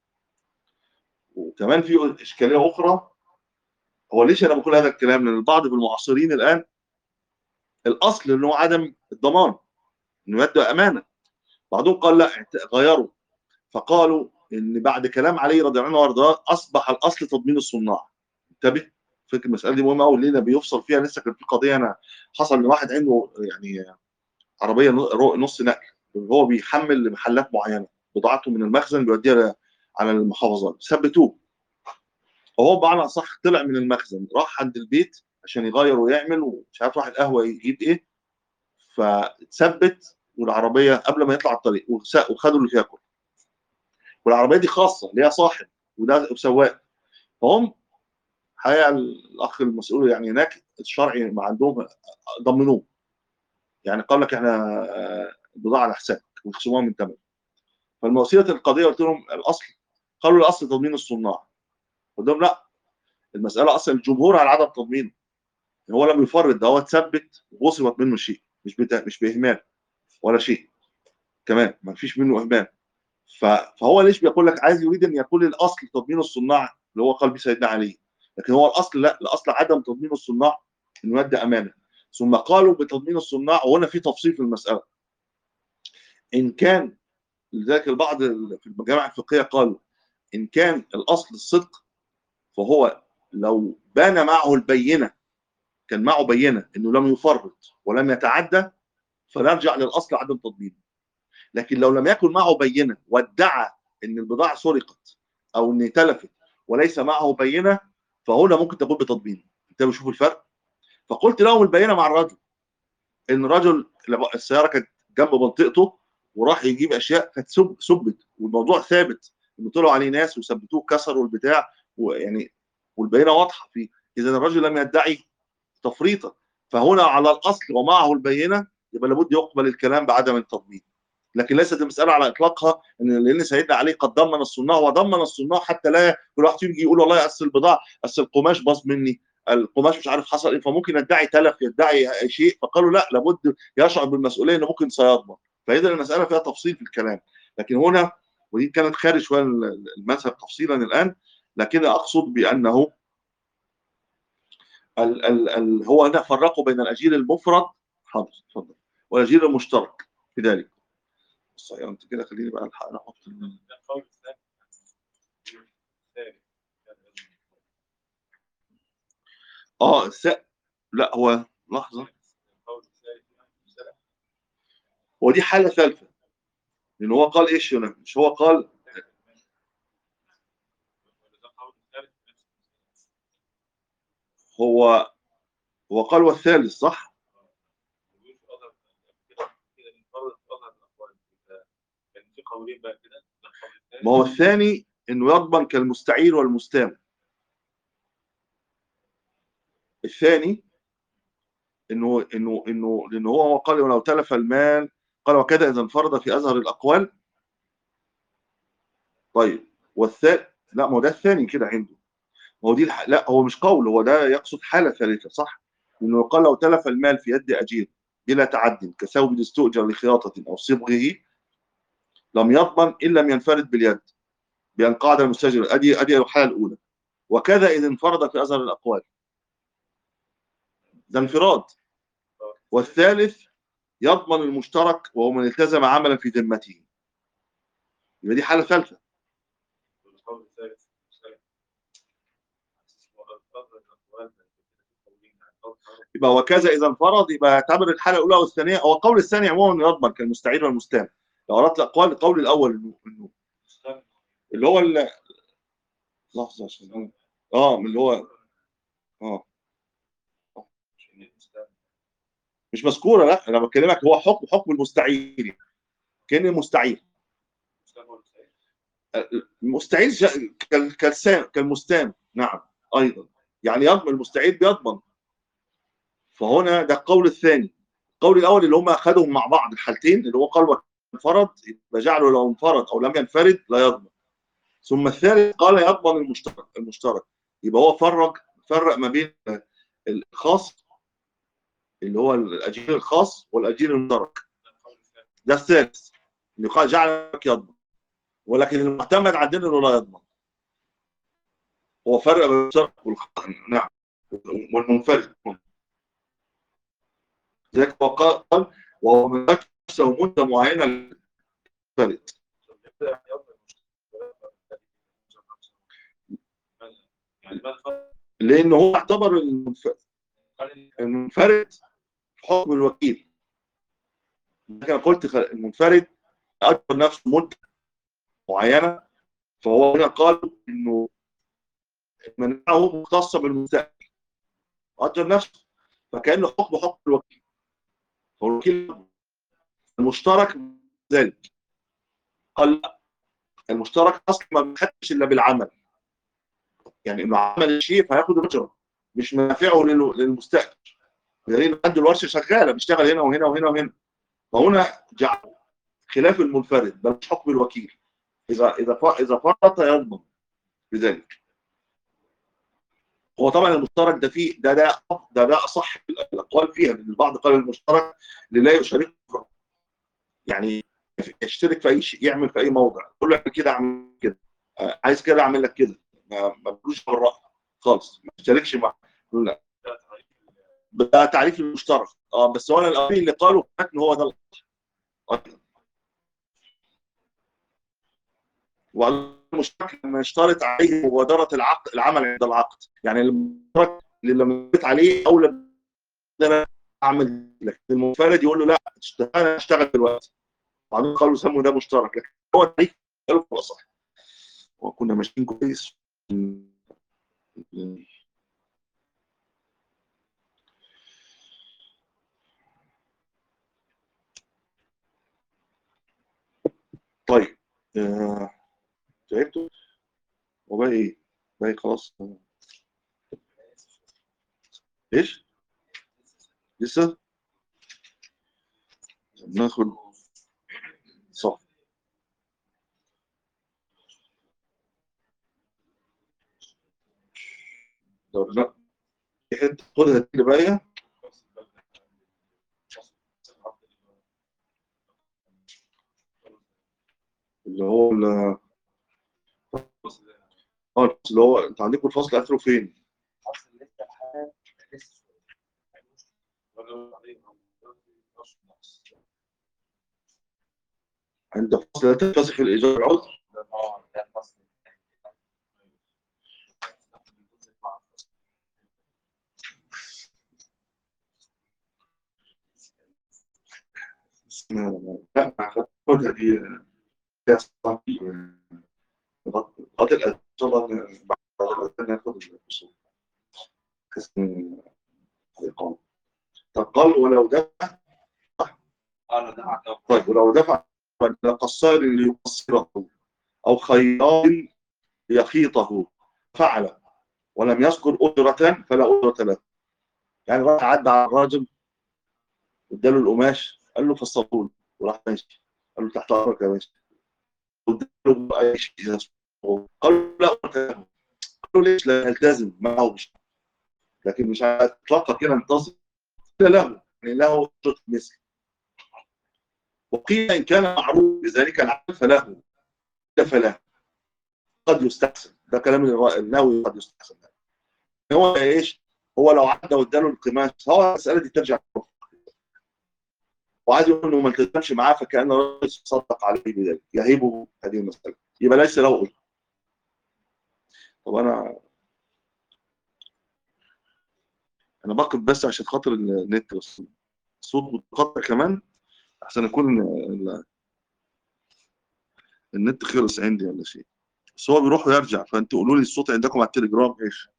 وكمان في اشكاليه اخرى هو ليش انا بقول هذا الكلام؟ لان البعض من المعاصرين الان الاصل انه عدم الضمان انه يدعو امانه بعضهم قال لا اعت- غيروا فقالوا ان بعد كلام علي رضي الله عنه وارضاه اصبح الاصل تضمين الصناع انتبه فكر المساله دي مهمه قوي لينا بيفصل فيها لسه كان في قضيه انا حصل لواحد عنده يعني عربيه ن- نص نقل هو بيحمل لمحلات معينه بضاعته من المخزن بيوديها على المحافظات ثبتوه وهو بمعنى اصح طلع من المخزن راح عند البيت عشان يغير ويعمل ومش عارف راح القهوه يجيب ايه فاتثبت والعربيه قبل ما يطلع الطريق وس- وخدوا اللي فيها كله والعربيه دي خاصه ليها صاحب وده سواق فهم حقيقه الاخ المسؤول يعني هناك الشرعي ما عندهم ضمنوه يعني قال لك احنا آه، بضاعه على حسابك ويخصموها من ثمن فالمواسية القضيه قلت لهم الاصل قالوا الاصل تضمين الصناع قلت لهم لا المساله اصلا الجمهور على عدم تضمينه هو لم يفرط ده هو اتثبت وغصبت منه شيء مش بتا... مش باهمال ولا شيء تمام ما فيش منه اهمال ف... فهو ليش بيقول لك عايز يريد ان يكون الاصل تضمين الصناع اللي هو قلب سيدنا علي لكن هو الاصل لا الاصل عدم تضمين الصناع انه يدي امانه ثم قالوا بتضمين الصناع وهنا في تفصيل في المساله ان كان لذلك البعض في المجامع الفقهيه قالوا ان كان الاصل الصدق فهو لو بان معه البينه كان معه بينه انه لم يفرط ولم يتعدى فنرجع للاصل عدم تضمينه لكن لو لم يكن معه بينه وادعى ان البضاعه سرقت او ان تلفت وليس معه بينه فهنا ممكن تقول بتضمين انت بتشوف الفرق فقلت لهم البينه مع الرجل ان الرجل السياره كانت جنب منطقته وراح يجيب اشياء كانت سب سبت والموضوع ثابت ان طلعوا عليه ناس وثبتوه كسروا البتاع ويعني والبينه واضحه فيه اذا الرجل لم يدعي تفريطا فهنا على الاصل ومعه البينه يبقى لابد يقبل الكلام بعدم التضمين لكن ليست المساله على اطلاقها ان لان سيدنا علي قد ضمن الصناع وضمن الصناع حتى لا كل واحد يجي يقول والله اصل البضاعه اصل القماش باظ مني القماش مش عارف حصل ايه فممكن يدعي تلف يدعي شيء فقالوا لا لابد يشعر بالمسؤوليه انه ممكن سيضمن فاذا المساله فيها تفصيل في الكلام لكن هنا ودي كانت خارج شويه المذهب تفصيلا الان لكن اقصد بانه ال ال ال هو هنا فرقوا بين الاجير المفرد حاضر اتفضل والاجير المشترك في ذلك صحيح انت كده خليني بقى الحق احط القول الثاني الثاني اه الس... لا هو لحظه القول الثالث هو دي حاله ثالثه لان هو قال ايش هنا مش هو قال هو هو قال والثالث صح قولين بقى كده ده القول الثالث. ما هو الثاني انه يضمن كالمستعير والمستام الثاني انه انه انه لانه هو قال ولو تلف المال قال وكذا اذا انفرد في ازهر الاقوال طيب والثالث لا ما هو ده الثاني كده عنده ما هو دي الح... لا هو مش قول هو ده يقصد حاله ثالثه صح؟ انه قال لو تلف المال في يد اجير بلا تعد كثوب استؤجر لخياطه او صبغه لم يضمن ان لم ينفرد باليد بان قاعده المستاجر ادي ادي الحاله الاولى وكذا اذا انفرد في ازهر الاقوال ده انفراد والثالث يضمن المشترك وهو من التزم عملا في ذمته يبقى دي حاله ثالثه القول الثالث الثالث. وأفضل الأقوال في قولين عن قول حرب يبقى وكذا اذا انفرد يبقى اعتبر الحاله الاولى والثانيه هو القول الثاني عموما يضمن كالمستعير والمستام لو اردت الاقوال القول الاول انه انه مستمع. اللي هو ال- لحظه عشان أنا- اه من اللي هو اه عشان المستمع. مش مذكوره لا انا بكلمك هو حكم حكم المستعير كان المستعير المستمع والسائل. المستعير جا- كال- كالسام كالمستام نعم ايضا يعني يضمن المستعير بيضمن فهنا ده القول الثاني القول الاول اللي هم اخذهم مع بعض الحالتين اللي هو قال انفرد يبقى جعله لو انفرد او لم ينفرد لا يضمن ثم الثالث قال يضمن المشترك المشترك يبقى هو فرق فرق ما بين الخاص اللي هو الاجير الخاص والاجير المشترك ده القول الثالث. ده الثالث اللي قال جعلك يضمن ولكن المعتمد عندنا انه لا يضمن هو فرق بين المشترك والخاص نعم والمنفرد ذلك هو قال وهو من نفسه مده معينه للمنفرد يعني يضمن المشترك. يعني ما الفرق لان هو اعتبر المنف- بين المنفرد في حكم الوكيل لكن أنا قلت خ- المنفرد اجر نفسه مده معينه فهو هنا قال انه منعه مختصه بالمستأجر اجر نفسه فكانه حكم حكم الوكيل فالوكيل المشترك ذلك قال لا المشترك اصلا ما بيحدش الا بالعمل يعني انه عمل الشيء فهياخد الاجره مش منافعه لل- للمستاجر بدليل عنده الورشه شغاله بيشتغل هنا وهنا وهنا وهنا فهنا جعل خلاف المنفرد بل مش حكم الوكيل اذا اذا ف- اذا فرط يضمن بذلك هو طبعا المشترك ده فيه ده ده ده ده اصح الاقوال اقوال فيها لان البعض قال المشترك اللي لا يشارك يعني يشترك في اي شيء يعمل في اي موضع يقول له اعمل كده اعمل كده آه، عايز كده اعمل لك كده ما ما بقولوش بالراي خالص ما اشتركش معاه يقول لا ده تعريف المشترك اه بس هو انا الاولين اللي قالوا ان هو ده الأصل. والمشترك لما يشترط عليه مبادره العقد العمل عند العقد يعني المشترك اللي لما جيت عليه اولى ان انا اعمل لكن المنفرد يقول له لا اشتغل انا اشتغل دلوقتي بعدين قالوا سموا ده مشترك لكن هو تعريف قالوا هو صح وكنا ماشيين كويس طيب آه، تعبتوا وباقي ايه؟ باقي خلاص ايش؟ لسه؟ ناخد صح طب لا في حته خدها دي اللي باقيه اللي هو ال- اه اللي هو انت عندكم الفصل اخره فين؟ اصل لسه الحال لسه عند فصل لا تنفسخ الايجار العذر اه ده الفصل لا خدها دي فيها صعب. غد الأذان إن شاء الله بعد الأذان ناخد الفصول بحيث إن الإقامة طب قال ولو دفع اه ده اعتقد طيب ولو دفع قصار ليقصره أو خياط ليخيطه فعل ولم يذكر أجرة فلا أجرة له يعني راح عدى على الراجل اداله القماش قال له فصلوا وراح ماشي قال له تحت امرك يا باشا اداله اي شيء قال له لا أجرة له. قال له ليش لا يلتزم معه مش لكن مش هتطلق كده انتصر قيل له يعني له أجرة مثل وقيل ان كان معروف بذلك العمل فله ده فله قد يستحسن ده كلام الرا- النووي قد يستحسن هو ايش هو لو عدى واداله القماش هو المساله دي ترجع وعايز يقول انه ما التزمش معاه فكان الرجل صدق عليه بذلك يهيبه هذه المساله يبقى ليس له اجر طب انا انا بقف بس عشان خاطر النت بس الصوت متقطع كمان احسن يكون ال- النت خلص عندي ولا شيء بس هو بيروح ويرجع فانت قولوا لي الصوت عندكم على التليجرام ايش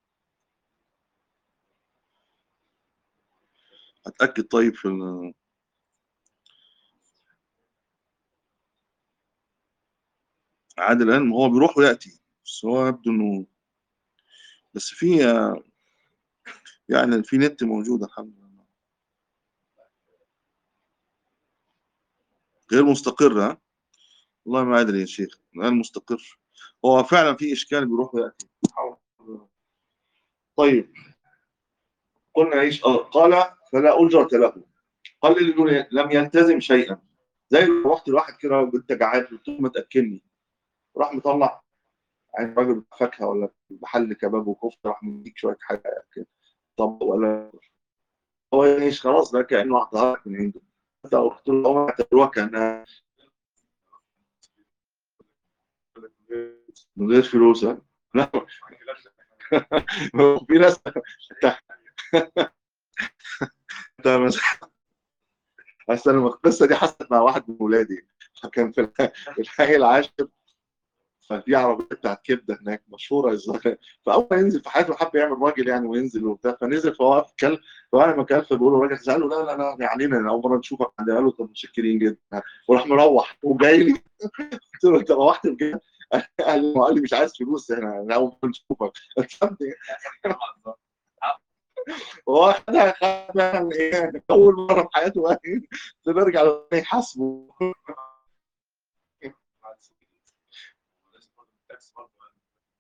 اتاكد طيب في ال- عادل الان ما هو بيروح وياتي بس هو يبدو انه بس في يعني في نت موجود الحمد لله غير مستقر ها والله ما ادري يا شيخ غير مستقر هو فعلا في اشكال بيروح وياتي طيب قلنا ايش آه، قال فلا اجره له قال اللي يقول لم يلتزم شيئا زي لو رحت لواحد كده وانت جعان قلت له ما تاكلني راح مطلع يعني راجل بتاع فاكهه ولا محل كباب وكفته راح مديك شويه حاجه كده طب ولا هو ايش خلاص ده كانه اعطاها لك من عنده انت قلت له هم اعتبروها كانها من غير فلوس ها؟ لا في ناس انت مثلا اصل أنا القصه دي حصلت مع واحد من ولادي فكان في الح- في الحي العاشر ففي عربيه بتاعت كبده هناك مشهوره الظاهر فاول ما ينزل في حياته حب يعمل راجل يعني وينزل وبتاع فنزل فوقف كلب فانا ما كان فبيقول له الراجل ساله لا لا لا يعني انا اول مره نشوفك عندي قال له طب متشكرين جدا وراح مروح وجاي لي قلت له انت روحت بجد قال لي قال لي مش عايز فلوس احنا أنا اول مره نشوفك فهمت هو خدها خدها يعني ايه اول مره في حياته بقى إيه، نرجع يحاسبه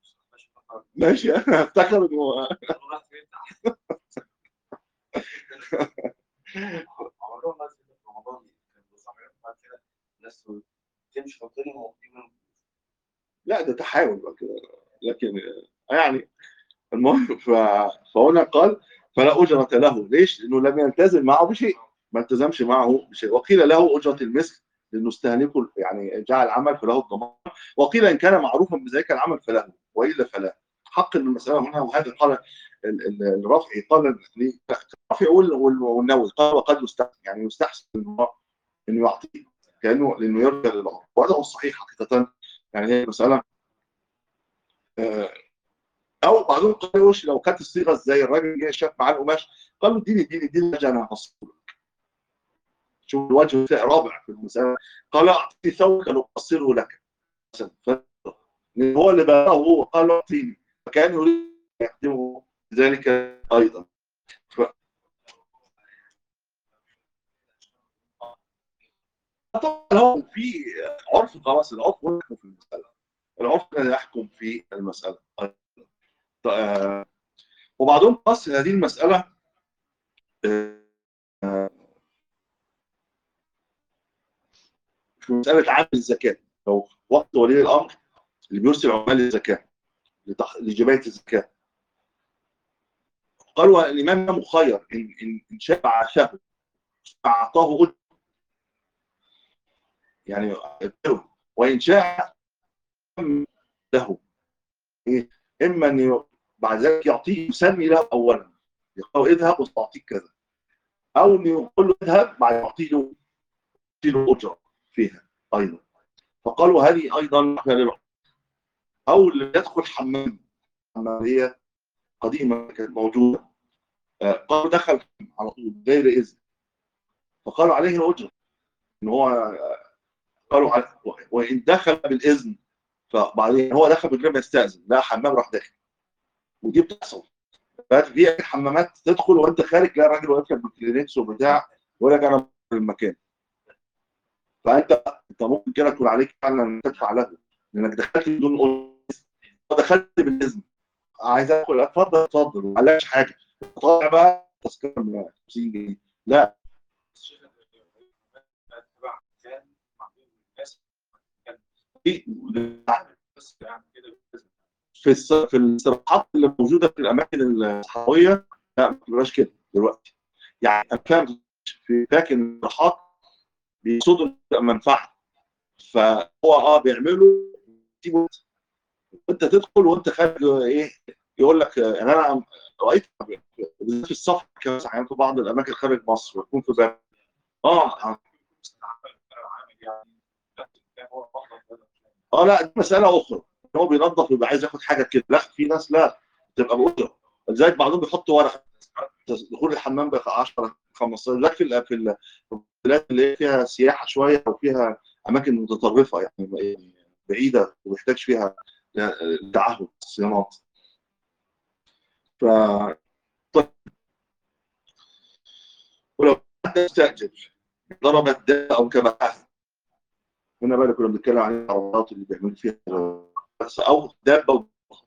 ماشي انا افتكر انه تتحاول بقى كده لكن آه، يعني المهم ف... فهنا قال فلا أجرة له ليش؟ لأنه لم يلتزم معه بشيء ما التزمش معه بشيء وقيل له أجرة المثل لأنه استهلكه يعني جعل العمل فله الضمان وقيل إن كان معروفا بذلك العمل فله وإلا فلا حق المسألة هنا وهذا قال ال- ال- الرافعي قال ليه؟ الرافعي وال- وال- والنووي قال وقد يستحسن يعني يستحسن إنه إنه يعطيه كأنه لأنه يرجع للأمر وهذا هو الصحيح حقيقة يعني هي مسألة آه، او بعضهم قالوا وش لو كانت الصيغه ازاي الراجل جه شاف معاه القماش قال له اديني اديني اديني الوجه انا هفصله لك شوف الوجه رابع في المساله قال اعطيني ثوبك نقصره لك مثلا ف- هو اللي بقى هو قال له اعطيني فكان يريد أن يخدمه ذلك ايضا ف... طبعا هو في عرف خلاص العرف هو يحكم في المساله العرف كان يحكم في المساله آه، وبعضهم قص هذه المسألة آه، في مسألة عامل الزكاة لو وقت ولي الأمر اللي بيرسل عمال الزكاة لتح- لجمعية الزكاة قالوا الإمام مخير إن إن إن شاء عاشه أعطاه أجر يعني أجره. وإن شاء له إيه؟ إما أن ي- بعد ذلك يعطيه يسمي له أولا يقول اذهب وسأعطيك كذا أو أن يقول له اذهب بعد يعطيه له يعطيه له أجرة فيها أيضا فقالوا هذه أيضا مثل للعرف. أو اللي يدخل حمام حمامية قديمة كانت موجودة آه، قالوا دخل على طول غير إذن فقالوا عليه الأجرة إن هو آه، قالوا على- وإن دخل بالإذن فبعدين هو دخل من غير ما يستأذن لا حمام راح داخل ودي بتحصل في حمامات تدخل وانت خارج تلاقي الراجل واقف لك بالكلينكس وبتاع يقول لك انا في المكان فانت انت ممكن كده تكون عليك فعلا ان تدفع له لانك دخلت بدون اذن دخلت بالاذن عايز ادخل اتفضل اتفضل ما قالكش حاجه طالع بقى تذكره من 50 جنيه لا في بس يعني كده في الس- في الاستراحات اللي موجوده في الاماكن الصحراويه لا ما بتبقاش كده دلوقتي يعني انا فاهم في فاكر الاستراحات بيقصدوا منفعه فهو اه بيعملوا يسيبوا انت تدخل وانت خارج ايه يقول لك آه، يعني انا رايت بالذات في السفر كمان يعني في بعض الاماكن خارج مصر ويكون في باب اه اه لا دي مساله اخرى هو بينظف ويبقى عايز ياخد حاجه كده لا في ناس لا تبقى بأجرة لذلك بعضهم بيحطوا ورقه دخول الحمام ب 10 15 لكن في ال- في ال- في البلاد اللي هي فيها سياحه شويه او فيها اماكن متطرفه يعني بعيده ومحتاج فيها تعهد صيانات ف طيب. ولو حد يستأجر ضرب الدابة أو كبحها هنا بقى اللي كنا بنتكلم عن العرضات اللي بيعملوا فيها بس أو دابة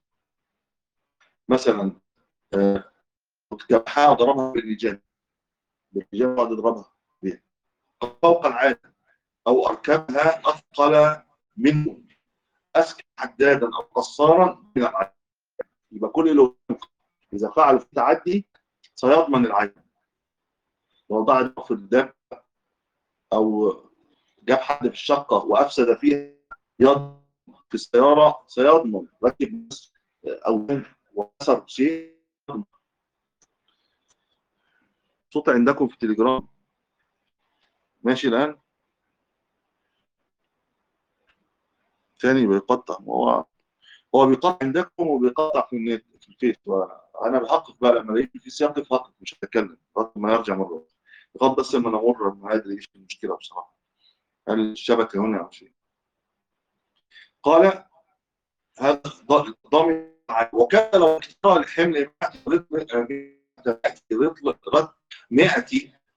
مثلا آه، كبحها وضربها باللجان باللجان بعد يضربها بيها فوق العادة أو أركبها أثقل منه أسكن حدادا أو قصارا من العادة يبقى كل له إذا فعل في تعدي سيضمن العين لو ضاع في الدابة أو جاب حد في الشقة وأفسد فيها يضمن في السيارة سيضمن ركب بس أو وكسر شيء صوت عندكم في التليجرام ماشي الآن ثاني بيقطع هو هو بيقطع عندكم وبيقطع في النت في الفيس وانا بحقق بقى لما الاقي في سياق بحقق مش هتكلم لغايه ما يرجع مره لغايه بس لما نمر ما ادري ايش المشكله بصراحه هل الشبكه هنا او شيء قال هذا ضامن وكان لو اكترى الحمل 100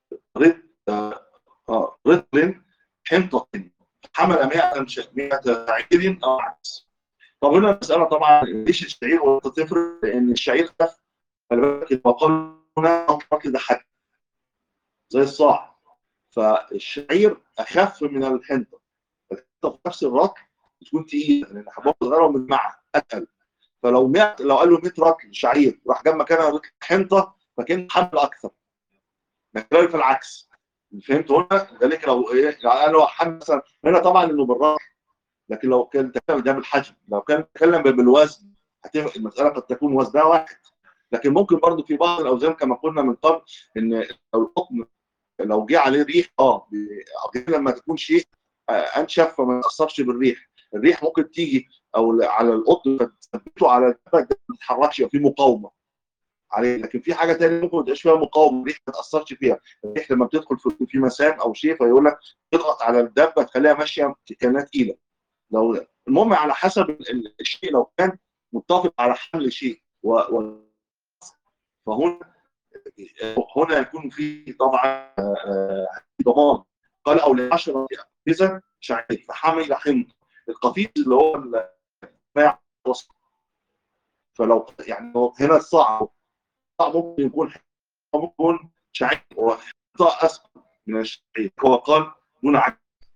رطل حنطة حمل 100 100 شعير او عكس طب هنا المسألة طبعا ليش الشعير وتفرق لأن الشعير خف خلي بالك المقال هنا الرطل ده حد زي الصاع فالشعير أخف من الحنطة الحنطة في نفس الرطل تكون تقيله لان حبوب صغيره ومجمعه اتقل فلو 100 لو قالوا 100 رطل شعير راح جاب مكانها رطل حنطه فكان حمل اكثر لكن في العكس فهمت هنا ذلك لو ايه يعني لو حمل مثلا هنا طبعا انه بالراحه لكن لو كان تكلم ده بالحجم لو كان تكلم بالوزن هتبقى المساله قد تكون وزنها واحد لكن ممكن برضو في بعض الاوزان كما قلنا من قبل ان لو الحكم لو جه عليه ريح اه ب- لما تكون شيء آه، انشف فما يتاثرش بالريح الريح ممكن تيجي او على القطن فتثبته على الجبل ده ما تتحركش يبقى في مقاومه عليه لكن في حاجه ثانيه ممكن ما تبقاش فيها مقاومه الريح ما تاثرش فيها الريح لما بتدخل في في مسام او شيء فيقول لك تضغط على الدبه تخليها ماشيه كانها تقيله لو المهم على حسب ال- ال- الشيء لو كان متفق على حمل شيء و... و... فهنا هنا يكون في طبعا آه، ضمان قال او لعشرة اذا شعير فحمل حمض القفيز اللي هو الباع وسط فلو يعني هو هنا الصعب الصعب ممكن يكون ممكن يكون شعير وحنطة اسفل من الشعير هو قال دون عكس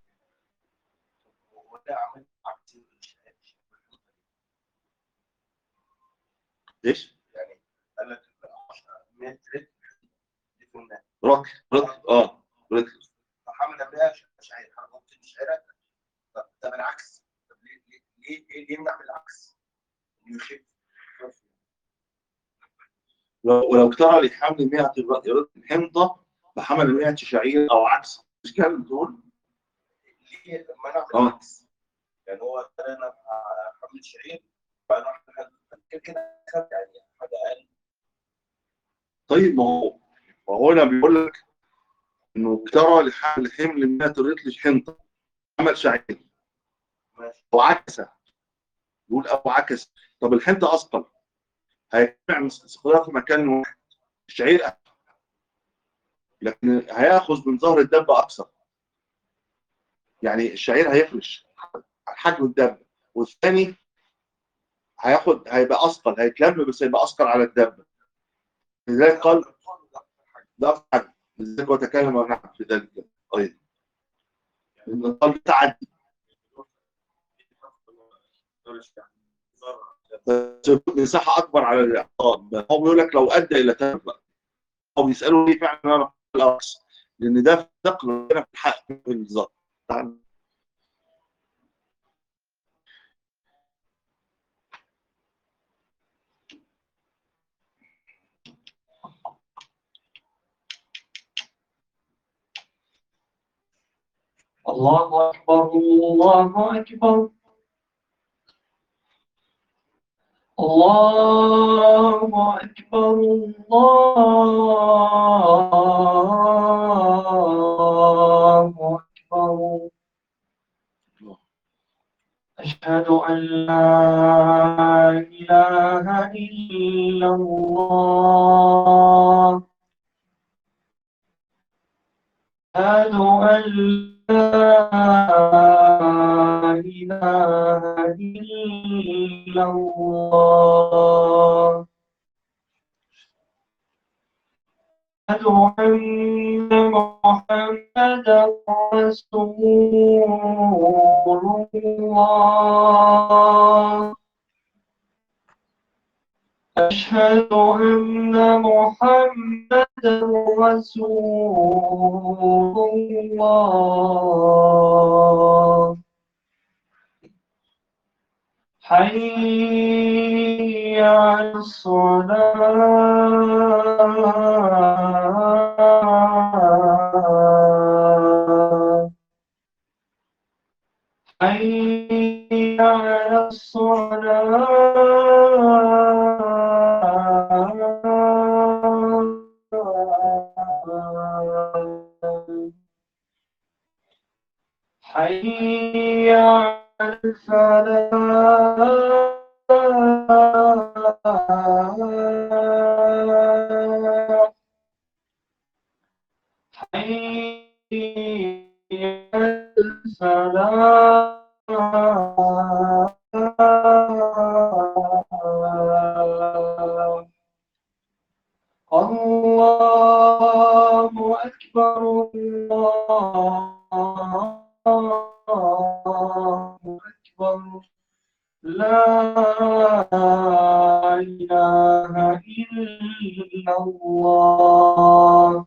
وده عمل عكس الشهادة. ايش؟ يعني قال لك 100 رتل دي في الماء رطل رطل اه رطل فحمل بها شعير حركت الشعيرة طب ده بالعكس طب ليه ليه ليه ليه يمنع بالعكس؟ انه يخف لو ولو ترى لحمل 100 رطل حنطة فحمل 100 شعير او عكس مش كده بتقول؟ ليه منع اه بالعكس؟ يعني هو انا حمل شعير فانا كده كده خف يعني حاجه اقل طيب ما هو ما هو هنا بيقول لك انه ترى لحمل حمل 100 رطل حنطة عمل شعير ماشي او عكسه يقول او عكس طب الحنطة اثقل هيجمع استقرار في مكان واحد الشعير أقل. لكن هياخذ من ظهر الدبة اكثر يعني الشعير هيفرش على حجم الدبة والثاني هياخد هيبقى اثقل هيتلم بس هيبقى اثقل على الدبة لذلك قال ده أكثر حجم لذلك هو تكلم عن في ذلك ايضا لأن قال تعدي بس مساحه اكبر على الاعطاء هو بيقول لك لو ادى الى تلف بقى هو بيسالوا ليه فعلا انا بقول الاقصى لان ده في نقل هنا في الحق بالظبط تعال. الله أكبر الله أكبر الله أكبر الله أكبر أشهد أن لا إله إلا الله أشهد أن لا إله إلا الله أشهد أن محمدا رسول الله أشهد أن محمدا رسول الله حي على الصلاة حي على الصلاة حي على الفلاح حي على الفلاح الله أكبر الله أكبر الله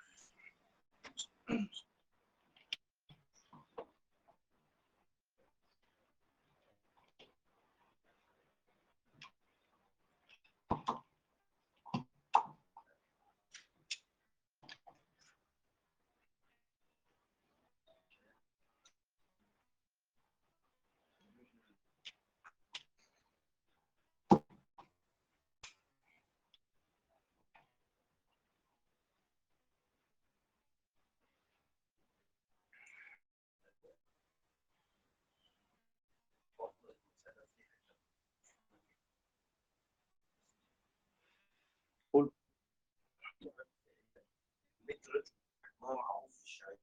متر ما معروف في الشعير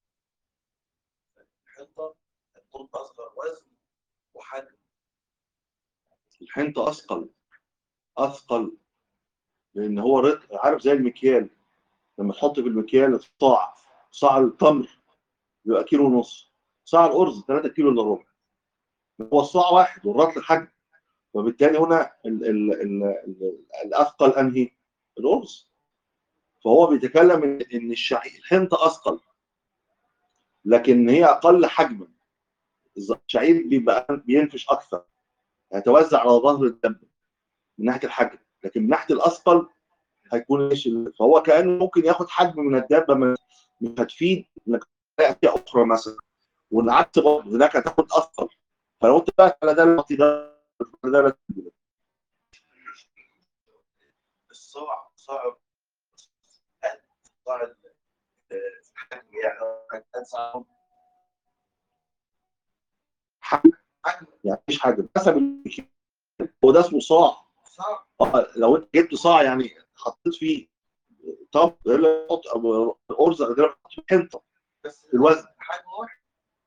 الحنطة الطول أصغر وزن وحجم الحنطة أثقل أثقل لأن هو رق عارف زي المكيال لما تحط في المكيال صاع صاع التمر بيبقى كيلو ونص صاع الأرز 3 كيلو إلا ربع هو الصاع واحد والرطل حجم وبالتالي هنا ال ال ال ال الأثقل أنهي؟ الأرز فهو بيتكلم إن إن الشعير الحنطة أثقل لكن هي أقل حجما الشعير بيبقى بينفش أكثر هيتوزع على ظهر الدم من ناحيه الحجم لكن من ناحيه الاثقل هيكون ايش ال- فهو كانه ممكن ياخد حجم من الدابه ما- مش هتفيد انك تلاقي فيها اخرى مثلا والعكس برضه هناك هتاخد اثقل فلو انت بقى على ده الوقت ده ده لا تجيبه. الصاع صاع قد صاع ال- الحجم يعني قد صاع حجم حجم يعني مفيش حجم حسب المكيال. هو ده اسمه صاع صاع آه، لو انت جبت صاع يعني حطيت فيه طب غير تحط ارز غير تحط فيه حنطه بس الوزن حجم واحد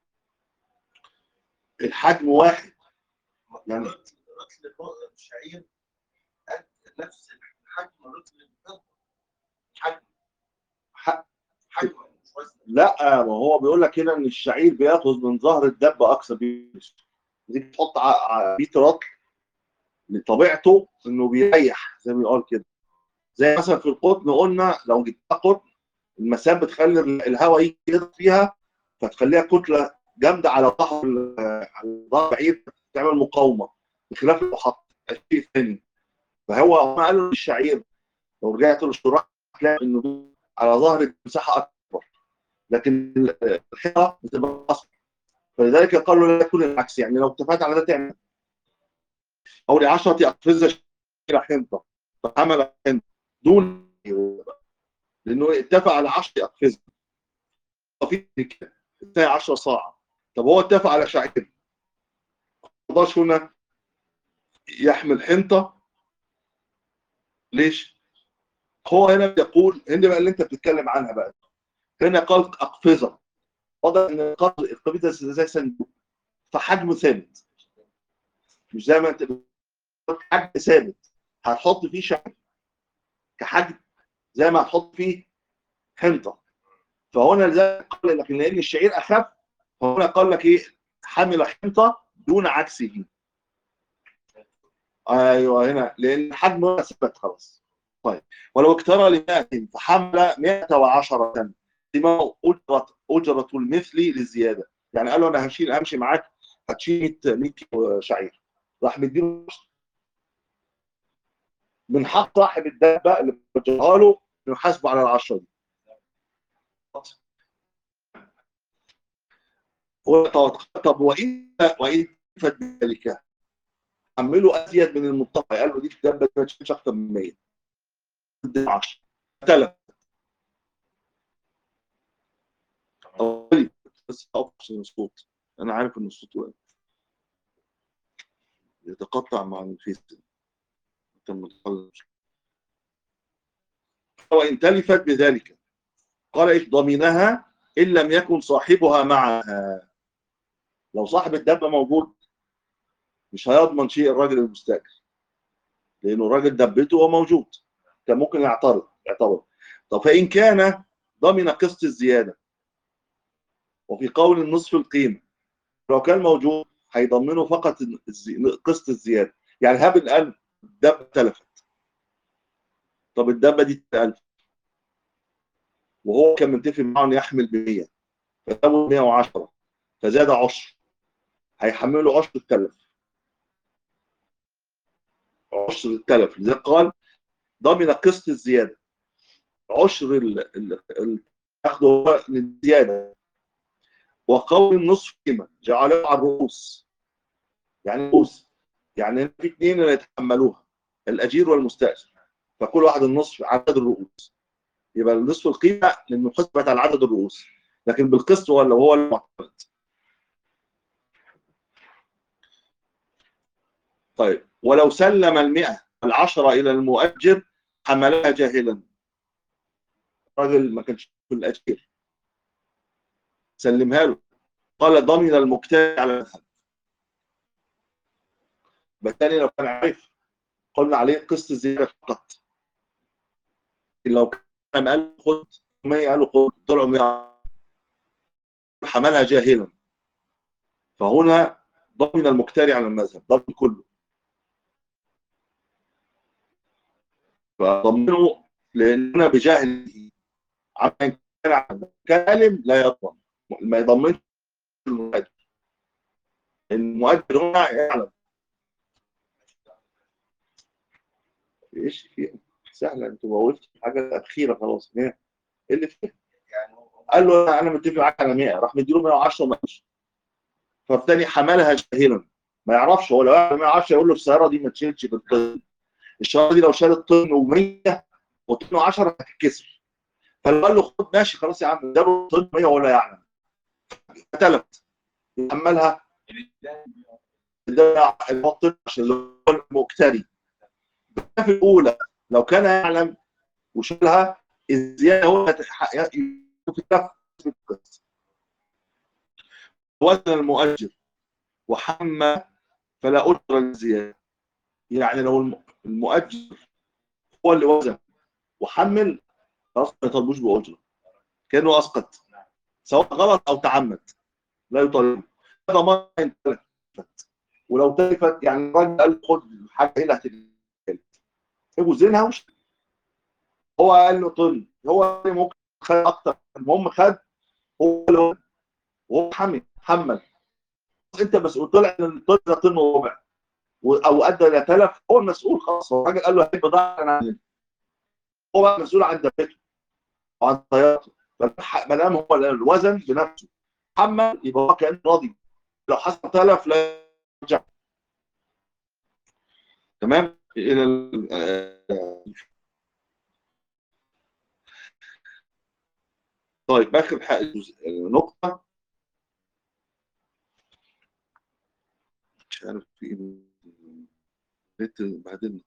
الحجم واحد يعني- رطل رطل الشعير قد نفس حجم رطل الفضة حجم ح- حجم مش وزن لا ما هو بيقول لك هنا ان الشعير بياخذ من ظهر الدبه اكثر بيجي تحط ع- ع- بيت رطل لطبيعته انه بيريح زي ما بيقول كده زي مثلا في القطن قلنا لو جبتها قطن المسام بتخلي ال- الهواء يجي يضغط فيها فتخليها كتله جامده على ظهر ال- على ظهر البعير تعمل مقاومه بخلاف لو حط شيء ثاني فهو هم قالوا إن الشعير لو رجعت للشراح هتلاقي انه على ظهر المساحه اكبر لكن الحيطه بتبقى اصغر فلذلك قالوا لا يكون العكس يعني لو اتفقت على ده تعمل حوالي 10 اقفزه شكل حنطه فعمل حنطه دون لانه اتفق على 10 اقفزه في كده الثاني 10 صاع طب هو اتفق على شعير ما رضاش هنا يحمل حنطه ليش؟ هو هنا بيقول هنا بقى اللي انت بتتكلم عنها بقى هنا قال اقفزه واضح ان القفز- القفزه زي صندوق فحجمه ثابت مش زي ما انت بتقول حجم ثابت هتحط فيه شعر كحجم زي ما هتحط فيه حنطه فهنا لذلك قال لك لان الشعير اخف فهنا قال لك ايه حمل حنطه دون عكسه ايوه هنا لان حجمه ثبت خلاص طيب ولو اكترى لمائة فحمل 110 لما اجرت اجره المثل للزياده يعني قال له انا هشيل امشي معاك هتشيل 100 100 كيلو شعير راح مديله من حق صاحب الدابه اللي بتجرها له انه يحاسبه على العشره دي هو طب وإن وإن فات ذلك حمله أزيد من المتفق قال له دي الدابة ما تشيلش أكتر من 100 ادي 10 تلف طيب بس أقص الصوت أنا عارف إن الصوت واقف يتقطع مع الفيس أنت متخلص وإن تلفت بذلك قال إيش ضمنها إن لم يكن صاحبها معها لو صاحب الدابة موجود مش هيضمن شيء الراجل المستاجر لأنه الراجل دبته هو موجود كان ممكن يعترض يعترض طب فإن كان ضمن قسط الزيادة وفي قول النصف القيمة لو كان موجود هيضمنه فقط الزي- قسط الزيادة يعني هاب الآن الدابة تلفت طب الدابه دي 1000 وهو كان متفق معاه انه يحمل ب 100 فجابوا 110 فزاد عشر هيحملوا عشر التلف عشر التلف لذلك قال ضمن قسط الزياده عشر ال- ال- ال- اخذه هو للزياده وقول النصف قيمه جعلوه على الرؤوس يعني رؤوس يعني في اثنين اللي يتحملوها الاجير والمستاجر فكل واحد النصف عدد الرؤوس يبقى النصف القيمه لانه حسبت على عدد الرؤوس لكن بالقسط ولا هو المعتمد طيب ولو سلم المئة العشرة إلى المؤجر حملها جاهلا الراجل ما كانش في الأجير سلمها له قال ضمن المبتدع على المذهب بالتالي لو كان عارف قلنا عليه قسط الزيادة فقط لو كان قال له خد 100 قال له خد طلعوا 100 حملها جاهلا فهنا ضمن المكتري على المذهب ضمن كله فضمنه لاننا بجهله عما كان عالم. كالم لا يضمن ما يضمنش المؤجر المؤجر هنا يعلم ايش في سهله انت قلت حاجه اخيره خلاص ايه اللي فيه يعني هو قال له انا متفق معاك على 100 راح مديله 110 وما قالش فالتاني حملها جاهلا ما يعرفش هو لو يعرف 110 يقول له السياره دي ما تشيلش بالطن السياره دي لو شالت طن و100 وطن 10 هتتكسر فلو قال له خد ماشي خلاص يا عم ده له طن 100 ولا يعلم اتلفت يحملها ده الطن عشان اللي هو المقتري في الاولى لو كان يعلم وشالها الزياده هو يتلف وزن المؤجر وحمى فلا أجر للزيادة يعني لو الم- المؤجر هو اللي وزن وحمل خلاص ما يطالبوش بأجرة كأنه أسقط سواء غلط أو تعمد لا يطالب هذا ما تلفت ولو تلفت يعني الراجل قال خد حاجة هنا هتتلف وزنها وش هو قال له طن هو ممكن خد أكتر المهم خد هو اللي وزن. وهو حمل حمل انت مسؤول طلع ان الطن ده طن وربع و- او ادى الى تلف هو المسؤول خلاص هو الراجل قال له هي بضاعه انا عاملها. هو بقى مسؤول عن دفته وعن طيارته فالح- ما دام هو الوزن بنفسه حمل يبقى هو كان راضي لو حصل تلف لا يرجع تمام الى ال- آه، طيب اخر حاجه نقطه مش عارف في ايه النت بهدلنا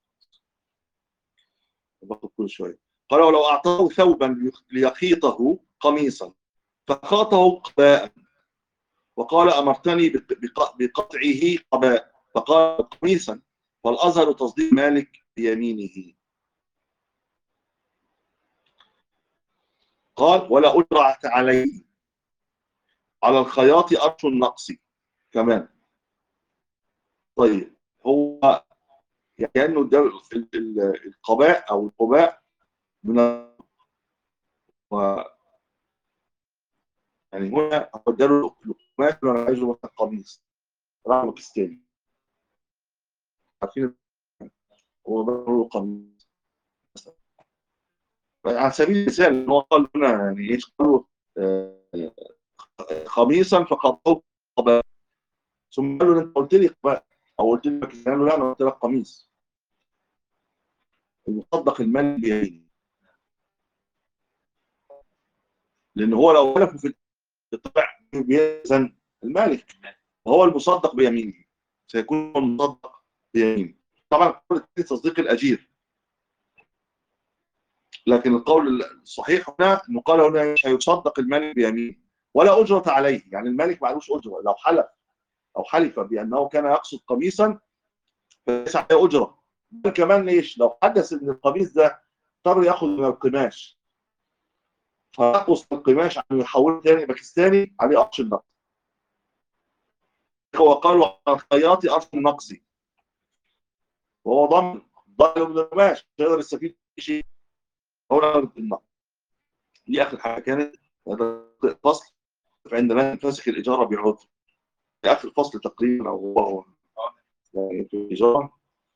باخد كل شويه قال ولو اعطاه ثوبا ليخيطه قميصا فخاطه قباء وقال امرتني بق- بق- بقطعه قباء فقال قميصا فالازهر تصديق مالك بيمينه قال ولا اجرة عليه على الخياط ارش النقص كمان طيب هو يعني كانه ده ال- ال- القباء او القباء من ال- و يعني هنا هو اداله القماش اللي انا عايزه مثلا قميص راح باكستاني عارفين هو اداله قميص مثلا. على سبيل المثال ان هو قال هنا يعني ايش قالوا آه، خميصا فقطعه قباء ثم قال له انت قلت لي قباء او قلت لي باكستاني قال له لا انا قلت لك قميص المصدق المال بيمينه لان هو لو خلفه في الطبع بيزن المالك وهو المصدق بيمينه سيكون هو المصدق بيمينه طبعا القول الثاني تصديق الاجير لكن القول الصحيح هنا انه قال هنا مش هيصدق المالك بيمينه ولا اجره عليه يعني المالك معلوش اجره لو حلف او حلف بانه كان يقصد قميصا فليس عليه اجره بل كمان ليش لو حدث ان القميص ده اضطر ياخذ من القماش فيقص القماش عن يحوله تاني باكستاني عليه قرش النقص وقالوا على الخياط قرش النقصي وهو ضمن ضمن من القماش مش هيقدر يستفيد شيء هنا النقد دي اخر حاجه كانت هذا فصل عندما فاسخ الاجاره بعذر في اخر فصل تقريبا او هو يعني في الاجاره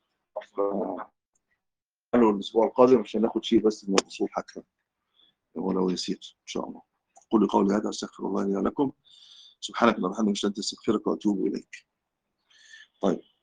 قالوا الاسبوع القادم عشان ناخد شيء بس من الاصول حتى ولو يسير ان شاء الله قولوا قولي هذا استغفر الله لي ولكم سبحانك اللهم وبحمدك اشهد ان لا اله الا انت استغفرك واتوب اليك طيب